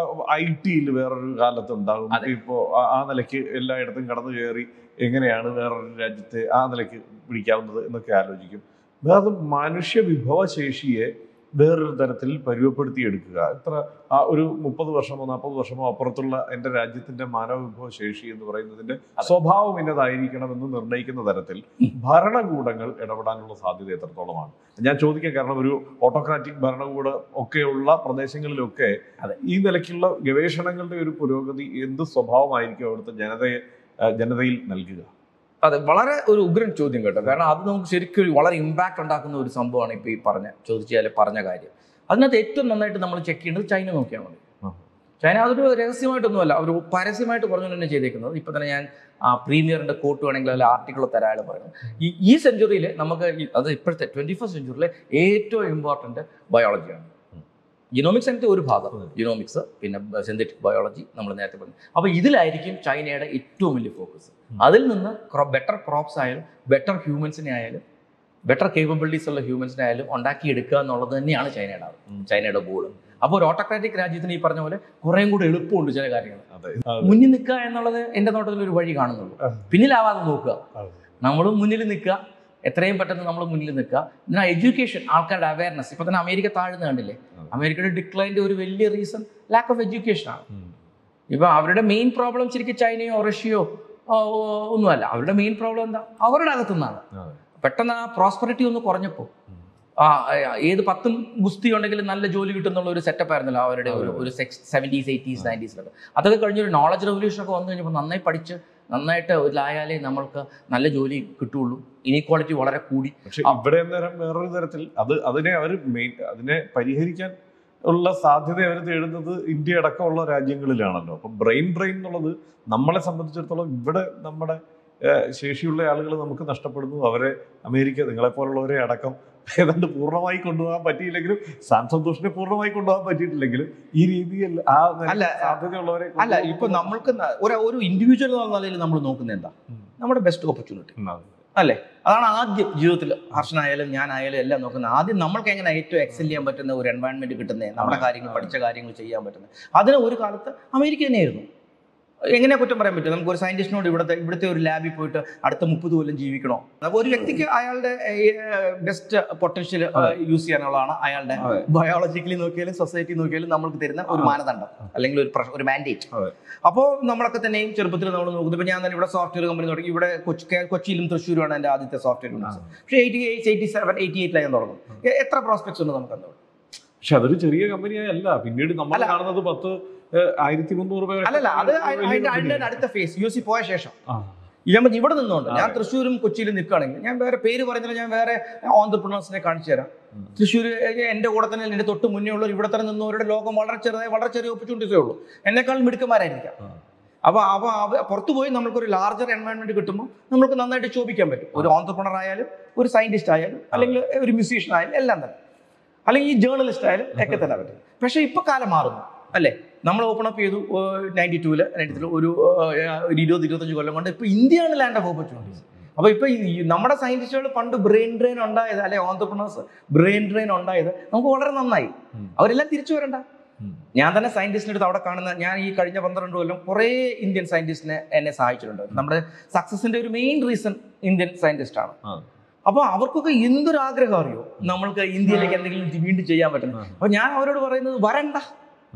ഐ ടിയിൽ വേറൊരു കാലത്ത് ഉണ്ടാകും അതെ. ഇപ്പോ ആ- ആ നിലയ്ക്ക് എല്ലായിടത്തും കടന്നു കയറി എങ്ങനെയാണ് വേറൊരു രാജ്യത്തെ ആ നിലയ്ക്ക് പിടിക്കാവുന്നത് എന്നൊക്കെ ആലോചിക്കും വേറെ മനുഷ്യ വിഭവശേഷിയെ വേറൊരു തരത്തിൽ പരുവപ്പെടുത്തിയെടുക്കുക ഇത്ര ആ ഒരു മുപ്പത് വർഷമോ നാൽപ്പത് വർഷമോ അപ്പുറത്തുള്ള എൻ്റെ രാജ്യത്തിന്റെ മാനവ വിഭവശേഷി എന്ന് പറയുന്നതിന്റെ അതെ. സ്വഭാവം ഇന്നതായിരിക്കണമെന്ന് നിർണ്ണയിക്കുന്ന തരത്തിൽ ഭരണകൂടങ്ങൾ ഇടപെടാനുള്ള സാധ്യത എത്രത്തോളമാണ് ഞാൻ ചോദിക്കാൻ കാരണം ഒരു ഓട്ടോക്രാറ്റിക് ഭരണകൂടം ഒക്കെയുള്ള പ്രദേശങ്ങളിലൊക്കെ അതെ. ഈ നിലയ്ക്കുള്ള ഗവേഷണങ്ങളുടെ ഒരു പുരോഗതി എന്ത് സ്വഭാവമായിരിക്കും അവിടുത്തെ ജനതയെ ആ, ജനതയിൽ നൽകുക അതെ വളരെ ഒരു ഉഗ്രൻ ചോദ്യം കേട്ടോ കാരണം അത് നമുക്ക് ശരിക്കും ഒരു വളരെ ഇമ്പാക്ട് ഉണ്ടാക്കുന്ന ഒരു സംഭവമാണ് ഇപ്പോൾ ഈ പറഞ്ഞ ചോദിച്ചാൽ പറഞ്ഞ കാര്യം അതിനകത്ത് ഏറ്റവും നന്നായിട്ട് നമ്മൾ ചെക്ക് ചെയ്യേണ്ടത് ചൈന നോക്കിയാൽ മതി ആ. ചൈന അതൊരു രഹസ്യമായിട്ടൊന്നുമല്ല അവർ പരസ്യമായിട്ട് പറഞ്ഞു തന്നെ ചെയ്തേക്കുന്നത് ഇപ്പൊ തന്നെ ഞാൻ ആ പ്രീമിയറിന്റെ കോട്ട് വേണമെങ്കിൽ അതിൽ ആർട്ടിക്കിൾ തരാൻ പറയുന്നത് ഈ ഈ സെഞ്ചുറിയിൽ നമുക്ക് ഈ- അത് ഇപ്പോഴത്തെ ട്വന്റി ഫസ്റ്റ് സെഞ്ചുറിയിലെ ഏറ്റവും ഇമ്പോർട്ടന്റ് ബയോളജിയാണ് ജിനോമിക്സ് അതിന്റെ ഒരു ഭാഗം ഉം. ജിനോമിക്സ് പിന്നെ സിന്തറ്റിക് ബയോളജി നമ്മൾ നേരത്തെ പറഞ്ഞു അപ്പൊ ഇതിലായിരിക്കും ചൈനയുടെ ഏറ്റവും വലിയ ഫോക്കസ് അതിൽ നിന്ന് ബെറ്റർ ക്രോപ്സ് ആയാലും ബെറ്റർ ഹ്യൂമൻസിനെ ആയാലും ബെറ്റർ കേപ്പബിലിറ്റീസ് ഉള്ള ഹ്യൂമൻസിനെ ആയാലും ഉണ്ടാക്കിയെടുക്കുക എന്നുള്ളത് തന്നെയാണ് ചൈനയുടെ ആവശ്യം. ഉം. ചൈനയുടെ ഗോൾ അപ്പോൾ ഒരു ഓട്ടോക്രാറ്റിക് രാജ്യത്തിന് ഈ പറഞ്ഞ പോലെ കുറേയും കൂടെ എളുപ്പമുണ്ട് ചില കാര്യങ്ങൾ അതെ മുന്നിൽ നിൽക്കുക എന്നുള്ളത് എൻ്റെ നോട്ടത്തിൽ ഒരു വഴി കാണുന്നുള്ളൂ ആ. പിന്നിലാവാതെ നോക്കുക അതെ. നമ്മൾ മുന്നിൽ നിൽക്കുക എത്രയും പെട്ടെന്ന് നമ്മൾ മുന്നിൽ നിൽക്കുക ഇതിനാ എഡ്യൂക്കേഷൻ ആൾക്കാരുടെ അവയർനെസ് ഇപ്പൊ തന്നെ അമേരിക്ക താഴ്ന്നു കണ്ടില്ലേ അതെ. അമേരിക്കയുടെ ഡിക്ലൈൻ്റെ ഒരു വലിയ റീസൺ ലാക്ക് ഓഫ് എഡ്യൂക്കേഷൻ ആണ് ഉം. ഇപ്പൊ അവരുടെ മെയിൻ പ്രോബ്ലം ശരിക്കും ചൈനയോ റഷ്യയോ ആ, ഓ, ഒന്നുമല്ല അവരുടെ മെയിൻ പ്രോബ്ലം എന്താ അവരുടെ അകത്തുനിന്നാണ് അതെ. പെട്ടെന്ന് ആ പ്രോസ്പെറിറ്റി ഒന്ന് കുറഞ്ഞപ്പോൾ ഉം. ആ ആ, ഏത് പത്തും ഗുസ്തി ഉണ്ടെങ്കിൽ നല്ല ജോലി കിട്ടുന്നുള്ള ഒരു സെറ്റപ്പ് ആയിരുന്നല്ലോ അവരുടെ ഒരു അതെ. ഒരു സെവൻറ്റീസ് എയ്റ്റീസ് നയൻറ്റീസിലൊക്കെ അതൊക്കെ കഴിഞ്ഞൊരു നോളജ് റെവല്യൂഷൻ ഒക്കെ വന്നു കഴിഞ്ഞപ്പോൾ നന്നായി പഠിച്ച് നന്നായിട്ട് ഇതിലായാലേ നമ്മൾക്ക് നല്ല ജോലി കിട്ടുള്ളൂ ഇനീക്വാളിറ്റി വളരെ കൂടി പക്ഷെ ഇവിടെ അന്നേരം വേറൊരു തരത്തിൽ അത് അതിനെ അവർ മെയിൻ അതിനെ പരിഹരിക്കാൻ ഉള്ള സാധ്യത അവർ തേടുന്നത് ഇന്ത്യ അടക്കമുള്ള രാജ്യങ്ങളിലാണല്ലോ അപ്പം ബ്രെയിൻ ബ്രെയിൻ എന്നുള്ളത് നമ്മളെ സംബന്ധിച്ചിടത്തോളം ഇവിടെ നമ്മുടെ ഏഹ്, ശേഷിയുള്ള ആളുകൾ നമുക്ക് നഷ്ടപ്പെടുന്നു അവരെ അമേരിക്ക നിങ്ങളെപ്പോലുള്ളവരെ അടക്കം ഏതാണ്ട് പൂർണ്ണമായി കൊണ്ടുപോകാൻ പറ്റിയില്ലെങ്കിലും സാം സന്തോഷിനെ പൂർണ്ണമായി കൊണ്ടുപോകാൻ പറ്റിയിട്ടില്ലെങ്കിലും ഈ രീതിയിൽ ആ നിലയ്ക്ക് അല്ല, സാധ്യതയുള്ളവരെ അല്ല ഇപ്പൊ നമ്മൾക്ക് ന- ഒരു ഒരു ഇൻഡിവിജ്വൽ എന്നുള്ള നിലയിൽ നമ്മൾ നോക്കുന്നത് എന്താ ഉം. നമ്മുടെ ബെസ്റ്റ് ഓപ്പർച്യൂണിറ്റി ഉം, അതെ. അല്ലേ അതാണ് ആദ്യം ജീവിതത്തിൽ ഹർഷനായാലും ഞാനായാലും എല്ലാം നോക്കുന്നത് ആദ്യം നമ്മൾക്ക് എങ്ങനെ ഏറ്റവും എക്സൽ ചെയ്യാൻ പറ്റുന്ന ഒരു എൻവയൺമെന്റ് കിട്ടുന്നത് നമ്മുടെ കാര്യങ്ങൾ പഠിച്ച കാര്യങ്ങൾ ചെയ്യാൻ പറ്റുന്നത് അതിന് ഒരു കാലത്ത് അമേരിക്ക തന്നെയായിരുന്നു എങ്ങനെ കുറ്റം പറയാൻ പറ്റും നമുക്ക് ഒരു സയന്റിസ്റ്റിനോട് ഇവിടുത്തെ ഇവിടുത്തെ ഒരു ലാബിൽ പോയിട്ട് അടുത്ത മുപ്പത് കൊല്ലം ജീവിക്കണോ അപ്പോൾ ഒരു വ്യക്തിക്ക് അയാളുടെ ബെസ്റ്റ് പൊട്ടൻഷ്യൽ യൂസ് ചെയ്യാനുള്ളതാണ് അയാളുടെ അതെ. ബയോളജിക്കലി നോക്കിയാലും സൊസൈറ്റി നോക്കിയാലും നമ്മൾക്ക് തരുന്ന ഒരു ആ. മാനദണ്ഡം അല്ലെങ്കിൽ ഒരു പ്രഷ- ഒരു മാൻഡേറ്റ് അതെ. അപ്പോൾ നമ്മളൊക്കെ തന്നെയും ചെറുപ്പത്തിൽ നമ്മൾ നോക്കുന്നത് ഇപ്പൊ ഞാൻ തന്നെ ഇവിടെ സോഫ്റ്റ്വെയർ കമ്പനി തുടങ്ങി ഇവിടെ കൊച്ചി കേ- കൊച്ചിയിലും തൃശ്ശൂരുമാണ് എൻ്റെ ആദ്യത്തെ സോഫ്റ്റ്വെയർ യൂണിറ്റ്സ് പക്ഷേ eighty eight eighty seven eighty എയ്റ്റിലാണ് ഞാൻ തുടങ്ങും എ- എത്ര പ്രോസ്പെക്ട്സ് ഉണ്ട് നമുക്ക് എന്തുകൊണ്ട് പക്ഷെ അതൊരു ചെറിയ കമ്പനിയല്ല പിന്നീട് നമ്മൾ അല്ല. കാണുന്നത് പത്ത് ഏഹ്, ആയിരത്തി മുന്നൂറ് പേര് അല്ലല്ല അത് അതിന്റെ അതിന്റെ അടുത്ത ഫേസ് യു സി പോയ ശേഷം ആ. ഞാൻ പറഞ്ഞു, ഇവിടെ നിന്നുകൊണ്ട് ഞാൻ അതെ. തൃശ്ശൂരും കൊച്ചിയിലും നിൽക്കുകയാണെങ്കിൽ ഞാൻ വേറെ പേര് പറയുന്നില്ല ഞാൻ വേറെ ഓൺടർപ്രണേഴ്സിനെ കാണിച്ചു തരാം ഉം. തൃശ്ശൂർ എൻ്റെ കൂടെ തന്നെ എൻ്റെ തൊട്ട് മുന്നേ ഉള്ളവർ ഇവിടെ തന്നെ നിന്നവരുടെ ലോകം വളരെ ചെറുതായി വളരെ ചെറിയ ഓപ്പർച്യൂണിറ്റീസേ ഉള്ളൂ എന്നെക്കാൾ മിടുക്കന്മാരായിരിക്കാം ആ. അപ്പോൾ അപ്പോൾ അവ പുറത്തു പോയി നമുക്കൊരു ലാർജർ എൻവയൺമെന്റ് കിട്ടുമ്പോൾ നമുക്ക് നന്നായിട്ട് ശോഭിക്കാൻ പറ്റും ഒരു ഓൺടർപ്രണർ ആയാലും ഒരു സയന്റിസ്റ്റ് ആയാലും അല്ലെങ്കിൽ ഒരു മ്യൂസീഷ്യൻ ആയാലും എല്ലാം തന്നെ അല്ലെങ്കിൽ ഈ ജേർണലിസ്റ്റ് ആയാലും ഒക്കെ തന്നെ പറ്റും പക്ഷേ ഇപ്പൊ കാലം മാറുന്നു അല്ലേ നമ്മൾ ഓപ്പൺ അപ്പ് ചെയ്തു നയൻറ്റി ടൂല് നയൻറ്റി ത്രീ ഒരു ഏഹ്, ഒരു ഇരുപത് ഇരുപത്തഞ്ച് കൊല്ലം കൊണ്ട് ഇപ്പൊ ഇന്ത്യയാണ് ലാൻഡ് ഓഫ് ഓപ്പർച്യൂണിറ്റീസ് അപ്പൊ ഇപ്പൊ ഈ നമ്മുടെ സയന്റിസ്റ്റുകൾ പണ്ട് ബ്രെയിൻ ഡ്രെയിൻ ഉണ്ടായത് അല്ലെ ഓൺടർപ്രണേഴ്സ് ബ്രെയിൻ ഡ്രെയിൻ ഉണ്ടായത് നമുക്ക് വളരെ നന്നായി ഉം. അവരെല്ലാം തിരിച്ചു വരണ്ട ഉം. ഞാൻ തന്നെ സയന്റിസ്റ്റിന്റെ അടുത്ത് അവിടെ കാണുന്ന ഞാൻ ഈ കഴിഞ്ഞ പന്ത്രണ്ട് കൊല്ലം കുറേ ഇന്ത്യൻ സയന്റിസ്റ്റിനെ എന്നെ സഹായിച്ചിട്ടുണ്ട് നമ്മുടെ സക്സസിന്റെ ഒരു മെയിൻ റീസൺ ഇന്ത്യൻ സയന്റിസ്റ്റ് ആണ് ആ. അപ്പൊ അവർക്കൊക്കെ എന്തൊരു ആഗ്രഹം അറിയോ നമ്മൾക്ക് ഇന്ത്യയിലേക്ക് എന്തെങ്കിലും വീണ്ടും ചെയ്യാൻ പറ്റുന്നത് ആ. അപ്പൊ ഞാൻ അവരോട് പറയുന്നത് വരണ്ട ആ.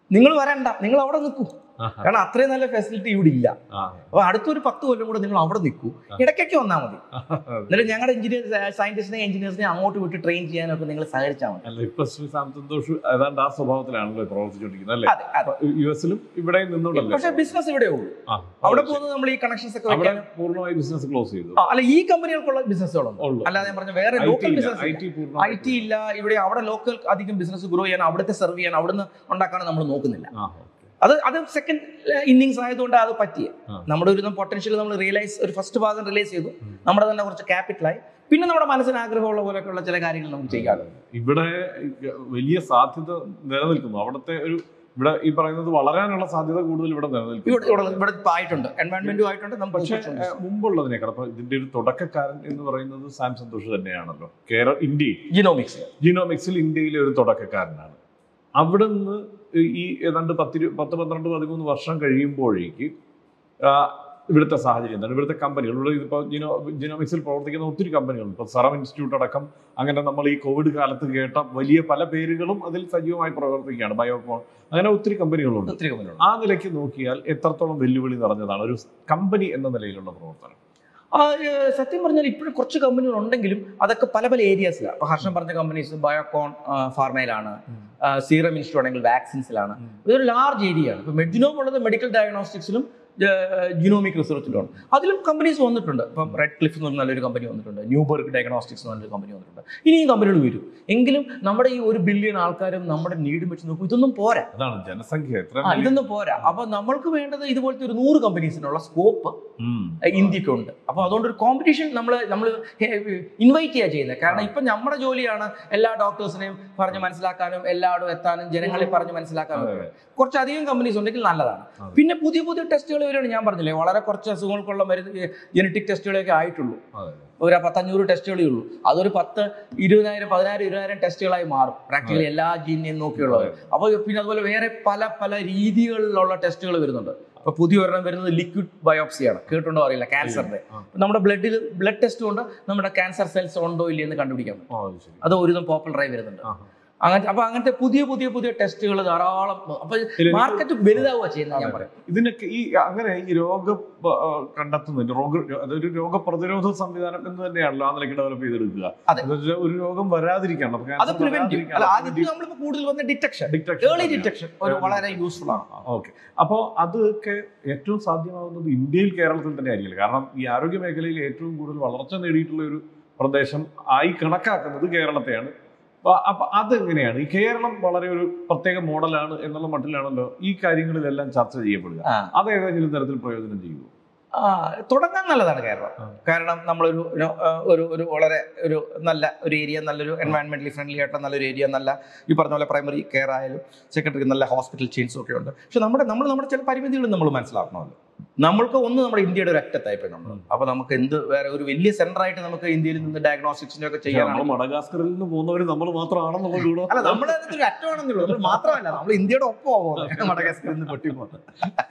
നിങ്ങൾ വരണ്ട നിങ്ങൾ അവിടെ നിൽക്കൂ ആഹാ. കാരണം അത്രയും നല്ല ഫെസിലിറ്റി ഇവിടെ ഇല്ല ആ. അപ്പൊ അടുത്തൊരു പത്ത് കൊല്ലം കൂടെ നിങ്ങൾ അവിടെ നിൽക്കൂ ഇടയ്ക്കൊക്കെ വന്നാൽ മതി എന്നിട്ട് ഞങ്ങളുടെ എഞ്ചിനീയർ സയന്റിസ്റ്റിനെ എഞ്ചിനീയേഴ്സിനെ അങ്ങോട്ട് വിട്ട് ട്രെയിൻ ചെയ്യാനൊക്കെ നിങ്ങൾ സഹകരിച്ചാൽ മതി അല്ല ഇപ്പൊ ശ്രീ സാം സന്തോഷ് ഏതാണ്ട് ആ സ്വഭാവത്തിലാണല്ലോ പ്രവർത്തിച്ചുകൊണ്ടിരിക്കുന്നത് അല്ലേ അതെ അതെ യു എസിലും ഇവിടെയും നിന്നുകൊണ്ടല്ലേ പക്ഷേ ബിസിനസ് ഇവിടെ ഉള്ളൂ ആ, അവിടെ ശരി. പോകുന്നത് നമ്മൾ ഈ കണക്ഷൻസ് ഒക്കെ അവിടെ വെക്കാൻ പൂർണ്ണമായി ബിസിനസ് ക്ലോസ് ചെയ്തു ആ, അല്ല ഈ കമ്പനികൾക്കുള്ള ബിസിനസ്സുകളുണ്ട് ഉള്ളു. അല്ലാതെ ഞാൻ പറഞ്ഞ വേറെ ഐ ടി ലോക്കൽ ഇല്ല ബിസിനസ് ഐ ടി ഐ പൂർണ്ണമായി ടി ഇല്ല ഇവിടെ അവിടെ ലോക്കൽ അധികം ബിസിനസ് ഗ്രോ ചെയ്യാൻ അവിടുത്തെ സെർവ് ചെയ്യാൻ അവിടുന്ന് ഉണ്ടാക്കാൻ നമ്മൾ നോക്കുന്നില്ല ആ, ഓക്കേ. അത് അത് സെക്കൻഡ് ഇന്നിങ്സ് ആയതുകൊണ്ട് അത് പറ്റിയ ആ. നമ്മുടെ ഒരു പൊട്ടൻഷ്യൽ നമ്മൾ റിയലൈസ് ഒരു ഫസ്റ്റ് ഭാഗം റിയലൈസ് ചെയ്തു ഉം. നമ്മുടെ തന്നെ കുറച്ച് ക്യാപിറ്റലായി പിന്നെ നമ്മുടെ മനസ്സിന് ആഗ്രഹമുള്ള പോലെയൊക്കെയുള്ള ചില കാര്യങ്ങൾ നമുക്ക് ചെയ്യാറുണ്ട് ഇവിടെ വലിയ സാധ്യത നിലനിൽക്കുന്നു അവിടുത്തെ ഒരു ഇവിടെ ഈ പറയുന്നത് വളരാനുള്ള സാധ്യത കൂടുതൽ ഇവിടെ ഇവിടെ നിലനിൽക്കുന്നു ഇവിടെ ഇവിടെ ഇപ്പൊ ആയിട്ടുണ്ട് എൻവയൺമെന്റും ആയിട്ടുണ്ട് നമുക്ക് പക്ഷേ opportunities. ഏഹ്, മുമ്പുള്ളതിനേക്കാൾ അപ്പൊ ഇതിന്റെ ഒരു തുടക്കക്കാരൻ എന്ന് പറയുന്നത് സാം സന്തോഷ് തന്നെയാണല്ലോ കേരള ഇന്ത്യയിൽ ജിനോമിക്സ് ജീനോമിക്സിൽ ഇന്ത്യയിലെ ഒരു തുടക്കക്കാരനാണ് അവിടെ നിന്ന് ഈ ഏതാണ്ട് പത്തിരു പത്ത് പന്ത്രണ്ട് പതിമൂന്ന് വർഷം കഴിയുമ്പോഴേക്ക് ആ, ഇവിടുത്തെ സാഹചര്യം എന്താണ് ഇവിടുത്തെ കമ്പനികൾ ഇവിടെ ഇപ്പോൾ ജിനോ ജിനോമിക്സിൽ പ്രവർത്തിക്കുന്ന ഒത്തിരി കമ്പനികളുണ്ട് ഇപ്പോൾ സെറം ഇൻസ്റ്റിറ്റ്യൂട്ട് അടക്കം അങ്ങനെ നമ്മൾ ഈ കോവിഡ് കാലത്ത് കേട്ട വലിയ പല പേരുകളും അതിൽ സജീവമായി പ്രവർത്തിക്കുകയാണ് ബയോകോൺ അങ്ങനെ ഒത്തിരി കമ്പനികളുണ്ട് ഒത്തിരി കമ്പനികളുണ്ട് ആ നിലയ്ക്ക് നോക്കിയാൽ എത്രത്തോളം വെല്ലുവിളി നിറഞ്ഞതാണ് ഒരു കമ്പനി എന്ന നിലയിലുള്ള പ്രവർത്തനം ആ, ഏഹ്, സത്യം പറഞ്ഞാൽ ഇപ്പോഴും കുറച്ച് കമ്പനികൾ ഉണ്ടെങ്കിലും അതൊക്കെ പല പല ഏരിയാസിലാണ് ഇപ്പൊ ഹർഷം പറഞ്ഞ കമ്പനീസ് ബയോകോൺ ഫാർമയിലാണ് സീറം ഇൻസ്റ്റിറ്റ്യൂട്ട് ആണെങ്കിൽ വാക്സിൻസിലാണ് ഉം. ഇതൊരു ലാർജ് ഏരിയ ആണ് ഇപ്പൊ മെഡിനോം ഉള്ളത് മെഡിക്കൽ ഡയഗ്നോസ്റ്റിക്സിലും ജിനോമിക് റിസർച്ചിലും ആണ് അതിലും കമ്പനീസ് വന്നിട്ടുണ്ട് ഇപ്പം റെഡ് ക്ലിഫ് എന്ന് പറഞ്ഞ നല്ലൊരു കമ്പനി വന്നിട്ടുണ്ട് ന്യൂബർഗ് ഡയഗ്നോസ്റ്റിക്സ് എന്ന് പറഞ്ഞൊരു കമ്പനി വന്നിട്ടുണ്ട് ഇനിയും കമ്പനികൾ വരും എങ്കിലും നമ്മുടെ ഈ ഒരു ബില്യൺ ആൾക്കാരും നമ്മുടെ നീടും വെച്ച് നോക്കും ഇതൊന്നും പോരാ അതാണ് ജനസംഖ്യ എത്ര ആ ഇതൊന്നും പോരാ അപ്പൊ നമ്മൾക്ക് വേണ്ടത് ഇതുപോലത്തെ ഒരു നൂറ് കമ്പനീസിനുള്ള സ്കോപ്പ് ഉം. ഇന്ത്യക്കുണ്ട് അപ്പോൾ അതുകൊണ്ട് ഒരു കോമ്പറ്റീഷൻ നമ്മൾ നമ്മൾ ഇൻവൈറ്റ് ചെയ്യുക ചെയ്യുന്നത് കാരണം ഇപ്പം നമ്മുടെ ജോലിയാണ് എല്ലാ ഡോക്ടേഴ്സിനെയും പറഞ്ഞ് മനസ്സിലാക്കാനും എല്ലായിടും എത്താനും ജനങ്ങളെ പറഞ്ഞ് മനസ്സിലാക്കാനും അതെ, ഒക്കെ. കുറച്ചധികം കമ്പനീസ് ഉണ്ടെങ്കിൽ നല്ലതാണ് അതെ. പിന്നെ പുതിയ പുതിയ ടെസ്റ്റുകൾ വരികയാണ് ഞാൻ പറഞ്ഞില്ലേ വളരെ കുറച്ച് അസുഖങ്ങൾക്കുള്ള മരുന്ന് ജനറ്റിക് ടെസ്റ്റുകളൊക്കെ ആയിട്ടുള്ളൂ അതെ. ഒരു പത്തഞ്ഞൂറ് ടെസ്റ്റുകളേ ഉള്ളൂ അതൊരു പത്ത് ഇരുപതിനായിരം പതിനായിരം ഇരുപതിനായിരം ടെസ്റ്റുകളായി മാറും പ്രാക്ടിക്കലി എല്ലാ ജീനിനെയും നോക്കിയുള്ളത് അപ്പോൾ പിന്നെ അതുപോലെ വേറെ പല പല രീതികളിലുള്ള ടെസ്റ്റുകൾ വരുന്നുണ്ട് അപ്പൊ പുതിയ ഒരെണ്ണം വരുന്നത് ലിക്വിഡ് ബയോപ്സിയാണ് കേട്ടുണ്ടോ അറിയില്ല ക്യാൻസറിന്റെ ആ. നമ്മുടെ ബ്ലഡിൽ ബ്ലഡ് ടെസ്റ്റ് കൊണ്ട് നമ്മുടെ ക്യാൻസർ സെൽസ് ഉണ്ടോ ഇല്ലേ എന്ന് കണ്ടുപിടിക്കാൻ പറ്റും ആ, അത് ശരി അത് ഒരുവിധം പോപ്പുലറായി വരുന്നുണ്ട് ആഹാ. അങ്ങനത്തെ അപ്പൊ അങ്ങനത്തെ പുതിയ പുതിയ പുതിയ ടെസ്റ്റുകൾ ധാരാളം അപ്പൊ ഇതിൽ മാർക്കറ്റ് വലുതാവുക ചെയ്യുന്നത് ഞാൻ അതെ. പറയാം ഇതിനൊക്കെ ഈ അങ്ങനെ ഈ രോഗം ആ, കണ്ടെത്തുന്നതിന് രോഗ അതൊരു രോഗപ്രതിരോധ സംവിധാനം എന്ന് തന്നെയാണല്ലോ ആ നിലയ്ക്ക് ഡെവലപ്പ് ചെയ്തെടുക്കുക അതെ. എന്ന് വെച്ചാൽ ഒരു രോഗം വരാതിരിക്കണം അപ്പൊ അത് cancer പ്രിവെന്റീവ് അല്ല വരാതിരിക്കാൻ ആദ്യം നമ്മളിപ്പോ കൂടുതൽ വന്ന ഡിറ്റക്ഷൻ detection ഏർലി തന്നെയാണ്. ഡിറ്റക്ഷൻ ഒരു Early വളരെ detection. യൂസ്ഫുൾ ആണ് ഓക്കെ അപ്പോൾ അതൊക്കെ ഏറ്റവും സാധ്യമാകുന്നത് ഇന്ത്യയിൽ കേരളത്തിൽ തന്നെ ആയിരിക്കില്ല കാരണം ഈ ആരോഗ്യ മേഖലയിൽ ഏറ്റവും കൂടുതൽ വളർച്ച നേടിയിട്ടുള്ള ഒരു പ്രദേശം ആയി കണക്കാക്കുന്നത് കേരളത്തെയാണ് അപ്പൊ അപ്പൊ അതെങ്ങനെയാണ് ഈ കേരളം വളരെ ഒരു പ്രത്യേക മോഡലാണ് എന്നുള്ള മട്ടിലാണല്ലോ ഈ കാര്യങ്ങളിലെല്ലാം ചർച്ച ചെയ്യപ്പെടുക ആ. അത് ഏതെങ്കിലും തരത്തിൽ പ്രയോജനം ചെയ്യുമോ ആ, തുടങ്ങാൻ നല്ലതാണ് കേരളം ആ. കാരണം നമ്മളൊരു ഒരു, ആ, ഒരു ഒരു വളരെ ഒരു നല്ല ഒരു ഏരിയ നല്ലൊരു എൻവയൺമെന്റലി ഫ്രണ്ട്ലി ആയിട്ടുള്ള നല്ലൊരു ഏരിയ നല്ല ഈ പറഞ്ഞ പോലെ പ്രൈമറി കെയർ ആയാലും സെക്കൻഡറി നല്ല ഹോസ്പിറ്റൽ ചെയിൻസും ഒക്കെ ഉണ്ട് പക്ഷെ നമ്മുടെ നമ്മൾ നമ്മുടെ ചില പരിമിതികളും നമ്മൾ മനസ്സിലാക്കണമല്ലോ നമ്മൾക്ക് ഒന്ന് നമ്മുടെ ഇന്ത്യയുടെ ഒരു അറ്റത്തായിപ്പോയി നമ്മൾ ഉം. അപ്പൊ നമുക്ക് എന്ത് വേറെ ഒരു വലിയ സെന്റർ ആയിട്ട് നമുക്ക് ഇന്ത്യയിൽ നിന്ന് ഡയഗ്നോസ്റ്റിക്സിന്റെ ഒക്കെ നമ്മൾ ചെയ്യാനാണ് മടഗാസ്കറിൽ നിന്ന് പോകുന്നവർ നമ്മൾ മാത്രമാണെന്നുള്ള ഗുണം അല്ല നമ്മുടെ അതിനകത്ത് ഒരു അറ്റമാണെന്നുള്ളൂ നമ്മൾ മാത്രമല്ല നമ്മൾ ഇന്ത്യയുടെ ഒപ്പം പോകുന്നത് മടഗാസ്കറിൽ നിന്ന് പൊട്ടി പോകുന്നത്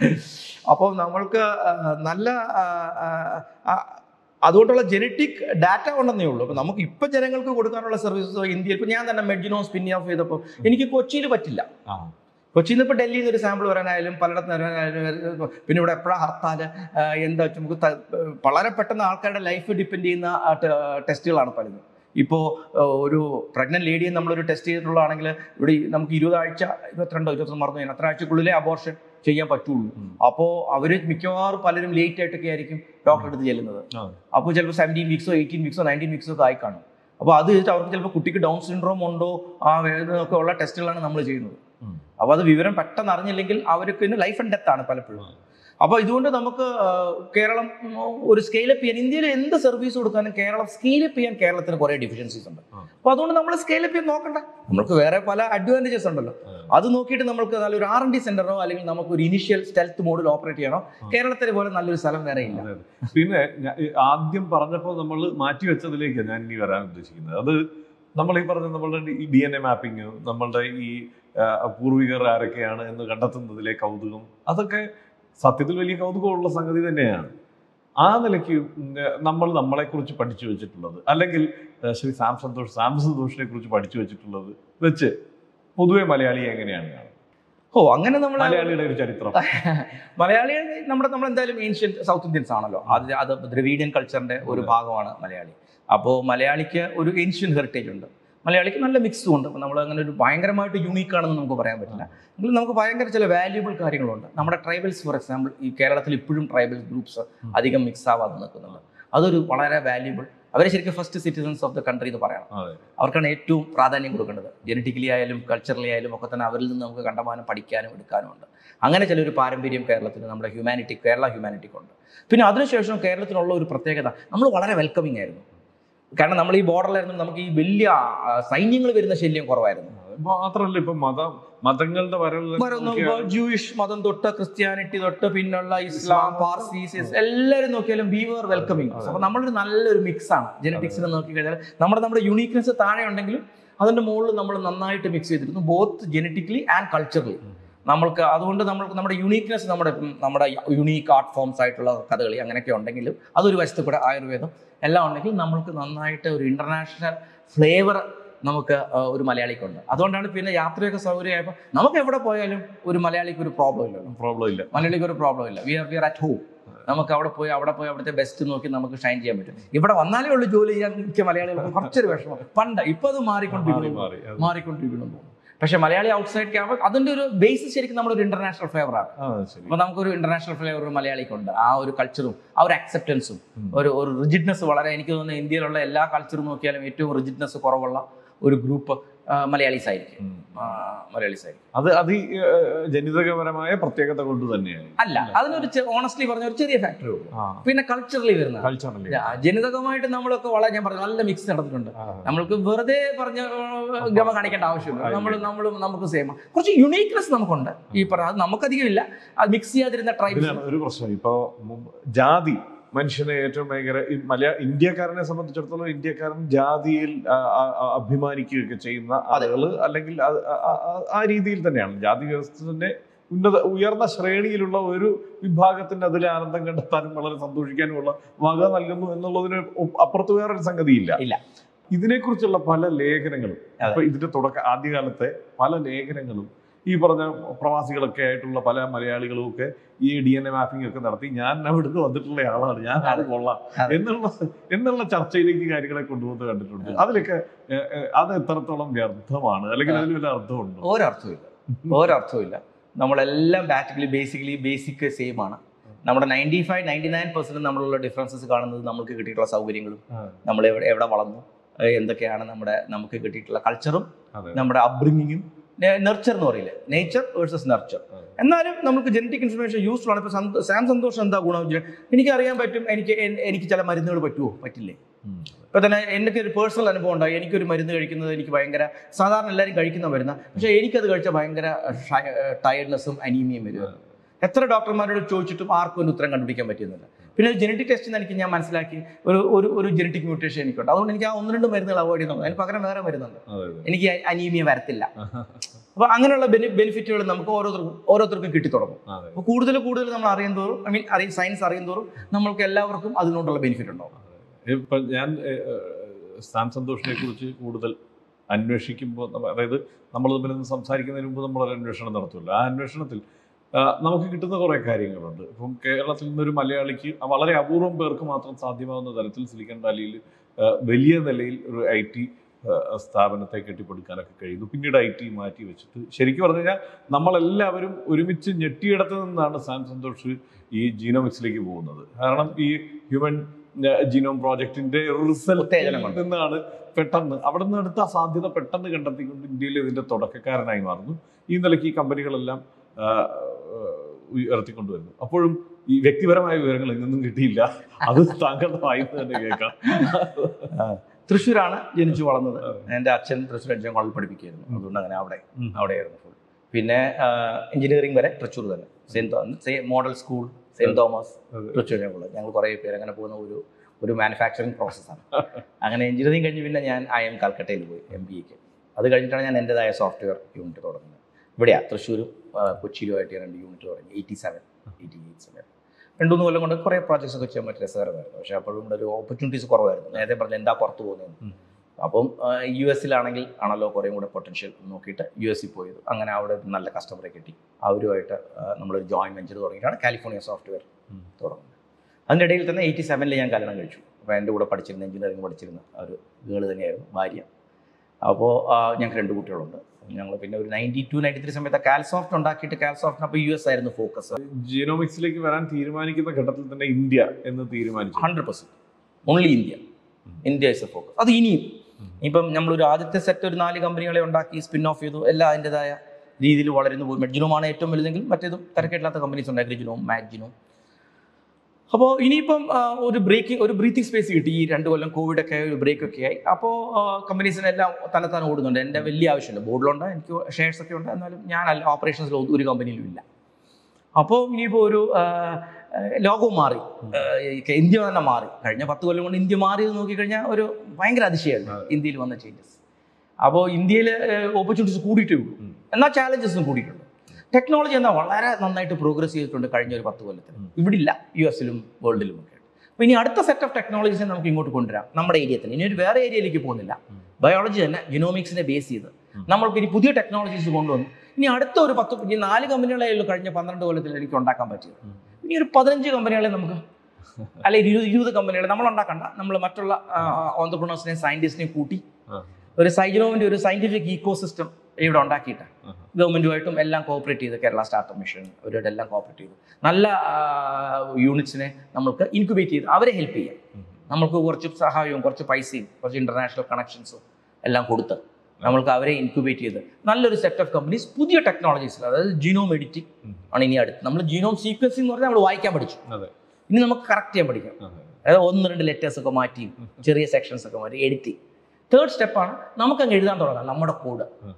അപ്പോൾ നമ്മൾക്ക് ആ, നല്ല ആ, ആ, ആ, അതുകൊണ്ടുള്ള ജനറ്റിക് ഡാറ്റ ഉണ്ടെന്നേ ഉള്ളൂ അപ്പൊ നമുക്ക് ഇപ്പൊ ജനങ്ങൾക്ക് കൊടുക്കാനുള്ള സർവീസസ് ഇന്ത്യയിൽ ഇപ്പൊ ഞാൻ തന്നെ മെഡിനോ സ്പിൻ ഓഫ് ചെയ്തപ്പോൾ എനിക്ക് കൊച്ചിയിൽ പറ്റില്ല ആ. കൊച്ചിയിൽ നിന്ന് ഇപ്പോൾ ഡൽഹിയിൽ നിന്ന് ഒരു സാമ്പിൾ വരാനായാലും പലയിടത്ത് നിന്ന് വരാനായാലും പിന്നെ ഇവിടെ എപ്പോഴാണ് ഹർത്താൽ എന്താ വെച്ചാൽ നമുക്ക് ത- വളരെ പെട്ടെന്ന് ആൾക്കാരുടെ ലൈഫ് ഡിപ്പെൻഡ് ചെയ്യുന്ന ആ ടെ- ടെസ്റ്റുകളാണ് പലതും ഇപ്പോൾ ഒരു പ്രഗ്നന്റ് ലേഡിയെ നമ്മളൊരു ടെസ്റ്റ് ചെയ്തിട്ടുള്ളതാണെങ്കിൽ ഇവിടെ ഈ നമുക്ക് ഇരുപതാഴ്ച ഇരുപത്തിരണ്ടോ ഇരുപത്തൊന്ന് മറന്നു ഞാൻ അത്ര ആഴ്ചക്കുള്ളിലേ അബോർഷൻ ചെയ്യാൻ പറ്റുള്ളൂ ഉം. അപ്പോൾ അവർ മിക്കവാറും പലരും ലേറ്റ് ആയിട്ടൊക്കെ ആയിരിക്കും ഡോക്ടറെ അടുത്ത് ചെല്ലുന്നത് ആ. അപ്പോൾ ചിലപ്പോൾ സെവൻറ്റീൻ വീക്സോ എയ്റ്റീൻ വീക്സോ നയൻറ്റീൻ വീക്സോ ഒക്കെ ആയി കാണും അപ്പോൾ അത് വെച്ചിട്ട് അവർക്ക് ചിലപ്പോൾ കുട്ടിക്ക് ഡൗൺ സിൻഡ്രോം ഉണ്ടോ ആ വേദനയൊക്കെ ഉള്ള ടെസ്റ്റുകളാണ് നമ്മൾ ചെയ്യുന്നത് ഉം. അപ്പോൾ അത് വിവരം പെട്ടെന്ന് അറിഞ്ഞില്ലെങ്കിൽ അവർക്ക് പിന്നെ ലൈഫ് ആൻഡ് ഡെത്ത് ആണ് പലപ്പോഴും അപ്പോൾ ഇതുകൊണ്ട് നമുക്ക് ആ, കേരളം ഉം, ഒരു സ്കെയിലപ്പ് ചെയ്യാൻ ഇന്ത്യയിൽ എന്ത് സർവീസ് കൊടുക്കാനും കേരളം സ്കെയിലപ്പ് ചെയ്യാൻ കേരളത്തിന് കുറേ ഡിഫിഷ്യൻസീസ് ഉണ്ട് ആ. അപ്പോൾ അതുകൊണ്ട് നമ്മൾ സ്കെയിലപ്പ് ചെയ്യാൻ നോക്കണ്ട നമുക്ക് വേറെ പല അഡ്വാൻറ്റേജസ് ഉണ്ടല്ലോ അതെ. അത് നോക്കിയിട്ട് നമുക്ക് നല്ലൊരു ആർ എൻ ഡി സെന്ററോ അല്ലെങ്കിൽ നമുക്ക് ഒരു ഇനിഷ്യൽ സ്റ്റെൽത്ത് മോഡിൽ ഓപ്പറേറ്റ് ചെയ്യണോ കേരളത്തിലെ പോലെ നല്ലൊരു സ്ഥലം വേറെ ഇല്ല അതെ, അതെ. പിന്നെ ഞാൻ ഈ ആദ്യം പറഞ്ഞപ്പോൾ നമ്മൾ മാറ്റിവെച്ചതിലേക്ക് ഞാൻ ഇനി വരാൻ ഉദ്ദേശിക്കുന്നത് അത് നമ്മൾ ഈ പറഞ്ഞ നമ്മളുടെ ഈ ഡി എൻ എ മാപ്പിംഗ് നമ്മളുടെ ഈ ആ, പൂർവികർ ആരൊക്കെയാണ് എന്ന് കണ്ടെത്തുന്നതിലെ കൗതുകം അതൊക്കെ സത്യത്തിൽ വലിയ കൗതുകമുള്ള സംഗതി തന്നെയാണ് ആ നിലയ്ക്ക് ഉം, നമ്മൾ നമ്മളെക്കുറിച്ച് പഠിച്ചു വെച്ചിട്ടുള്ളത് അല്ലെങ്കിൽ ആ, ശ്രീ സാം സന്തോഷ് സാം സന്തോഷിനെ കുറിച്ച് പഠിച്ചു വെച്ചിട്ടുള്ളത് വെച്ച് പൊതുവെ മലയാളി എങ്ങനെയാണ് കാണുന്നത് ഓ ഓ അങ്ങനെ നമ്മൾ മലയാളിയുടെ ഒരു ചരിത്രം മലയാളികൾ നമ്മുടെ നമ്മൾ എന്തായാലും ഏൻഷ്യൻ സൗത്ത് ഇന്ത്യൻസ് ആണല്ലോ അത് അത് ദ്രവീഡിയൻ കൾച്ചറിന്റെ ഒരു ഭാഗമാണ് മലയാളി അപ്പോൾ മലയാളിക്ക് ഒരു ഏൻഷ്യൻ ഹെറിറ്റേജ് ഉണ്ട് മലയാളിക്ക് നല്ല മിക്സും ഉണ്ട് അപ്പോൾ നമ്മൾ അങ്ങനെ ഒരു ഭയങ്കരമായിട്ട് യുണീക്ക് ആണെന്ന് നമുക്ക് പറയാൻ പറ്റില്ല എങ്കിലും നമുക്ക് ഭയങ്കര ചില വാല്യൂബിൾ കാര്യങ്ങളുണ്ട് നമ്മുടെ ട്രൈബൽസ് ഫോർ എക്സാമ്പിൾ ഈ കേരളത്തിൽ ഇപ്പോഴും ട്രൈബൽ ഗ്രൂപ്പ്സ് അധികം മിക്സ് ആവാതെ നിൽക്കുന്നുണ്ട് അതൊരു വളരെ വാല്യൂബിൾ അവരെ ശരിക്കും first citizens of the country എന്ന് പറയണം അതെ അവർക്കാണ് ഏറ്റവും പ്രാധാന്യം കൊടുക്കേണ്ടത് ജനറ്റിക്കലി ആയാലും കൾച്ചറലി ആയാലും ഒക്കെ തന്നെ അവരിൽ നിന്ന് നമുക്ക് കണ്ടമാനം പഠിക്കാനും എടുക്കാനും ഉണ്ട് അങ്ങനെ ചിലൊരു പാരമ്പര്യം കേരളത്തിന് നമ്മുടെ ഹ്യൂമാനിറ്റി കേരള ഹ്യൂമാനിറ്റിക്കുണ്ട് പിന്നെ അതിനുശേഷം കേരളത്തിനുള്ള ഒരു പ്രത്യേകത നമ്മൾ വളരെ വെൽക്കമിങ് ആയിരുന്നു കാരണം നമ്മൾ ഈ ബോർഡറിലായിരുന്നു നമുക്ക് ഈ വലിയ സൈന്യങ്ങൾ വരുന്ന ശല്യം കുറവായിരുന്നു മാത്രല്ല ഇപ്പൊ മതം മതങ്ങളുടെ വരവ് ജൂയിഷ് മതം തൊട്ട് ക്രിസ്ത്യാനിറ്റി തൊട്ട് പിന്നുള്ള ഇസ്ലാം പാർസീസ് എല്ലാവരും നോക്കിയാലും വി വർ വെൽക്കമിങ് അപ്പൊ നമ്മളൊരു നല്ലൊരു മിക്സ് ആണ് ജനറ്റിക്സിനെ നോക്കി കഴിഞ്ഞാൽ നമ്മുടെ നമ്മുടെ യുണീക്നെസ് താഴെ ഉണ്ടെങ്കിലും അതിന്റെ മുകളിൽ നമ്മൾ നന്നായിട്ട് മിക്സ് ചെയ്തിരുന്നു ബോത്ത് ജനറ്റിക്കലി ആൻഡ് കൾച്ചറലി നമ്മൾക്ക് അതുകൊണ്ട് നമ്മൾക്ക് നമ്മുടെ യുണീക്നെസ് നമ്മുടെ ഉം, നമ്മുടെ യുണീക്ക് ആർട്ട് ഫോംസ് ആയിട്ടുള്ള കഥകളി അങ്ങനെയൊക്കെ ഉണ്ടെങ്കിലും അതൊരു വശത്ത് കൂടെ ആയുർവേദം എല്ലാം ഉണ്ടെങ്കിൽ നമ്മൾക്ക് നന്നായിട്ട് ഒരു ഇന്റർനാഷണൽ ഫ്ലേവർ നമുക്ക് ആ, ഒരു മലയാളിക്കുണ്ട് അതുകൊണ്ടാണ് പിന്നെ യാത്രയൊക്കെ സൗകര്യമായപ്പോൾ നമുക്ക് എവിടെ പോയാലും ഒരു മലയാളിക്ക് ഒരു പ്രോബ്ലം ഇല്ലല്ലോ പ്രോബ്ലം ഇല്ല മലയാളിക്ക് ഒരു പ്രോബ്ലം ഇല്ല we are we are at home നമുക്ക് അവിടെ പോയി അവിടെ പോയി അവിടുത്തെ ബെസ്റ്റ് നോക്കി നമുക്ക് ഷൈൻ ചെയ്യാൻ പറ്റും ഇവിടെ വന്നാലേ ഉള്ളൂ ജോലി ചെയ്യാൻ മിക്ക മലയാളികൾക്ക് കുറച്ചൊരു വിഷമം പണ്ട് ഇപ്പൊ അത് മാറി മാറിക്കൊണ്ടിരിക്കുന്നു മാറി അത് മാറിക്കൊണ്ടിരിക്കുന്നു എന്ന് തോന്നുന്നു പക്ഷെ മലയാളി ഔട്ട്സൈഡ് ക്യാമ്പ് അതിന്റെ ഒരു ബേസിസ് ശരിക്കും നമ്മുടെ ഒരു ഇന്റർനാഷണൽ ഫ്ലേവർ ആണ് ആ, ശരി അപ്പൊ നമുക്കൊരു ഇന്റർനാഷണൽ ഫ്ലേവർ ഒരു മലയാളിക്കുണ്ട് ആ ഒരു കൾച്ചറും ആ ഒരു അക്സെപ്റ്റൻസും ഉം. ഒരു ഒരു റിജിഡ്നെസ് വളരെ എനിക്ക് തോന്നുന്നു ഇന്ത്യയിലുള്ള എല്ലാ കൾച്ചറും നോക്കിയാലും ഏറ്റവും റിജിഡ്നെസ് കുറവുള്ള ഒരു ഗ്രൂപ്പ് മലയാളീസ് ആയിരിക്കും ഉം. മലയാളീസ് ആയിരിക്കും അത് അത് ഈ, ഏഹ്, ജനിതകപരമായ പ്രത്യേകത കൊണ്ട് തന്നെയാണ് അല്ല അതിനൊരു ഓണസ്റ്റ്ലി പറഞ്ഞ ഒരു ചെറിയ ഫാക്ടറി ഉള്ളൂ ആ പിന്നെ കൾച്ചറലി വരുന്ന കൾച്ചറല്ലേ ജനിതകമായിട്ട് നമ്മളൊക്കെ വളരെ ഞാൻ പറഞ്ഞു നല്ല മിക്സ് നടന്നിട്ടുണ്ട് നമ്മൾക്ക് വെറുതെ പറഞ്ഞ ഏർ, ഗമ കാണിക്കേണ്ട ആവശ്യമില്ല നമ്മൾ നമ്മൾ നമുക്ക് സെയിം കുറച്ച് യുണീക്നെസ് നമുക്കുണ്ട് ഈ പറഞ്ഞ അത് നമുക്കധികം ഇല്ല അത് മിക്സ് ചെയ്യാതിരുന്ന ട്രൈബ്സ് ഇതിനാണ് ഒരു പ്രശ്നം ഇപ്പൊ മുമ്പ് ജാതി മനുഷ്യനെ ഏറ്റവും ഭയങ്കര ഈ മലയാ ഇന്ത്യക്കാരനെ സംബന്ധിച്ചിടത്തോളം ഇന്ത്യക്കാരൻ ജാതിയിൽ ആ, ആ, ആ, അഭിമാനിക്കുകയൊക്കെ ചെയ്യുന്ന ആളുകൾ അല്ലെങ്കിൽ അത് ആ- ആ- ആ- ആ രീതിയിൽ തന്നെയാണ് ജാതി വ്യവസ്ഥന്റെ ഉന്നത ഉയർന്ന ശ്രേണിയിലുള്ള ഒരു വിഭാഗത്തിന് അതിൽ ആനന്ദം കണ്ടെത്താനും വളരെ സന്തോഷിക്കാനുമുള്ള വക നൽകുന്നു എന്നുള്ളതിന് ഒ- അപ്പുറത്ത് വേറൊരു സംഗതിയില്ല ഇല്ല. ഇതിനെക്കുറിച്ചുള്ള പല ലേഖനങ്ങളും അതെ. ഇപ്പൊ ഇതിന്റെ തുടക്ക ആദ്യകാലത്തെ പല ലേഖനങ്ങളും ഈ പറഞ്ഞ പ്രവാസികളൊക്കെ ആയിട്ടുള്ള പല മലയാളികളും ഒക്കെ ഈ ഡി എൻ എ മാപ്പിംഗ് ഒക്കെ നടത്തി ഞാൻ അവിടുന്ന് വന്നിട്ടുള്ള ആളാണ് ഞാൻ അത് കൊള്ളാം അതെ. എന്നുള്ള എന്നുള്ള ചർച്ചയിലേക്ക് കാര്യങ്ങളെ കൊണ്ടുവന്ന് കണ്ടിട്ടുണ്ട് അതിലൊക്കെ ഏഹ്, ഏഹ്, അത് എത്രത്തോളം വ്യർത്ഥമാണ് അല്ലെങ്കിൽ അതിൽ വല്ല അർത്ഥമുണ്ടോ ഒരർത്ഥമില്ല ഒരർത്ഥമില്ല നമ്മളെല്ലാം ബാറ്റിക്കലി ബേസിക്കലി ബേസിക് സെയിം ആണ് നമ്മുടെ ninety five ninety nine percent നമ്മളുള്ള ഡിഫറൻസസ് കാണുന്നത് നമുക്ക് കിട്ടിയിട്ടുള്ള സൗകര്യങ്ങളും ആ. നമ്മൾ എവിടെ എവിടെ വളർന്നു ഏഹ് എന്തൊക്കെയാണ് നമ്മുടെ നമുക്ക് കിട്ടിയിട്ടുള്ള കൾച്ചറും അതെ നമ്മുടെ അപ്ബ്രിങ്ങിങ്ങും നെർച്ചർ എന്ന് പറയില്ലേ നേച്ചർ വേഴ്സസ് നെർച്ചർ അതെ. എന്നാലും നമുക്ക് ജനറ്റിക് ഇൻഫർമേഷൻ യൂസ്ഫുൾ ആണ് ഇപ്പൊ സാം സന്തോഷം എന്താ ഗുണം എനിക്ക് അറിയാൻ പറ്റും എനിക്ക് എൻ- എനിക്ക് ചില മരുന്നുകൾ പറ്റുമോ പറ്റില്ലേ ഉം. ഇപ്പൊ തന്നെ എനിക്ക് ഒരു പേഴ്സണൽ അനുഭവം ഉണ്ടായി എനിക്കൊരു മരുന്ന് കഴിക്കുന്നത് എനിക്ക് ഭയങ്കര സാധാരണ എല്ലാവരും കഴിക്കുന്ന മരുന്ന് പക്ഷേ എനിക്കത് കഴിച്ച ഭയങ്കര ടയർഡ്നെസ്സും അനീമിയും വരും എത്ര ഡോക്ടർമാരോട് ചോദിച്ചിട്ടും ആർക്കും ഒരു ഉത്തരം കണ്ടുപിടിക്കാൻ പറ്റുന്നില്ല പിന്നെ ഒരു ജനറ്റിക് ടെസ്റ്റ് എനിക്ക് ഞാൻ മനസ്സിലാക്കി ഒരു ഒരു ഒരു ജനറ്റിക് മ്യൂട്ടേഷൻ എനിക്കുണ്ട് അതുകൊണ്ട് എനിക്ക് ആ ഒന്ന് രണ്ട് മരുന്നുകൾ അവോയ്ഡ് ചെയ്യുന്നു അതിന് പകരം വേറെ മരുന്നുണ്ട് അതെ അതെ എനിക്ക് അനീമിയ വരത്തില്ല അപ്പൊ അങ്ങനെയുള്ള ബെനിഫിറ്റുകൾ നമുക്ക് ഓരോരുത്തർക്കും ഓരോരുത്തർക്കും കിട്ടി തുടങ്ങും അതെ അപ്പോൾ കൂടുതൽ കൂടുതൽ നമ്മൾ അറിയും തോറും ഐ മീൻ അറിയും സയൻസ് അറിയും തോറും നമ്മൾക്ക് എല്ലാവർക്കും അതിനോടുള്ള ബെനിഫിറ്റ് ഉണ്ടാവും ഇപ്പൊ ഞാൻ ഏഹ്, ഏഹ്, സാം സന്തോഷിനെ കുറിച്ച് കൂടുതൽ അന്വേഷിക്കുമ്പോൾ നമ്മ- അതായത് നമ്മൾ തമ്മിൽ നിന്ന് സംസാരിക്കുന്നതിന് മുമ്പ് നമ്മൾ ഒരു അന്വേഷണം നടത്തുമല്ലോ ആ അന്വേഷണത്തിൽ ആ, നമുക്ക് കിട്ടുന്ന കുറേ കാര്യങ്ങളുണ്ട് ഇപ്പം കേരളത്തിൽ നിന്നൊരു മലയാളിക്ക് വളരെ അപൂർവം പേർക്ക് മാത്രം സാധ്യമാവുന്ന തരത്തിൽ സിലിക്കൺ വാലിയിൽ ആ, വലിയ നിലയിൽ ഒരു ഐ ടി സ്ഥാപനത്തെ കെട്ടിപ്പടുക്കാനൊക്കെ കഴിയുന്നു പിന്നീട് ഐ ടി മാറ്റി വെച്ചിട്ട് ശരിക്കും പറഞ്ഞു കഴിഞ്ഞാൽ നമ്മളെല്ലാവരും ഒരുമിച്ച് ഞെട്ടിയിടത്ത് നിന്നാണ് സാം സന്തോഷ് ഈ ജീനോമിക്സിലേക്ക് പോകുന്നത് കാരണം ഈ ഹ്യൂമൻ ജീനോം പ്രോജക്റ്റിന്റെ റിസൾട്ടിൽ ഉത്തേജനം കൊണ്ട്. നിന്നാണ് പെട്ടെന്ന് അവിടെ നിന്ന് എടുത്ത ആ സാധ്യത പെട്ടെന്ന് കണ്ടെത്തിക്കൊണ്ട് ഇന്ത്യയിൽ ഇതിന്റെ തുടക്കക്കാരനായി മാറുന്നു ഈ നിലയ്ക്ക് ഈ കമ്പനികളെല്ലാം ആ, ആ, ഉയർത്തിക്കൊണ്ടുവരുന്നു അപ്പോഴും ഈ വ്യക്തിപരമായ വിവരങ്ങൾ എങ്ങൊന്നും കിട്ടിയില്ല അത് താങ്കളുടെ വായിന്ന് തന്നെ കേൾക്കാം തൃശ്ശൂരാണ് ജനിച്ചു വളർന്നത് എൻ്റെ അച്ഛൻ തൃശ്ശൂർ അഞ്ചാം കോളേജിൽ പഠിപ്പിക്കുകയായിരുന്നു അതുകൊണ്ട് അങ്ങനെ അവിടെ ഉം. അവിടെയായിരുന്നു ഫുൾ പിന്നെ എഞ്ചിനീയറിംഗ് വരെ തൃശ്ശൂർ തന്നെ saint model school saint Thomas അതെ. തൃശ്ശൂർ കോളേജ് ഞങ്ങൾ കുറേ പേര് അങ്ങനെ പോകുന്ന ഒരു ഒരു മാനുഫാക്ചറിങ് പ്രോസസ്സാണ് അങ്ങനെ എഞ്ചിനീയറിംഗ് കഴിഞ്ഞ് പിന്നെ ഞാൻ ഐ എം കൽക്കട്ടയിൽ പോയി എം ബി എക്ക് അത് കഴിഞ്ഞിട്ടാണ് ഞാൻ എൻ്റെതായ സോഫ്റ്റ്വെയർ യൂണിറ്റ് തുടങ്ങുന്നത് ഇവിടെയാണ് തൃശ്ശൂരും ആ, കൊച്ചിയിലുമായിട്ട് ഞാൻ രണ്ട് യൂണിറ്റ് തുടങ്ങി eighty seven eighty eight seven രണ്ടു മൂന്ന് കൊല്ലം കൊണ്ട് കുറേ പ്രോജക്ട്സ് ഒക്കെ ചെയ്യാൻ പറ്റിയ രസകരമായിരുന്നു പക്ഷേ അപ്പോഴും ഇവിടെ ഒരു ഓപ്പർച്യൂണിറ്റീസ് കുറവായിരുന്നു നേരത്തെ പറഞ്ഞ എന്താ പുറത്ത് പോകുന്നത് ഉം. അപ്പം യു എസിലാണെങ്കിൽ ആണല്ലോ കുറേ കൂടെ പൊട്ടൻഷ്യൽ നോക്കിയിട്ട് യു എസിൽ പോയത് അങ്ങനെ അവിടെ ഒരു നല്ല കസ്റ്റമറെ കിട്ടി അവരുമായിട്ട് ആ, നമ്മളൊരു ജോയിൻ വെഞ്ചർ തുടങ്ങിയിട്ടാണ് കാലിഫോർണിയ സോഫ്റ്റ്വെയർ തുടങ്ങുന്നത് അതിൻ്റെ ഇടയിൽ തന്നെ എയ്റ്റി സെവനിൽ ഞാൻ കല്യാണം കഴിച്ചു അപ്പോൾ എൻ്റെ കൂടെ പഠിച്ചിരുന്ന എഞ്ചിനീയറിംഗ് പഠിച്ചിരുന്ന ഒരു ഗേൾ തന്നെയായിരുന്നു ഭാര്യ അപ്പോൾ ഞങ്ങൾക്ക് രണ്ട് കുട്ടികളുണ്ട് ഞങ്ങൾ പിന്നെ ഒരു നയൻറ്റി ടു നയൻറ്റി ത്രീ സമയത്ത് കാൽസോഫ്റ്റ് ഉണ്ടാക്കിയിട്ട് കാൽസോഫ്റ്റിന് അപ്പോൾ യു എസ് ആയിരുന്നു ഫോക്കസ് ജീനോമിക്സിലേക്ക് വരാൻ തീരുമാനിക്കുന്ന ഘട്ടത്തിൽ തന്നെ ഇന്ത്യ എന്ന് തീരുമാനിച്ചു hundred percent only India India is a focus അത് ഇനിയും ഇപ്പം നമ്മളൊരു ആദ്യത്തെ സെറ്റ് ഒരു നാല് കമ്പനികളെ ഉണ്ടാക്കി സ്പിൻ ഓഫ് ചെയ്തു എല്ലാം അതിൻ്റെതായ രീതിയിൽ വളരുന്നു പോയി മെഡ്ജിനോമാണ് ഏറ്റവും വലുതെങ്കിൽ മറ്റേതും തിരക്കില്ലാത്ത കമ്പനീസ് ഉണ്ടായി ഗ്രിജിനോ മാഗ്ജിനോ അപ്പോൾ ഇനിയിപ്പം ആ, ഒരു ബ്രേക്കിംഗ് ഒരു ബ്രീത്തിങ് സ്പേസ് കിട്ടി ഈ രണ്ട് കൊല്ലം കോവിഡ് ഒക്കെ ഒരു ബ്രേക്ക് ഒക്കെ ആയി അപ്പോൾ കമ്പനീസിനെല്ലാം തന്നെത്താൻ ഓടുന്നുണ്ട് എൻ്റെ വലിയ ആവശ്യമില്ല ബോർഡിലുണ്ട് എനിക്ക് ഷെയർസ് ഒക്കെ ഉണ്ട് എന്നാലും ഞാൻ ഓപ്പറേഷൻസിൽ ഒരു കമ്പനിയിലും ഇല്ല അപ്പോൾ ഇനിയിപ്പോൾ ഒരു ആ, ആ, ലോകവും മാറി ആ, ഈ ഇന്ത്യ തന്നെ മാറി കഴിഞ്ഞ പത്ത് കൊല്ലം കൊണ്ട് ഇന്ത്യ മാറിയത് നോക്കിക്കഴിഞ്ഞാൽ ഒരു ഭയങ്കര അതിശയമാണ് ഇന്ത്യയിൽ വന്ന ചേഞ്ചസ് അപ്പോൾ ഇന്ത്യയിൽ ഓപ്പർച്യൂണിറ്റീസ് കൂടിയിട്ടേ ഉള്ളൂ ഉം. എന്നാൽ ചാലഞ്ചസും കൂടിയിട്ടുണ്ട് ടെക്നോളജി എന്നാൽ വളരെ നന്നായിട്ട് പ്രോഗ്രസ് ചെയ്തിട്ടുണ്ട് കഴിഞ്ഞ ഒരു പത്ത് കൊല്ലത്തിൽ ഇവിടെ ഇല്ല യു എസിലും വേൾഡിലും ഒക്കെ അപ്പോൾ ഇനി അടുത്ത സെറ്റ് ഓഫ് ടെക്നോളജീസിനെ നമുക്ക് ഇങ്ങോട്ട് കൊണ്ടുവരാം നമ്മുടെ ഏരിയയിൽ തന്നെ ഇനി ഒരു വേറെ ഏരിയയിലേക്ക് പോകുന്നില്ല ഉം. ബയോളജി തന്നെ ജിനോമിക്സിനെ ബേസ് ചെയ്ത് നമ്മൾക്ക് ഇനി പുതിയ ടെക്നോളജീസ് കൊണ്ടുവന്നു ഇനി അടുത്ത ഒരു പത്ത് ഇനി നാല് കമ്പനികളെ ഉള്ളൂ കഴിഞ്ഞ പന്ത്രണ്ട് കൊല്ലത്തിൽ എനിക്ക് ഉണ്ടാക്കാൻ പറ്റിയത് ഉം. ഇനി ഒരു പതിനഞ്ച് കമ്പനികളെ നമുക്ക് അല്ലെങ്കിൽ ഇരുപത് ഇരുപത് കമ്പനികളെ നമ്മൾ ഉണ്ടാക്കണ്ട നമ്മൾ മറ്റുള്ള ഓന്തർപ്രണേഴ്സിനെയും സയൻറ്റിസ്റ്റിനെയും കൂട്ടി ആ. ഒരു സൈജനോവിൻ്റെ ഒരു സയൻറ്റിഫിക് ഈക്കോ സിസ്റ്റം ഇവിടെ ഉണ്ടാക്കിയിട്ട് ആഹാ. ഗവൺമെൻറ്റുമായിട്ടും എല്ലാം കോപ്പറേറ്റ് ചെയ്ത് കേരള സ്റ്റാർട്ടപ്പ് മിഷൻ അവരുടെ എല്ലാം കോപ്പറേറ്റ് ചെയ്ത് നല്ല യൂണിറ്റ്സിനെ നമുക്ക് ഇൻക്യുബേറ്റ് ചെയ്ത് അവരെ ഹെൽപ്പ് ചെയ്യാം ഉം. നമ്മൾക്ക് കുറച്ച് സഹായവും കുറച്ച് പൈസയും കുറച്ച് ഇൻ്റർനാഷണൽ കണക്ഷൻസും എല്ലാം കൊടുത്ത് നമ്മൾക്ക് അവരെ ഇൻക്യുബേറ്റ് ചെയ്ത് നല്ലൊരു സെറ്റ് ഓഫ് കമ്പനീസ് പുതിയ ടെക്നോളജീസിൽ അതായത് ജീനോം എഡിറ്റിംഗ് ഉം. ആണ് ഇനി അടുത്ത് നമ്മൾ ജീനോം സീക്വൻസിംഗ് എന്ന് പറഞ്ഞാൽ നമ്മൾ വായിക്കാൻ പഠിച്ചു അതെ ഇനി നമുക്ക് കറക്റ്റ് ചെയ്യാൻ പഠിക്കാം അതെ അതായത് ഒന്ന് രണ്ട് ലെറ്റേഴ്സ് ഒക്കെ മാറ്റി ചെറിയ സെക്ഷൻസ് ഒക്കെ മാറ്റി എഡിറ്റിംഗ് തേർഡ് സ്റ്റെപ്പാണ് നമുക്കങ്ങ് എഴുതാൻ തുടങ്ങാം നമ്മുടെ കോഡ് ഉം.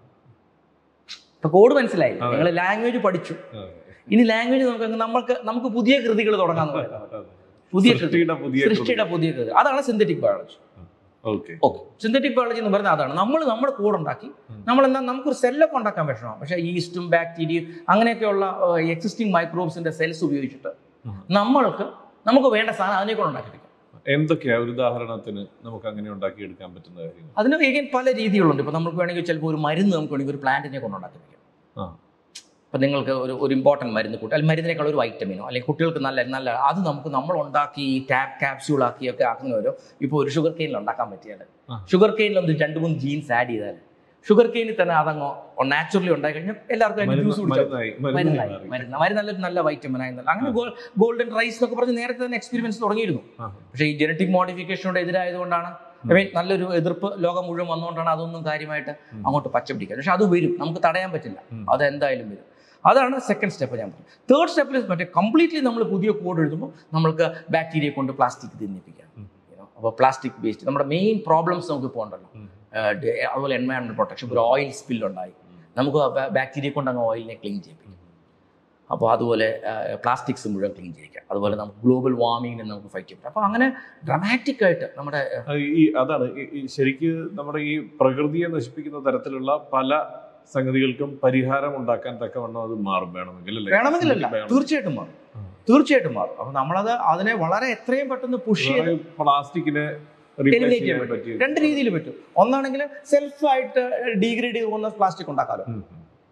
ഇപ്പൊ കോഡ് മനസ്സിലായി അതെ. നിങ്ങൾ ലാംഗ്വേജ് പഠിച്ചു അതെ. ഇനി ലാംഗ്വേജ് നമുക്ക് അങ്ങ് നമുക്ക് നമുക്ക് പുതിയ കൃതികൾ തുടങ്ങാന്ന് പറയുന്നത് അതെ. പുതിയ കൃതി സൃഷ്ടിയുടെ പുതിയ സൃഷ്ടിയുടെ പുതിയ കൃതി അതാണ് synthetic biology okay okay synthetic biology എന്ന് പറയുന്നത് അതാണ് നമ്മൾ നമ്മുടെ കോഡ് ഉണ്ടാക്കി ഉം. നമ്മൾ എന്താ നമുക്കൊരു സെല്ലൊക്കെ ഉണ്ടാക്കാൻ വിഷമം പക്ഷേ ഈസ്റ്റും ബാക്ടീരിയയും അങ്ങനെയൊക്കെയുള്ള എക്സിസ്റ്റിംഗ് മൈക്രോബ്സിന്റെ സെൽസ് ഉപയോഗിച്ചിട്ട് ഉം. നമ്മൾക്ക് നമുക്ക് വേണ്ട സാധനം അതിനെ കൊണ്ട് ഉണ്ടാക്കിയിരിക്കാം എന്തൊക്കെയാ ഒരു ഉദാഹരണത്തിന് നമുക്ക് അങ്ങനെ ഉണ്ടാക്കിയെടുക്കാൻ പറ്റുന്ന കാര്യങ്ങൾ അതിന് again പല രീതികളുണ്ട് ഇപ്പോൾ നമുക്ക് വേണമെങ്കിൽ ചിലപ്പോൾ ഒരു മരുന്ന് നമുക്ക് വേണമെങ്കിൽ ഒരു പ്ലാന്റിനെ കൊണ്ട് ഉണ്ടാക്കിയിരിക്കാം ആ ഇപ്പം നിങ്ങൾക്ക് ഒരു ഒരു ഇമ്പോർട്ടൻറ്റ് മരുന്ന് കൂട്ടി അല്ലെങ്കിൽ മരുന്നിനേക്കാൾ ഒരു വൈറ്റമിനോ അല്ലെങ്കിൽ കുട്ടികൾക്ക് നല്ല നല്ല അത് നമുക്ക് നമ്മൾ ഉണ്ടാക്കി ടാപ്പ് ക്യാപ്സ്യൂൾ ആക്കിയൊക്കെ ആക്കുന്നവരോ ഇപ്പോൾ ഒരു ഷുഗർ കെയിനിൽ ഉണ്ടാക്കാൻ പറ്റിയാൽ ആ. ഷുഗർ കെയിനിൽ ഒന്ന് രണ്ട് മൂന്ന് ജീൻസ് ആഡ് ചെയ്താൽ ഷുഗർ കെയിനിൽ തന്നെ അതങ്ങോ നാച്ചുറലി ഉണ്ടായി കഴിഞ്ഞാൽ എല്ലാവർക്കും അതിന് ജ്യൂസ് മരുന്ന്- കുടിച്ചാൽ മരുന്നായി മരുന്നായി മരുന്നായി മരുന്ന് മരുന്ന് നല്ലൊരു നല്ല വൈറ്റമിൻ ആയി നല്ല അങ്ങനെ ഗോൾഡൻ റൈസ് എന്നൊക്കെ പറഞ്ഞ് നേരത്തെ തന്നെ എക്സ്പീരിയൻസ് തുടങ്ങിയിരുന്നു ആ. പക്ഷേ ഈ ജനറ്റിക് മോഡിഫിക്കേഷനോട് എതിരായതുകൊണ്ടാണ് I mean, നല്ലൊരു എതിർപ്പ് ലോകം മുഴുവൻ വന്നുകൊണ്ടാണ് അതൊന്നും കാര്യമായിട്ട് ഉം. അങ്ങോട്ട് പച്ചപിടിക്കുക പക്ഷെ അത് വരും നമുക്ക് തടയാൻ പറ്റില്ല ഉം. അത് എന്തായാലും വരും അതാണ് സെക്കൻഡ് സ്റ്റെപ്പ് ഞാൻ പറഞ്ഞു തേർഡ് സ്റ്റെപ്പിൽ മറ്റേ കംപ്ലീറ്റ്ലി നമ്മൾ പുതിയ കോഡ് എഴുതുമ്പോൾ നമ്മൾക്ക് ബാക്ടീരിയ കൊണ്ട് പ്ലാസ്റ്റിക് തിന്നിപ്പിക്കാം ഉം. അപ്പോൾ പ്ലാസ്റ്റിക് വേസ്റ്റ് നമ്മുടെ മെയിൻ പ്രോബ്ലംസ് നമുക്ക് ഇപ്പോൾ ഉണ്ടല്ലോ ഉം. ഏഹ് ഡ- അതുപോലെ എൻവയറമെന്റ് പ്രൊട്ടക്ഷൻ ഒരു ഓയിൽ സ്പിൽ ഉണ്ടായി നമുക്ക് ബാക്ടീരിയ കൊണ്ട് അങ്ങ് ഓയിലിനെ ക്ലീൻ ചെയ്യിപ്പിക്കാം അപ്പോൾ അതുപോലെ പ്ലാസ്റ്റിക്സ് മുഴുവൻ ക്ലീൻ ചെയ്യിക്കാം അതുപോലെ നമുക്ക് ഗ്ലോബൽ വാർമിങ്ങിനെ നമുക്ക് ഫൈറ്റ് ചെയ്യാം അപ്പോൾ അങ്ങനെ ഡ്രമാറ്റിക് ആയിട്ട് നമ്മുടെ അത് ഈ അതാണ് ഈ- ഈ ശരിക്ക് നമ്മുടെ ഈ പ്രകൃതിയെ നശിപ്പിക്കുന്ന തരത്തിലുള്ള പല സംഗതികൾക്കും പരിഹാരം ഉണ്ടാക്കാൻ തക്കവണ്ണം അത് മാറും വേണമെങ്കിൽ അല്ലേ വേണമെങ്കിലല്ല വേണം. തീർച്ചയായിട്ടും മാറും ഉം. തീർച്ചയായിട്ടും മാറും അപ്പോൾ നമ്മളത് അതിനെ വളരെ എത്രയും പെട്ടെന്ന് പുഷ് ചെയ്ത് വേറെ പ്ലാസ്റ്റിക്കിനെ Eliminate റീപ്ലേസ് ചെയ്യാൻ ചെയ്യാൻ പറ്റും. പറ്റിയ രണ്ട് രീതിയിൽ പറ്റും ഒന്നാണെങ്കിൽ സെൽഫായിട്ട് ഡീഗ്രേഡ് ചെയ്ത് പോകുന്ന പ്ലാസ്റ്റിക് ഉണ്ടാക്കാമല്ലോ ഉം.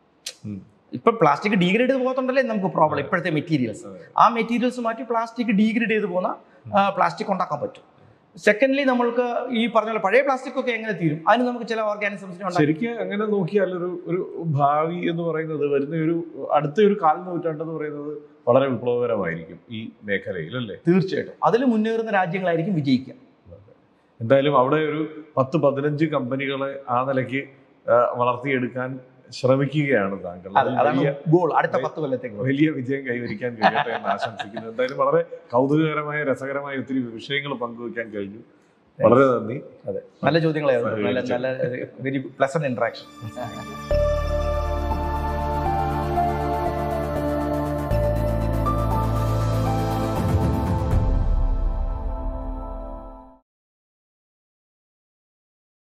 ഉം. ഇപ്പൊ പ്ലാസ്റ്റിക് ഡീഗ്രേഡ് ചെയ്ത് പോകത്തുണ്ടല്ലേ നമുക്ക് പ്രോബ്ലം ഇപ്പോഴത്തെ മെറ്റീരിയൽസ് അതെ. ആ മെറ്റീരിയൽസ് മാറ്റി പ്ലാസ്റ്റിക് ഡീഗ്രേഡ് ചെയ്ത് പോകുന്ന പ്ലാസ്റ്റിക് ഉണ്ടാക്കാൻ പറ്റും സെക്കൻഡ്ലി നമ്മൾക്ക് ഈ പറഞ്ഞ പോലെ പഴയ പ്ലാസ്റ്റിക് ഒക്കെ എങ്ങനെ തീരും അതിന് നമുക്ക് ചില ഓർഗാനിസംസിനെ ഉണ്ടാക്കാം ശരിക്കും അങ്ങനെ നോക്കിയാൽ ഒരു ഒരു ഭാവി എന്ന് പറയുന്നത് വരുന്ന ഒരു അടുത്ത ഒരു കാൽ നൂറ്റാണ്ടെന്ന് പറയുന്നത് വളരെ വിപ്ലവകരമായിരിക്കും ഈ മേഖലയിൽ അല്ലേ തീർച്ചയായിട്ടും അതിൽ മുന്നേറുന്ന രാജ്യങ്ങളായിരിക്കും വിജയിക്കുക എന്തായാലും അവിടെ ഒരു പത്ത് പതിനഞ്ച് കമ്പനികളെ ആ നിലയ്ക്ക് ആ, വളർത്തിയെടുക്കാൻ ശ്രമിക്കുകയാണ് താങ്കൾ അതെ അതിൽ അതാണ് വലിയ ഗോൾ അടുത്ത പത്ത് കൊല്ലത്തേക്ക് വലിയ വിജയം കൈവരിക്കാൻ കഴിയട്ടെ എന്ന് ആശംസിക്കുന്നു എന്തായാലും വളരെ കൗതുകകരമായ രസകരമായ ഒത്തിരി വിഷയങ്ങൾ പങ്കുവയ്ക്കാൻ കഴിഞ്ഞു വളരെ നന്ദി അതെ നല്ല ചോദ്യങ്ങളായിരുന്നു നല്ല നല്ല വെരി പ്ലസന്റ് ഇന്ററാക്ഷൻ